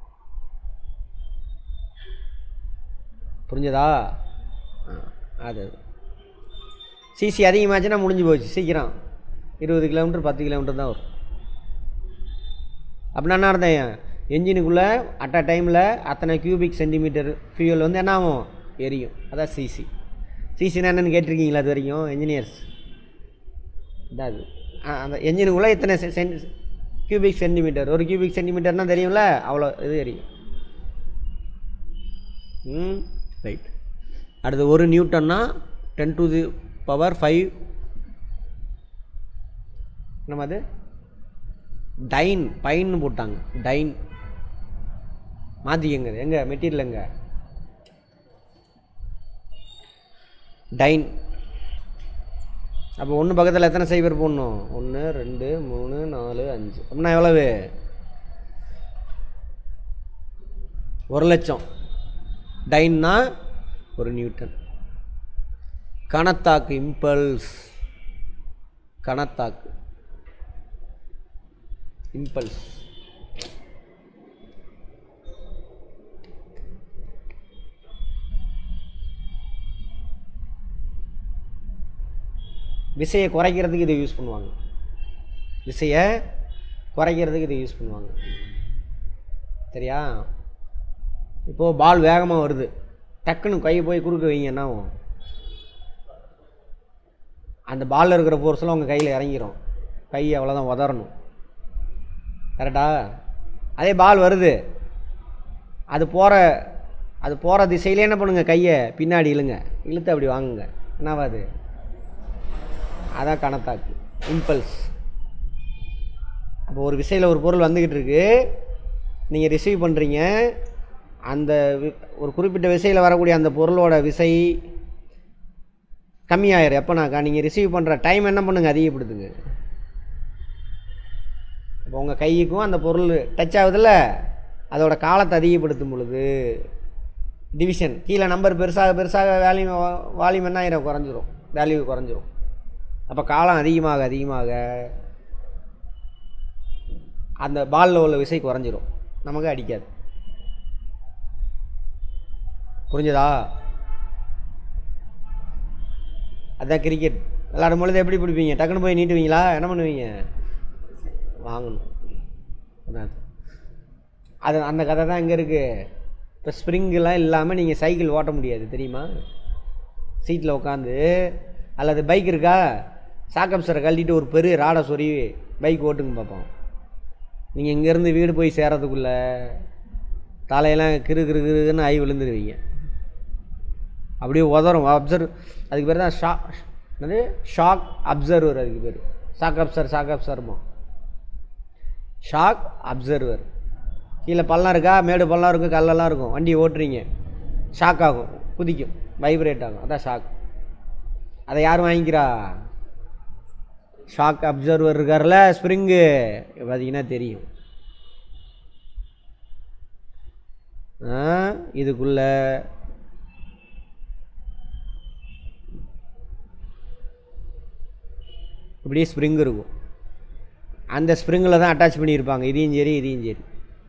புரிஞ்சதா ஆ, அது சிசி அதிகமாச்சுன்னா முடிஞ்சு போச்சு சீக்கிரம் இருபது கிலோமீட்டர் பத்து கிலோமீட்டர் தான் வரும் அப்படின்னா என்ன அர்த்தம் என்ஜினுக்குள்ளே அட் அ டைமில் அத்தனை கியூபிக் சென்டிமீட்டர் ஃபியூல் வந்து என்ன ஆகும் எரியும் அதான் சிசி சிசினா என்னென்னு கேட்டிருக்கீங்களா அது வரைக்கும் என்ஜினியர்ஸ் இதான் அது ஆ, அந்த என்ஜினுக்குள்ளே இத்தனை சென்டி கியூபிக் சென்டிமீட்டர் ஒரு கியூபிக் சென்டிமீட்டர்னால் தெரியும்ல அவ்வளோ இது எரியும் ம் ரைட் அடுத்து ஒரு நியூட்டன்னா ten to the power five நம்ம அது டைன் பைன்னு போட்டாங்க டைன் மாற்றிக்கங்க எங்கே மெட்டீரியல் எங்கே டைன் அப்போ ஒன்று பக்கத்தில் எத்தனை சைபர் போடணும் ஒன்று ரெண்டு மூணு நாலு அஞ்சு அப்படின்னா எவ்வளவு ஒரு லட்சம் டைன்னா ஒரு நியூட்டன் கணத்தாக்கு இம்பல்ஸ் கணத்தாக்கு இம்பல்ஸ் விசையை குறைக்கிறதுக்கு இதை யூஸ் பண்ணுவாங்க விசையை குறைக்கிறதுக்கு இதை யூஸ் பண்ணுவாங்க சரியா இப்போது பால் வேகமாக வருது டக்குன்னு கை போய் குறுக்க வைங்க என்ன ஆகும் அந்த பாலில் இருக்கிற ஃபோர்ஸ்லாம் உங்கள் கையில் இறங்கிரும் கை அவ்வளோதான் உதறணும் கரெக்டா அதே பால் வருது அது போகிற அது போகிற திசையிலே என்ன பண்ணுங்க கையை பின்னாடி இழுங்க இழுத்து அப்படி வாங்குங்க என்னவாது அதான் கணத்தாக்கு இம்பல்ஸ் அப்போ ஒரு விசையில் ஒரு பொருள் வந்துக்கிட்டு இருக்கு நீங்கள் ரிசீவ் பண்ணுறீங்க அந்த வி- ஒரு குறிப்பிட்ட விசையில் வரக்கூடிய அந்த பொருளோட விசை கம்மியாயிரும் எப்போனாக்கா நீங்கள் ரிசீவ் பண்ணுற டைம் என்ன பண்ணுங்க அதிகப்படுத்துங்க இப்போ உங்கள் கைக்கும் அந்த பொருள் டச் ஆகுதுல்ல அதோட காலத்தை அதிகப்படுத்தும் பொழுது டிவிஷன் கீழே நம்பர் பெருசாக பெருசாக வேல்யூ வால்யூம் என்ன ஆயிரும் குறைஞ்சிரும் வேல்யூ குறைஞ்சிரும் அப்போ காலம் அதிகமாக அதிகமாக அந்த பாலில் உள்ள விசை குறைஞ்சிரும் நமக்கு அடிக்காது புரிஞ்சதா அதான் கிரிக்கெட் விளாடும் பொழுது எப்படி பிடிப்பீங்க டக்குன்னு போய் நீட்டுவீங்களா என்ன பண்ணுவீங்க வாங்கணும் அதான் அது அந்த கதை தான் இங்கே இருக்குது இப்போ ஸ்ப்ரிங்கெலாம் இல்லாமல் நீங்கள் சைக்கிள் ஓட்ட முடியாது தெரியுமா சீட்டில் உட்காந்து அல்லது பைக் இருக்கா சாக்கப்சரை கழட்டிட்டு ஒரு பெரிய ராடை சொறி பைக் ஓட்டுங்க பார்ப்போம் நீங்கள் இங்கேருந்து வீடு போய் சேரத்துக்குள்ள தலையெல்லாம் கிறு கிறு கிறுன்னு ஆகி விழுந்துருவீங்க அப்படியே உதறும் அப்சர்வ் அதுக்கு பேர் தான் ஷா என்னது ஷாக் அப்சர்வர் அதுக்கு பேர் ஷாக் அப்சர் ஷாக் அப்சர்மா ஷாக் அப்சர்வர் கீழே பள்ளம் இருக்கா மேடு பள்ளம் இருக்கும் கல்லெல்லாம் இருக்கும் வண்டி ஓட்டுறீங்க ஷாக் ஆகும் குதிக்கும் வைப்ரேட் ஆகும் அதான் ஷாக் அதை யார் வாங்கிக்கிறா ஷாக் அப்சர்வர் இருக்கார்ல ஸ்ப்ரிங்கு பார்த்தீங்கன்னா தெரியும் ஆ, இதுக்குள்ள இப்படியே ஸ்ப்ரிங் இருக்கும் அந்த ஸ்ப்ரிங்கில் தான் அட்டாச் பண்ணியிருப்பாங்க இதையும் சரி இதையும் சரி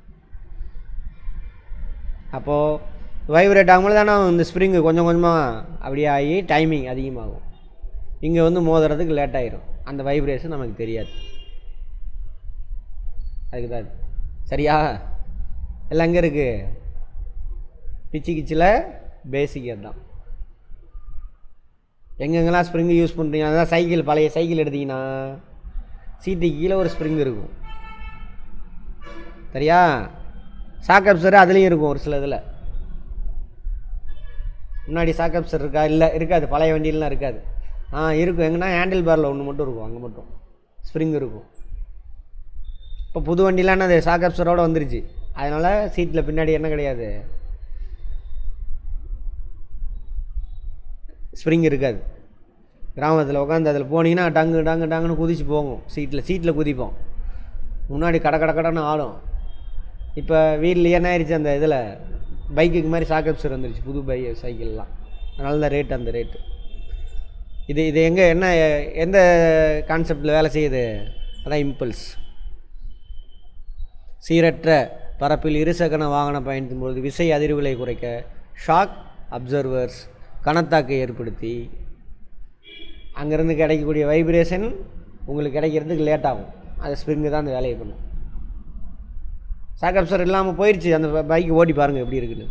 அப்போது வைப்ரேட் ஆகும்போது தானே இந்த ஸ்ப்ரிங்கு கொஞ்சம் கொஞ்சமாக அப்படியே ஆகி டைமிங் அதிகமாகும் இங்கே வந்து மோதுறதுக்கு லேட் ஆயிரும் அந்த வைப்ரேஷன் நமக்கு தெரியாது அதுக்கு தான் இது. சரியா எல்லாம் எங்கே இருக்குது பிச்சு கிச்சில் பேசிக் அதுதான் எங்கெங்கெல்லாம் ஸ்ப்ரிங் யூஸ் பண்ணுறீங்க அதான் சைக்கிள் பழைய சைக்கிள் எடுத்தீங்கன்னா சீட்டுக்கு கீழே ஒரு ஸ்ப்ரிங் இருக்கும் சரியா ஷாக் அப்சர் அதுலேயும் இருக்கும் ஒரு சில இதில் முன்னாடி ஷாக் அப்சர் இருக்கா இல்லை இருக்காது பழைய வண்டியிலலாம் இருக்காது ஆ இருக்கும் எங்கன்னா ஹேண்டில் பாரில் ஒன்று மட்டும் இருக்கும் அங்கே மட்டும் ஸ்ப்ரிங் இருக்கும் இப்போ புது வண்டிலாம் என்னது ஷாக் அப்சரோட வந்துருச்சு அதனால் சீட்டில் பின்னாடி என்ன கிடையாது ஸ்ப்ரிங் இருக்காது கிராமத்தில் உட்காந்து அதில் போனீங்கன்னா டங்கு டங்கு டங்குன்னு குதிச்சு போகும் சீட்டில் சீட்டில் குதிப்போம் முன்னாடி கட கட கடன்னு ஆடும் இப்போ வீட்டில் என்ன ஆயிடுச்சு அந்த இதில் பைக்குக்கு மாதிரி சாக்கப்சர் வந்துருச்சு புது பை சைக்கிள்லாம் அதனால தான் ரேட் அந்த ரேட்டு இது இது எங்கே என்ன எந்த கான்செப்டில் வேலை செய்யுது அதான் இம்பல்ஸ் சீரற்ற பரப்பில் இருசக்கர வாகனம் பயணிக்கும் பொழுது விசை அதிர்வுகளை குறைக்க ஷாக் அப்சர்வர்ஸ் கனத்தாக்கை ஏற்படுத்தி அங்கேருந்து கிடைக்கக்கூடிய வைப்ரேஷன் உங்களுக்கு கிடைக்கிறதுக்கு லேட் ஆகும் அது ஸ்ப்ரிங்கு தான் அந்த வேலையை பண்ணும் ஷாக் அப்சர் இல்லாமல் போயிடுச்சு அந்த பைக் ஓட்டி பாருங்கள் எப்படி இருக்குன்னு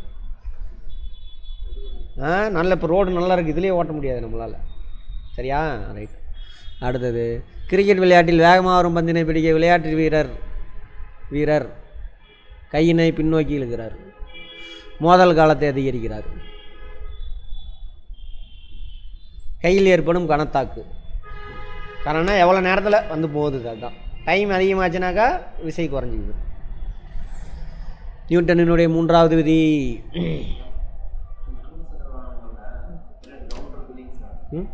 ஆ நல்ல இப்போ ரோடு நல்லா இருக்குது இதுலேயே ஓட்ட முடியாது நம்மளால் சரியா ரைட் அடுத்தது கிரிக்கெட் விளையாட்டில் வேகமாக வரும் பந்தினை பிடிக்க விளையாட்டு வீரர் வீரர் கையினை பின்னோக்கி இழுக்கிறார் மோதல் காலத்தை அதிகரிக்கிறார் கையில் ஏற்படும் கனத்தாக்கு காரணம் எவ்வளோ நேரத்தில் வந்து போகுது அதுதான் டைம் அதிகமாச்சுனாக்கா விசை குறைஞ்சிக்குது நியூட்டனினுடைய மூன்றாவது விதி ம்?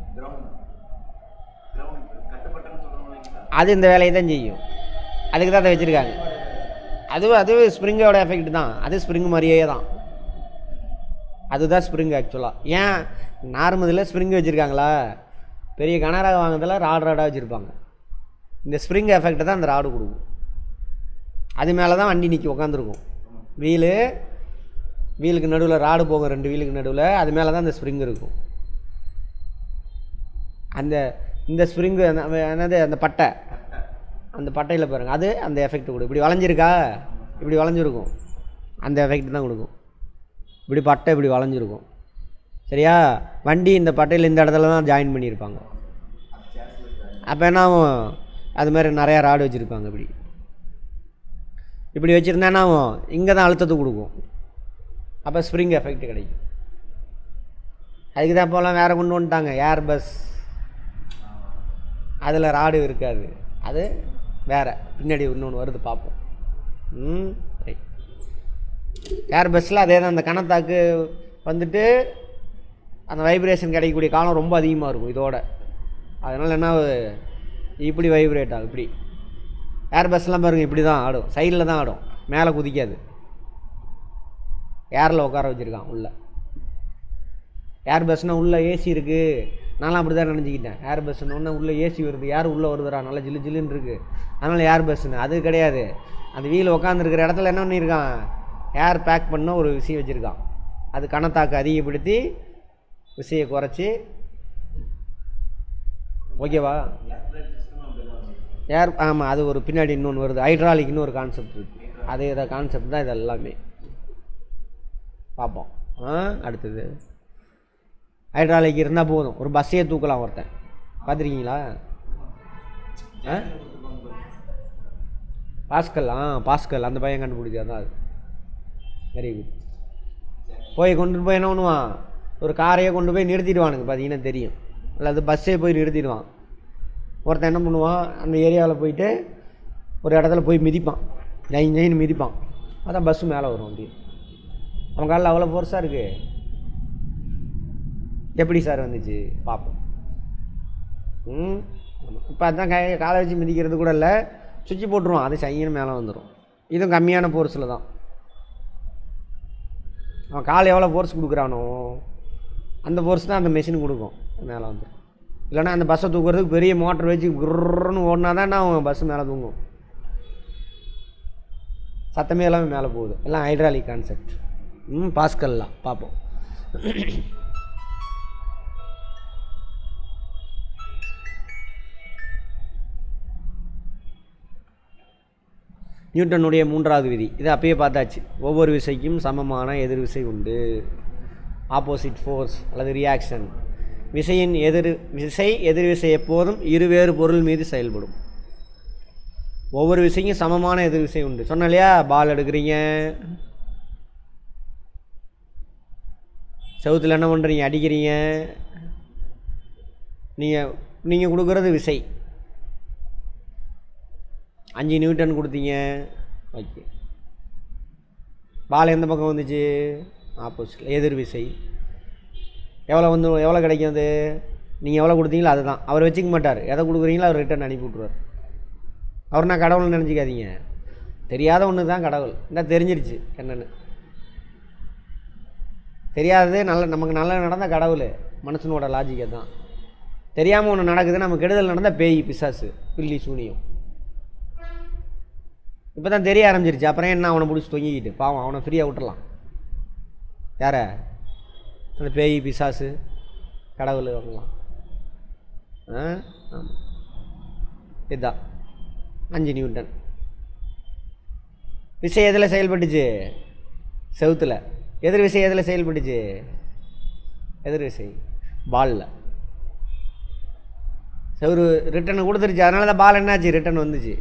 அது இந்த வேலையை தான் செய்யும் அதுக்கு தான் அதை வச்சுருக்காங்க அதுவும் அது ஸ்ப்ரிங்கோட எஃபெக்ட் தான் அது ஸ்ப்ரிங் மாதிரியே தான் அதுதான் ஸ்ப்ரிங் ஆக்சுவலாக ஏன் நார்மதில் ஸ்ப்ரிங் வச்சுருக்காங்களா பெரிய கனரா வாங்குறதுல ராடு ராடாக வச்சுருப்பாங்க இந்த ஸ்ப்ரிங் எஃபெக்ட் தான் அந்த ராடு கொடுக்கும் அது மேலே தான் வண்டி நிற்கி உக்காந்துருக்கும் வீலு வீலுக்கு நடுவில் ராடு போகும் ரெண்டு வீலுக்கு நடுவில் அது மேலே தான் அந்த ஸ்ப்ரிங் இருக்கும் அந்த இந்த ஸ்ப்ரிங்கு என்னது அந்த பட்டை அந்த பட்டையில் பாருங்கள் அது அந்த எஃபெக்ட் கொடுக்கும் இப்படி வளைஞ்சிருக்கா இப்படி வளைஞ்சிருக்கும் அந்த எஃபெக்ட் தான் கொடுக்கும் இப்படி பட்டை இப்படி வளைஞ்சிருக்கும் சரியா வண்டி இந்த பட்டையில் இந்த இடத்துல தான் ஜாயின் பண்ணியிருப்பாங்க அப்போ என்ன ஆகும் அது மாதிரி நிறையா ராடு வச்சுருப்பாங்க இப்படி இப்படி வச்சுருந்தா என்ன ஆகும் இங்கே தான் அழுத்தத்தை கொடுக்கும் அப்போ ஸ்ப்ரிங் எஃபெக்ட் கிடைக்கும் அதுக்கு தான் இப்போலாம் வேறு கொண்டு வந்துட்டாங்க ஏர் பஸ் அதில் ராடு இருக்காது அது வேறு பின்னாடி இன்னொன்று வருது பார்ப்போம் ம் ரைட் ஏர் பஸ்ஸில் அதே தான் அந்த கணத்தாக்கு வந்துட்டு அந்த வைப்ரேஷன் கிடைக்கக்கூடிய காலம் ரொம்ப அதிகமாக இருக்கும் இதோட அதனால் என்ன ஆகுது? இப்படி வைப்ரேட் ஆகும் இப்படி ஏர் பஸ்லாம் பாருங்கள் இப்படி தான் ஆடும் சைடில் தான் ஆடும் மேலே குதிக்காது ஏரில் உட்கார வச்சுருக்கான் உள்ளே ஏர் பஸ்னால் உள்ளே ஏசி இருக்குது நான்லாம் அப்படி தான் நினச்சிக்கிட்டேன் ஏர் பஸ்ஸுன்னு உள்ளே ஏசி வருது யார் உள்ளே வருதுடா நல்லா ஜில்லு ஜில்லுன்னு இருக்குது அதனால் ஏர் பஸ்ஸுன்னு அது கிடையாது அந்த வீல் உட்காந்துருக்கிற இடத்துல என்ன பண்ணியிருக்கான் ஏர் பேக் பண்ண ஒரு விஷயம் வச்சுருக்கான் அது கணத்தாக்கு அதிகப்படுத்தி விசையை குறைச்சி ஓகேவா ஏர் ஆமாம் அது ஒரு பின்னாடி இன்னொன்று வருது ஹைட்ராலிக்னு ஒரு கான்செப்ட் இருக்குது அதே இதை கான்செப்ட் தான் இது எல்லாமே பார்ப்போம் ஆ அடுத்தது ஹைட்ராலிக் இருந்தால் போதும் ஒரு பஸ்ஸையே தூக்கலாம் ஒருத்தன் பார்த்துருக்கீங்களா ஆ பாஸ்கல் ஆ பாஸ்கல் அந்த பையன் கண்டுபிடிச்சது தான் அது வெரி குட் போய் கொண்டு போய் என்ன பண்ணுவான் ஒரு காரையே கொண்டு போய் நிறுத்திடுவானுங்க பார்த்தீங்கன்னா தெரியும் அல்லது பஸ்ஸே போய் நிறுத்திடுவான் ஒருத்தன் என்ன பண்ணுவான் அந்த ஏரியாவில் போயிட்டு ஒரு இடத்துல போய் மிதிப்பான் ஜெயின் ஜெயின் மிதிப்பான் அதான் பஸ்ஸு மேலே வரும் அப்படி அவன் காலில் அவ்வளோ ஃபோர்ஸாக இருக்குது எப்படி சார் வந்துச்சு பார்ப்போம் ம் இப்போ அதான் கை காலை வச்சு மிதிக்கிறது கூட இல்லை சுவிட்ச் போட்டுருவான் அது சைன்னு மேலே வந்துடும் இதுவும் கம்மியான ஃபோர்ஸில் தான் அவன் கால் எவ்வளோ ஃபோர்ஸ் கொடுக்குறானோ அந்த ஃபோர்ஸ் தான் அந்த மிஷின் கொடுக்கும் மேலே வந்துடும் இல்லைன்னா அந்த பஸ்ஸை தூக்குறதுக்கு பெரிய மோட்டர் வச்சு குர்ன்னு ஓடினா தான் அவன் பஸ்ஸு மேலே தூங்கும் சத்தமே எல்லாமே மேலே போகுது எல்லாம் ஹைட்ராலிக் கான்செப்ட் ம் பாஸ்கல்லாம் பார்ப்போம் நியூட்டனுடைய மூன்றாவது விதி இது அப்பயே பார்த்தாச்சு ஒவ்வொரு விசைக்கும் சமமான எதிர்விசை உண்டு ஆப்போசிட் ஃபோர்ஸ் அல்லது ரியாக்ஷன் விசையின் எதிர் விசை எதிர்விசை எப்போதும் இருவேறு பொருள் மீது செயல்படும் ஒவ்வொரு விசைக்கும் சமமான எதிர்விசை உண்டு சொன்னேன் இல்லையா பால் எடுக்கிறீங்க செவுத்தில் என்ன பண்ணுறீங்க அடிக்கிறீங்க நீங்கள் நீங்கள் கொடுக்குறது விசை அஞ்சு நியூட்டன் கொடுத்தீங்க ஓகே பால் எந்த பக்கம் வந்துச்சு ஆப்போசிட் எதிர் விசை எவ்வளோ வந்து எவ்வளோ கிடைக்கும் அது நீங்கள் எவ்வளோ கொடுத்தீங்களோ அதுதான் அவர் வச்சுக்க மாட்டார் எதை கொடுக்குறீங்களோ அவர் ரிட்டர்ன் அனுப்பி விட்ருவார் அவர் நான் கடவுள்னு நினச்சிக்காதீங்க தெரியாத ஒன்று தான் கடவுள் இந்த தெரிஞ்சிருச்சு என்னென்னு தெரியாதது நல்ல நமக்கு நல்ல நடந்த கடவுள் மனுஷனோட லாஜிக்கை தான் தெரியாமல் ஒன்று நடக்குது நமக்கு கெடுதல் நடந்தால் பேய் பிசாசு பில்லி சூனியம் இப்போ தான் தெரிய ஆரம்பிச்சிருச்சு அப்புறம் என்ன அவனை பிடிச்சி தொங்கிக்கிட்டு பாவம் அவனை ஃப்ரீயாக விட்டுறலாம் யார அந்த பேய் பிசாசு கடவுள் வாங்கலாம் ஆ ஆமாம் இதுதான் அஞ்சு நியூட்டன் விசை எதில் செயல்பட்டுச்சு செவுத்தில் எதிர் விசை எதில் செயல்பட்டுச்சு எதிர் விசை பாலில் செவுரு ரிட்டன் கொடுத்துருச்சு அதனால தான் பால் என்னாச்சு ரிட்டன் வந்துச்சு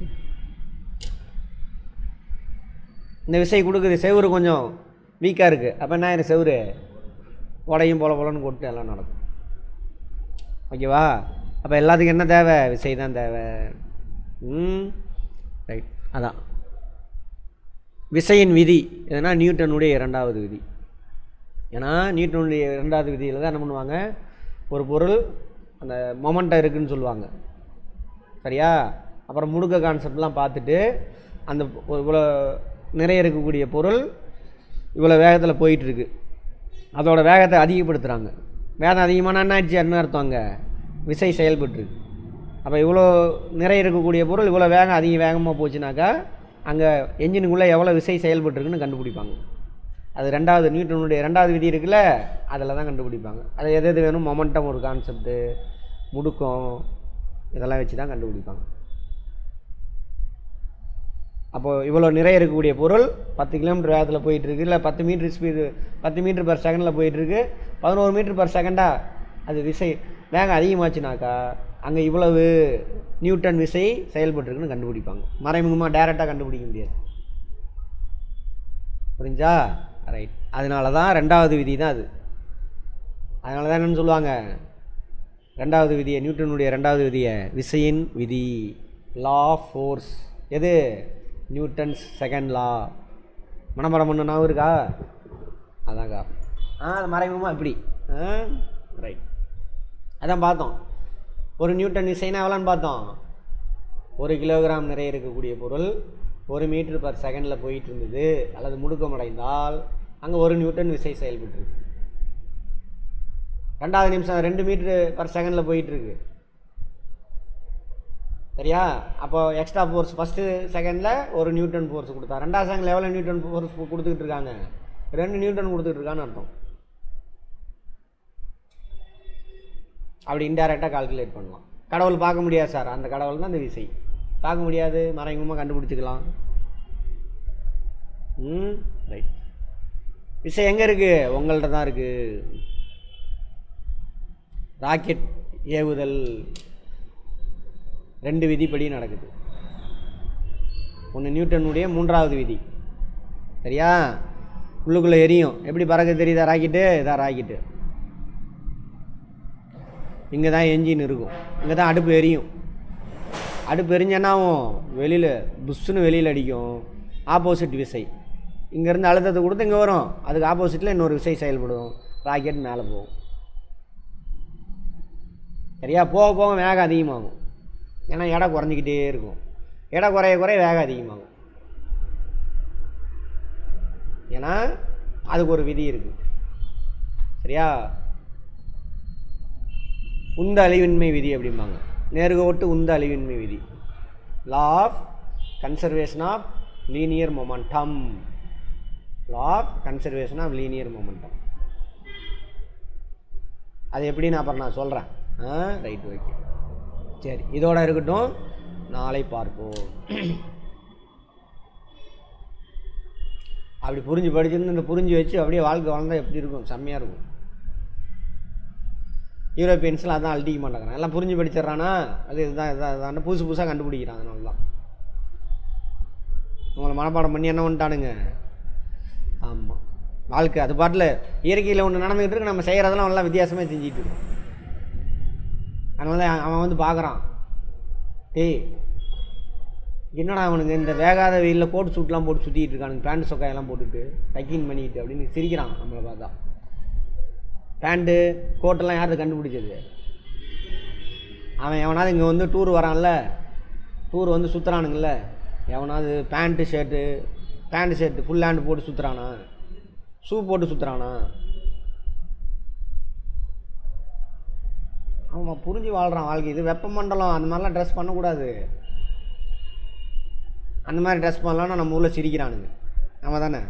இந்த விசை கொடுக்குது செவுரு கொஞ்சம் வீக்காக இருக்குது அப்போ என்ன ஆயிரும் செவுரு உடையும் போல போலன்னு கொட்டு எல்லாம் நடக்கும் ஓகேவா அப்போ எல்லாத்துக்கும் என்ன தேவை விசை தான் தேவை ம் ரைட் அதான் விசையின் விதி எதுனா நியூட்டனுடைய இரண்டாவது விதி ஏன்னா நியூட்டனுடைய இரண்டாவது விதியில் தான் என்ன பண்ணுவாங்க ஒரு பொருள் அந்த மொமெண்டம் இருக்குன்னு சொல்லுவாங்க சரியா அப்புறம் முடுக்க கான்செப்ட்லாம் பார்த்துட்டு அந்த ஒரு இவ்வளோ நிறைய இருக்கக்கூடிய பொருள் இவ்வளோ வேகத்தில் போயிட்டுருக்கு அதோட வேகத்தை அதிகப்படுத்துகிறாங்க வேகம் அதிகமான என்ன ஆயிடுச்சு என்ன அர்த்தம் அங்கே விசை செயல்பட்டுருக்கு அப்போ இவ்வளோ நிறைய இருக்கக்கூடிய பொருள் இவ்வளோ வேகம் அதிக வேகமாக போச்சுனாக்கா அங்கே என்ஜினுக்குள்ளே எவ்வளோ விசை செயல்பட்டுருக்குன்னு கண்டுபிடிப்பாங்க அது ரெண்டாவது நியூட்டனுடைய ரெண்டாவது விதி இருக்குல்ல அதில் தான் கண்டுபிடிப்பாங்க அது எது எது வேணும் மொமெண்டம் ஒரு கான்செப்ட்டு முடுக்கம் இதெல்லாம் வச்சு தான் கண்டுபிடிப்பாங்க அப்போது இவ்வளோ நிறைய இருக்கக்கூடிய பொருள் பத்து கிலோமீட்டர் வேகத்தில் போயிட்டுருக்கு இல்லை பத்து மீட்டர் ஸ்பீடு பத்து மீட்டர் பர் செகண்டில் போயிட்டுருக்கு பதினோரு மீட்டர் பர் செகண்டா அது விசை வேகம் அதிகமாச்சுனாக்கா அங்கே இவ்வளவு நியூட்டன் விசை செயல்பட்டுருக்குன்னு கண்டுபிடிப்பாங்க மறைமுகமாக டைரெக்டாக கண்டுபிடிக்க முடியாது புரிஞ்சா ரைட் அதனால தான் ரெண்டாவது விதி தான் அது அதனால தான் என்னன்னு சொல்லுவாங்க ரெண்டாவது விதியை நியூட்டனுடைய ரெண்டாவது விதியை விசையின் விதி லா ஃபோர்ஸ் எது நியூட்டன்ஸ் செகண்ட் லா மனமரம் பண்ண ஞாபகம் இருக்கா அதான் காரணம் ஆ அது மறைமுகமாக இப்படி ஆ ரைட் அதான் பார்த்தோம் ஒரு நியூட்டன் விசைனா எவ்வளோன்னு பார்த்தோம் ஒரு கிலோகிராம் நிறைய இருக்கக்கூடிய பொருள் ஒரு மீட்டர் பர் செகண்டில் போயிட்டு இருந்தது அல்லது முடுக்கமடைந்தால் அங்கே ஒரு நியூட்டன் விசை செயல்பட்டுருக்கு ரெண்டாவது நிமிஷம் ரெண்டு மீட்ரு பர் செகண்டில் போயிட்டுருக்கு சரியா அப்போ எக்ஸ்ட்ரா ஃபோர்ஸ் ஃபஸ்ட்டு செகண்டில் ஒரு நியூட்டன் ஃபோர்ஸ் கொடுத்தா ரெண்டாவது செகண்டில் எவ்வளோ நியூட்டன் ஃபோர்ஸ் கொடுத்துக்கிட்டு இருக்காங்க ரெண்டு நியூட்டன் கொடுத்துட்டு இருக்கான்னு அர்த்தம் அப்படி இன்டெரக்டாக கால்குலேட் பண்ணலாம் கடவுள் பார்க்க முடியாது சார் அந்த கடவுள் தான் அந்த விசை பார்க்க முடியாது மறைமுகமாக கண்டுபிடிச்சிக்கலாம் ம் ரைட் விசை எங்கே இருக்குது உங்கள்கிட்ட தான் இருக்குது ராக்கெட் ஏவுதல் ரெண்டு விதிப்படி நடக்குது ஒன்று நியூட்டனுடைய மூன்றாவது விதி சரியா உள்ளுக்குள்ளே எரியும் எப்படி பறக்க தெரியுதா ராக்கெட்டு இதான் ராக்கெட்டு இங்கே தான் என்ஜின் இருக்கும் இங்கே தான் அடுப்பு எரியும் அடுப்பு எரிஞ்சனாவும் வெளியில் புஷ்ஷுன்னு வெளியில் அடிக்கும் ஆப்போசிட் விசை இங்கேருந்து அழுத்தத்தை கொடுத்து இங்கே வரும் அதுக்கு ஆப்போசிட்டில் இன்னொரு விசை செயல்படும் ராக்கெட் மேலே போகும் சரியா போக போக வேகம் அதிகமாகும் ஏன்னா எடை குறைஞ்சிக்கிட்டே இருக்கும் எடை குறைய குறைய வேகம் அதிகமாகும் ஏன்னா அதுக்கு ஒரு விதி இருக்குது சரியா உந்த அழிவின்மை விதி அப்படிம்பாங்க நேர்கோட்டு உந்த அழிவின்மை விதி law of conservation of linear momentum law of conservation of linear momentum அது எப்படின்னு அப்புறம் நான் சொல்கிறேன் ஆ ரைட் ஓகே சரி இதோட இருக்கட்டும் நாளை பார்ப்போம் அப்படி புரிஞ்சு படிச்சிருந்து இந்த புரிஞ்சு வச்சு அப்படியே வாழ்க்கை வாழ்ந்தால் எப்படி இருக்கும் செம்மையாக இருக்கும் யூரோப்பியன்ஸ்லாம் அதான் அழட்டிக்க மாட்டேங்கிறான் எல்லாம் புரிஞ்சு படிச்சிடுறானா அது இதுதான் இதுதான் இதுதான் புதுசு புதுசாக கண்டுபிடிக்கிறான் அதனால தான் உங்களை மனப்பாடம் பண்ணி என்ன பண்ணிட்டானுங்க ஆமாம் வாழ்க்கை அது பாட்டில் இயற்கையில் ஒன்று நடந்துக்கிட்டு இருக்கு நம்ம செய்கிறதெல்லாம் எல்லாம் வித்தியாசமாக செஞ்சுட்டு இருக்கோம் அதனால தான் அவன் வந்து பார்க்குறான் டேய் என்னடா அவனுங்க இந்த வேகாத வெயிலில் கோட் சூட்லாம் போட்டு சுற்றிட்டு இருக்கானுங்க பேண்ட் சொக்காயெல்லாம் போட்டுட்டு டக்கின் பண்ணிட்டு அப்படின்னு சிரிக்கிறான் நம்மளை பார்த்தா பேண்ட்டு கோட்டெல்லாம் யார் கண்டுபிடிச்சது அவன் எவனாவது இங்கே வந்து டூர் வரான்ல டூர் வந்து சுற்றுறானுங்கள எவனாவது pant shirt pant shirt full hand போட்டு சுற்றுறானா ஷூ போட்டு சுற்றுறானா அவன் புரிஞ்சு வாழ்கிறான் வாழ்க்கை இது வெப்பமண்டலம் அந்த மாதிரிலாம் ட்ரெஸ் பண்ணக்கூடாது அந்த மாதிரி ட்ரெஸ் பண்ணலான்னா நம்ம ஊரில் சிரிக்கிறானுங்க ஆமாம் தானே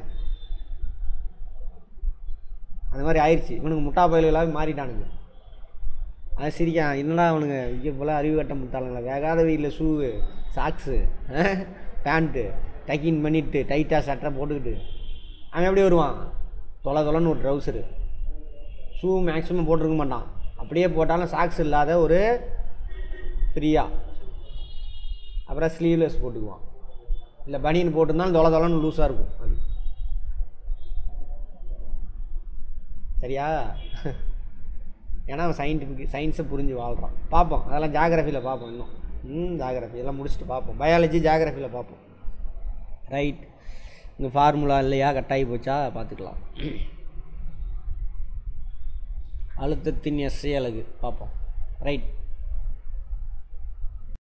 அந்த மாதிரி ஆயிடுச்சு இவனுக்கு முட்டா பயல்களாகவே மாறிட்டானுங்க அது சிரிக்கான் என்னடா அவனுங்க இங்கே போல் அறிவு கட்ட முட்டாளுங்களா வேகாத வெயிலில் ஷூவு சாக்ஸு பேண்ட்டு டக்கின் பண்ணிட்டு டைட்டாக சட்டை போட்டுக்கிட்டு அவன் எப்படி வருவான் தொலை தொலைன்னு ஒரு ட்ரௌசரு ஷூ மேக்ஸிமம் போட்டிருக்க மாட்டான் அப்படியே போட்டாலும் சாக்ஸ் இல்லாத ஒரு ஃப்ரீயாக அப்புறம் ஸ்லீவ்லெஸ் போட்டுக்குவான் இல்லை பனியன் போட்டிருந்தாலும் தொலை தொலைன்னு லூஸாக இருக்கும் அது சரியா ஏன்னா அவன் சயின்டிஃபிக் சயின்ஸை புரிஞ்சு வாழ்கிறான் பார்ப்போம் அதெல்லாம் ஜாகிரஃபியில் பார்ப்போம் இன்னும் ம் ஜாகிரஃபி எல்லாம் முடிச்சுட்டு பார்ப்போம் பயாலஜி ஜாகிரஃபியில் பார்ப்போம் ரைட் இங்கே ஃபார்முலா இல்லையா கட்டாயி போச்சா பார்த்துக்கலாம் அழுத்தத்தின் எஸ்ஐ அலகு பார்ப்போம் ரைட்